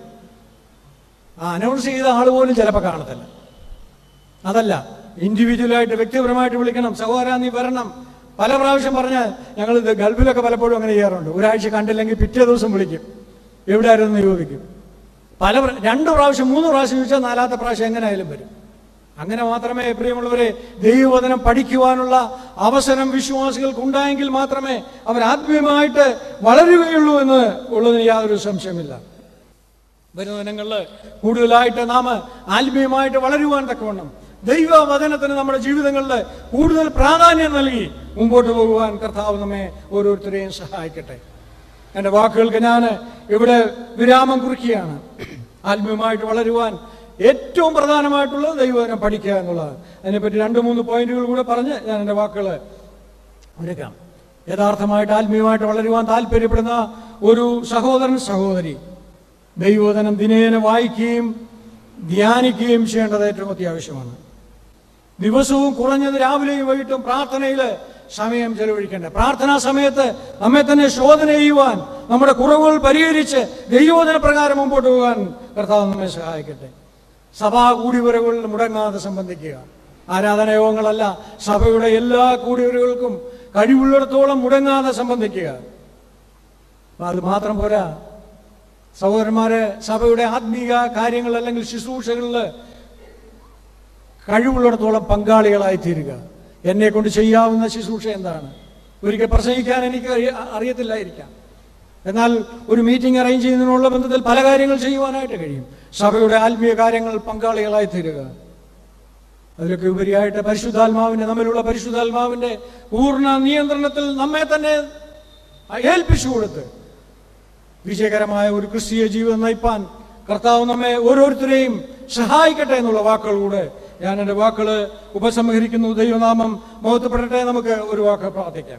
ആ അനൗൺസ് ചെയ്ത ആൾ പോലും ചിലപ്പോൾ കാണത്തില്ല അതല്ല ഇൻഡിവിജ്വലായിട്ട് വ്യക്തിപരമായിട്ട് വിളിക്കണം സഹോദര നീ വരണം പല പ്രാവശ്യം പറഞ്ഞാൽ ഞങ്ങൾ ഇത് ഗൾഫിലൊക്കെ പലപ്പോഴും അങ്ങനെ ചെയ്യാറുണ്ട് ഒരാഴ്ച കണ്ടില്ലെങ്കിൽ പിറ്റേ ദിവസം വിളിക്കും എവിടെയായിരുന്നു എന്ന് ചോദിക്കും പല പ്ര- രണ്ട് പ്രാവശ്യം മൂന്ന് പ്രാവശ്യം ചോദിച്ചാൽ നാലാമത്തെ പ്രാവശ്യം എങ്ങനെയായാലും വരും അങ്ങനെ മാത്രമേ പ്രിയമുള്ളവരെ ദൈവവചനം പഠിക്കുവാനുള്ള അവസരം വിശ്വാസികൾക്ക് ഉണ്ടായെങ്കിൽ മാത്രമേ അവർ ആത്മീയമായിട്ട് വളരുകയുള്ളൂ എന്ന് ഉള്ളതിന് യാതൊരു സംശയമില്ല വരുന്ന ദിനങ്ങളിൽ കൂടുതലായിട്ട് നാം ആത്മീയമായിട്ട് വളരുവാൻ തക്കവണ്ണം ദൈവവചനത്തിന് നമ്മുടെ ജീവിതങ്ങളിൽ കൂടുതൽ പ്രാധാന്യം നൽകി മുമ്പോട്ട് പോകുവാൻ കർത്താവ് നമ്മെ ഓരോരുത്തരെയും സഹായിക്കട്ടെ എൻ്റെ വാക്കുകൾക്ക് ഞാൻ ഇവിടെ വിരാമം കുറിക്കുകയാണ് ആത്മീയമായിട്ട് വളരുവാൻ ഏറ്റവും പ്രധാനമായിട്ടുള്ളത് ദൈവവചനം പഠിക്കുക എന്നുള്ളതാണ് അതിനെപ്പറ്റി രണ്ട് മൂന്ന് പോയിന്റുകൾ കൂടെ പറഞ്ഞ് ഞാൻ എൻ്റെ വാക്കുകൾ ഒരുക്കാം യഥാർത്ഥമായിട്ട് ആത്മീയമായിട്ട് വളരുവാൻ താല്പര്യപ്പെടുന്ന ഒരു സഹോദരൻ സഹോദരി ദൈവവചനം ദിനേന വായിക്കുകയും ധ്യാനിക്കുകയും ചെയ്യേണ്ടത് ഏറ്റവും അത്യാവശ്യമാണ് ദിവസവും കുറഞ്ഞത് രാവിലെയും വൈകിട്ടും പ്രാർത്ഥനയിൽ സമയം ചെലവഴിക്കേണ്ട പ്രാർത്ഥനാ സമയത്ത് നമ്മെ തന്നെ ശോധന ചെയ്യുവാൻ നമ്മുടെ കുറവുകൾ പരിഹരിച്ച് ദൈവോധന പ്രകാരം മുമ്പോട്ട് പോകാൻ കർത്താവ് നമ്മെ സഹായിക്കട്ടെ സഭാ കൂടിവരവുകളിൽ മുടങ്ങാതെ സംബന്ധിക്കുക ആരാധനയോഗങ്ങളല്ല സഭയുടെ എല്ലാ കൂടിവരവുകൾക്കും കഴിവുള്ളിടത്തോളം മുടങ്ങാതെ സംബന്ധിക്കുക അത് മാത്രം പോരാ സഹോദരന്മാരെ സഭയുടെ ആത്മീയ കാര്യങ്ങൾ അല്ലെങ്കിൽ ശുശ്രൂഷകളിൽ കഴിവുള്ളിടത്തോളം പങ്കാളികളായി തീരുക എന്നെ കൊണ്ട് ചെയ്യാവുന്ന ശുശ്രൂഷ എന്താണ് ഒരിക്കൽ പ്രസംഗിക്കാൻ എനിക്ക് അറിയ- അറിയത്തില്ലായിരിക്കാം എന്നാൽ ഒരു മീറ്റിംഗ് അറേഞ്ച് ചെയ്യുന്നതിനുള്ള ബന്ധത്തിൽ പല കാര്യങ്ങൾ ചെയ്യുവാനായിട്ട് കഴിയും സഭയുടെ ആത്മീയ കാര്യങ്ങൾ പങ്കാളികളായി തീരുക അതിലൊക്കെ ഉപരിയായിട്ട് പരിശുദ്ധാത്മാവിന്റെ നമ്മിലുള്ള പരിശുദ്ധാത്മാവിന്റെ പൂർണ്ണ നിയന്ത്രണത്തിൽ നമ്മെ തന്നെ ഏൽപ്പിച്ചു കൊടുത്ത് വിജയകരമായ ഒരു ക്രിസ്തീയ ജീവിതം നയിപ്പാൻ കർത്താവ് നമ്മെ ഓരോരുത്തരെയും സഹായിക്കട്ടെ എന്നുള്ള വാക്കുകൾ കൂടെ ഞാൻ എൻ്റെ വാക്കുകൾ ഉപസംഹരിക്കുന്നു ദൈവനാമം മഹത്വപ്പെടട്ടെ നമുക്ക് ഒരു വാക്ക് പ്രാർത്ഥിക്കാം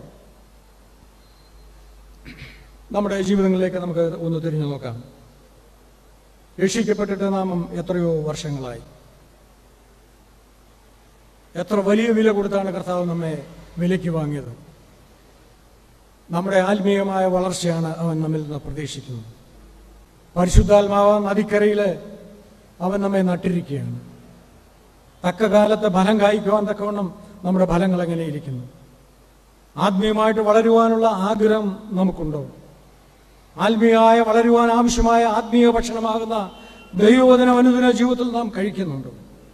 നമ്മുടെ ജീവിതങ്ങളിലേക്ക് നമുക്ക് ഒന്ന് തിരിഞ്ഞു നോക്കാം രക്ഷിക്കപ്പെട്ടിട്ട് നാമം എത്രയോ വർഷങ്ങളായി എത്ര വലിയ വില കൊടുത്താണ് കർത്താവ് നമ്മെ വിലയ്ക്ക് വാങ്ങിയത് നമ്മുടെ ആത്മീയമായ വളർച്ചയാണ് അവൻ നമ്മിൽ നിന്ന് പ്രതീക്ഷിക്കുന്നത് പരിശുദ്ധാത്മാവ് നദിക്കരയിൽ അവൻ നമ്മെ നട്ടിരിക്കുകയാണ് തക്ക കാലത്ത് ഫലം കായ്ക്കുവാൻ തക്കവണ്ണം നമ്മുടെ ഫലങ്ങൾ എങ്ങനെ ഇരിക്കുന്നു ആത്മീയമായിട്ട് വളരുവാനുള്ള ആഗ്രഹം നമുക്കുണ്ടോ ആത്മീയമായ വളരുവാൻ ആവശ്യമായ ആത്മീയ ഭക്ഷണമാകുന്ന ദൈവവചന അനുദിന ജീവിതത്തിൽ നാം കഴിക്കുന്നുണ്ടോ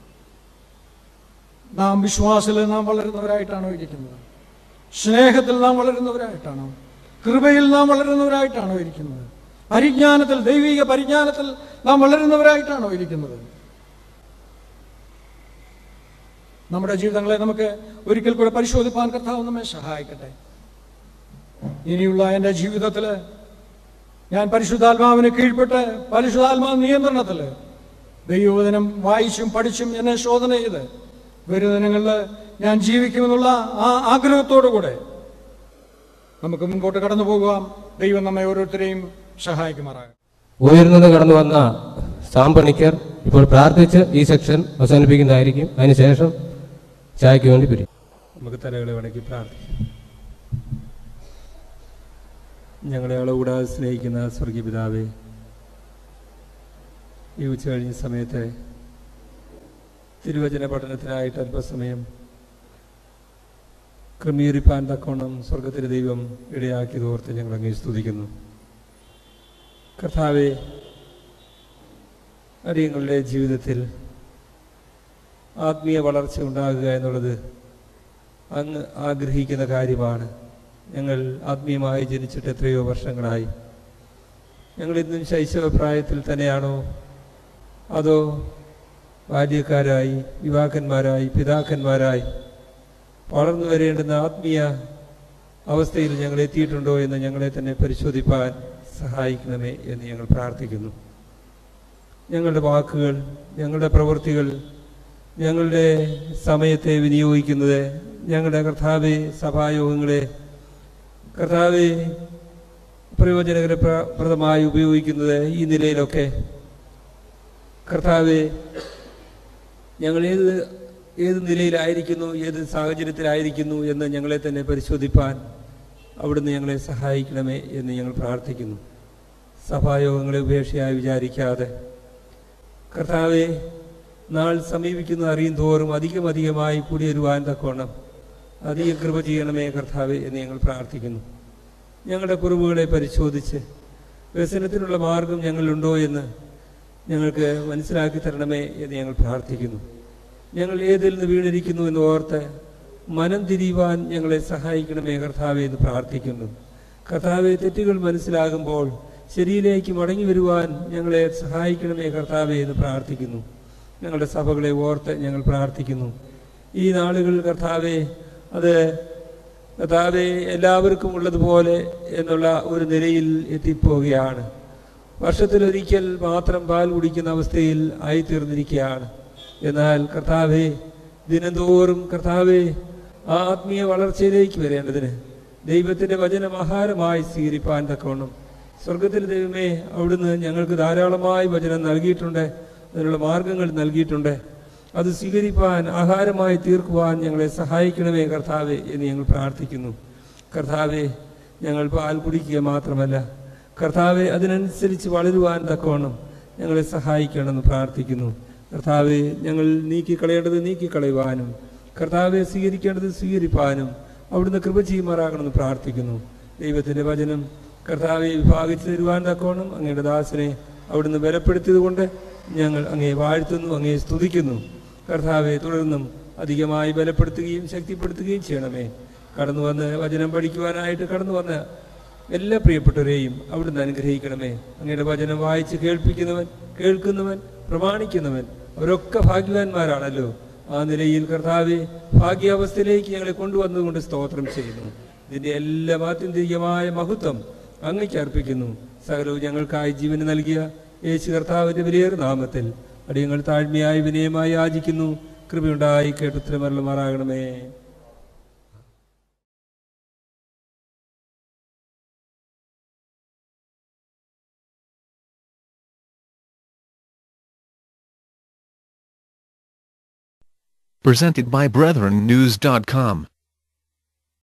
നാം വിശ്വാസത്തിൽ നാം വളരുന്നവരായിട്ടാണോ ഇരിക്കുന്നത് സ്നേഹത്തിൽ നാം വളരുന്നവരായിട്ടാണോ കൃപയിൽ നാം വളരുന്നവരായിട്ടാണോ ഇരിക്കുന്നത് പരിജ്ഞാനത്തിൽ ദൈവിക പരിജ്ഞാനത്തിൽ നാം വളരുന്നവരായിട്ടാണോ ഇരിക്കുന്നത് നമ്മുടെ ജീവിതങ്ങളെ നമുക്ക് ഒരിക്കൽ കൂടെ പരിശോധിപ്പാൻ കർത്താവ് നമ്മെ സഹായിക്കട്ടെ ഇനിയുള്ള എൻ്റെ ജീവിതത്തിൽ ഞാൻ പരിശുദ്ധാത്മാവിന് കീഴ്പ്പെട്ട് പരിശുദ്ധാത്മാവ് നിയന്ത്രണത്തിൽ ദൈവവചനം വായിച്ചും പഠിച്ചും എന്നെ ശോധന ചെയ്ത് വരും ദിനങ്ങളിൽ ഞാൻ ജീവിക്കുമെന്നുള്ള ആ ആഗ്രഹത്തോടു കൂടെ നമുക്ക് മുൻപോട്ട് കടന്നു പോകുവാം ദൈവം നമ്മെ ഓരോരുത്തരെയും സഹായിക്കുമാറാകും ഉയർന്നത് കടന്നു വന്ന സാമ്പണിക്കർ ഇപ്പോൾ പ്രാർത്ഥിച്ച് ഈ സെക്ഷൻ അവസാനിപ്പിക്കുന്നതായിരിക്കും അതിനുശേഷം ചായക്ക് വേണ്ടി പിരിയും നമുക്ക് തലകളെ വണക്കി പ്രാർത്ഥിക്കാം ഞങ്ങളെ അളവുകൂടാതെ സ്നേഹിക്കുന്ന സ്വർഗീയ പിതാവേ ഈ ഉച്ച കഴിഞ്ഞ സമയത്ത് തിരുവചന പഠനത്തിനായിട്ട് അല്പസമയം ക്രമീകരിപ്പാൻ തക്കോണം സ്വർഗത്തിലെ ദൈവം ഇടയാക്കിയത് ഓർത്ത് ഞങ്ങൾ അങ്ങേ സ്തുതിക്കുന്നു കർത്താവെ അടിയങ്ങളുടെ ജീവിതത്തിൽ ആത്മീയ വളർച്ച ഉണ്ടാകുക എന്നുള്ളത് അങ്ങ് ആഗ്രഹിക്കുന്ന കാര്യമാണ് ഞങ്ങൾ ആത്മീയമായി ജനിച്ചിട്ട് എത്രയോ വർഷങ്ങളായി ഞങ്ങൾ ഇന്നും ശൈശവ പ്രായത്തിൽ തന്നെയാണോ അതോ ബാല്യക്കാരായി യുവാക്കന്മാരായി പിതാക്കന്മാരായി വളർന്നു വരേണ്ടുന്ന ആത്മീയ അവസ്ഥയിൽ ഞങ്ങൾ എത്തിയിട്ടുണ്ടോ എന്ന് ഞങ്ങളെ തന്നെ പരിശോധിപ്പാൻ സഹായിക്കണമേ എന്ന് ഞങ്ങൾ പ്രാർത്ഥിക്കുന്നു ഞങ്ങളുടെ വാക്കുകൾ ഞങ്ങളുടെ പ്രവൃത്തികൾ ഞങ്ങളുടെ സമയത്തെ വിനിയോഗിക്കുന്നത് ഞങ്ങളുടെ കർത്താവെ സഭായോഗങ്ങളെ കർത്താവെ പ്രയോജനകരപ്രദമായി ഉപയോഗിക്കുന്നത് ഈ നിലയിലൊക്കെ കർത്താവെ ഞങ്ങൾ ഏത് ഏത് നിലയിലായിരിക്കുന്നു ഏത് സാഹചര്യത്തിലായിരിക്കുന്നു എന്ന് ഞങ്ങളെ തന്നെ പരിശോധിപ്പാൻ അവിടുന്ന് ഞങ്ങളെ സഹായിക്കണമേ എന്ന് ഞങ്ങൾ പ്രാർത്ഥിക്കുന്നു സഭായോഗങ്ങളെ ഉപേക്ഷയായി വിചാരിക്കാതെ കർത്താവെ നാൾ സമീപിക്കുന്ന അറിയും തോറും അധികം അധികമായി കൂടിയൊരുവാൻ തക്കോണം അധിക കൃപ ചെയ്യണമേ കർത്താവെ എന്ന് ഞങ്ങൾ പ്രാർത്ഥിക്കുന്നു ഞങ്ങളുടെ കുറവുകളെ പരിശോധിച്ച് വ്യസനത്തിനുള്ള മാർഗം ഞങ്ങളിലുണ്ടോ എന്ന് ഞങ്ങൾക്ക് മനസ്സിലാക്കി തരണമേ എന്ന് ഞങ്ങൾ പ്രാർത്ഥിക്കുന്നു ഞങ്ങൾ ഏതിൽ നിന്ന് വീണിരിക്കുന്നു എന്ന് ഓർത്ത് മനം തിരിയുവാൻ ഞങ്ങളെ സഹായിക്കണമേ കർത്താവെ എന്ന് പ്രാർത്ഥിക്കുന്നു കർത്താവെ തെറ്റുകൾ മനസ്സിലാകുമ്പോൾ ശരിയിലേക്ക് മടങ്ങി വരുവാൻ ഞങ്ങളെ സഹായിക്കണമേ കർത്താവെ എന്ന് പ്രാർത്ഥിക്കുന്നു ഞങ്ങളുടെ സഭകളെ ഓർത്ത് ഞങ്ങൾ പ്രാർത്ഥിക്കുന്നു ഈ നാളുകൾ കർത്താവെ അത് കർത്താവെ എല്ലാവർക്കും ഉള്ളതുപോലെ എന്നുള്ള ഒരു നിലയിൽ എത്തിപ്പോവുകയാണ് വർഷത്തിലൊരിക്കൽ മാത്രം പാൽ കുടിക്കുന്ന അവസ്ഥയിൽ ആയിത്തീർന്നിരിക്കുകയാണ് എന്നാൽ കർത്താവെ ദിനംതോറും കർത്താവെ ആ ആത്മീയ വളർച്ചയിലേക്ക് വരേണ്ടതിന് ദൈവത്തിന്റെ വചനം ആഹാരമായി സ്വീകരിപ്പാൻ തക്കവണ്ണം സ്വർഗത്തിൽ ദൈവമേ അവിടുന്ന് ഞങ്ങൾക്ക് ധാരാളമായി വചനം നൽകിയിട്ടുണ്ട് അതിനുള്ള മാർഗങ്ങൾ നൽകിയിട്ടുണ്ട് അത് സ്വീകരിപ്പാൻ ആഹാരമായി തീർക്കുവാൻ ഞങ്ങളെ സഹായിക്കണമേ കർത്താവെ എന്ന് ഞങ്ങൾ പ്രാർത്ഥിക്കുന്നു കർത്താവെ ഞങ്ങൾ പാൽ കുടിക്കുക മാത്രമല്ല കർത്താവെ അതിനനുസരിച്ച് വളരുവാൻ തക്കവണ്ണം ഞങ്ങളെ സഹായിക്കണമെന്ന് പ്രാർത്ഥിക്കുന്നു കർത്താവെ ഞങ്ങൾ നീക്കിക്കളയേണ്ടത് നീക്കിക്കളയുവാനും കർത്താവെ സ്വീകരിക്കേണ്ടത് സ്വീകരിപ്പാനും അവിടുന്ന് കൃപ ചെയ്യുമാറാകണമെന്ന് പ്രാർത്ഥിക്കുന്നു ദൈവത്തിന്റെ വചനം കർത്താവെ വിഭാഗിച്ചു തരുവാൻ തക്കോണം അങ്ങയുടെ ദാസനെ അവിടുന്ന് ബലപ്പെടുത്തിയത് കൊണ്ട് ഞങ്ങൾ അങ്ങേ വാഴ്ത്തുന്നു അങ്ങേ സ്തുതിക്കുന്നു കർത്താവെ തുടർന്നും അധികമായി ബലപ്പെടുത്തുകയും ശക്തിപ്പെടുത്തുകയും ചെയ്യണമേ കടന്നു വന്ന് വചനം പഠിക്കുവാനായിട്ട് കടന്നു വന്ന എല്ലാ പ്രിയപ്പെട്ടവരെയും അവിടുന്ന് അനുഗ്രഹിക്കണമേ അങ്ങയുടെ വചനം വായിച്ച് കേൾപ്പിക്കുന്നവൻ കേൾക്കുന്നവൻ പ്രമാണിക്കുന്നവൻ അവരൊക്കെ ഭാഗ്യവാന്മാരാണല്ലോ ആ നിലയിൽ കർത്താവെ ഭാഗ്യാവസ്ഥയിലേക്ക് ഞങ്ങളെ കൊണ്ടുവന്നുകൊണ്ട് സ്തോത്രം ചെയ്യുന്നു ഇതിന്റെ എല്ലാ ആത്യന്തികമായ മഹത്വം അങ്ങയ്ക്ക് അർപ്പിക്കുന്നു സകലവും ഞങ്ങൾക്കായി ജീവന് നൽകിയ യേശു കർത്താവിന്റെ വലിയേറെ നാമത്തിൽ അടിയങ്ങൾ താഴ്മയായി വിനയമായി യാചിക്കുന്നു കൃപയുണ്ടായി കേട്ടുത്തരമരളുമാറാകണമേ Presented by BrethrenNews.com.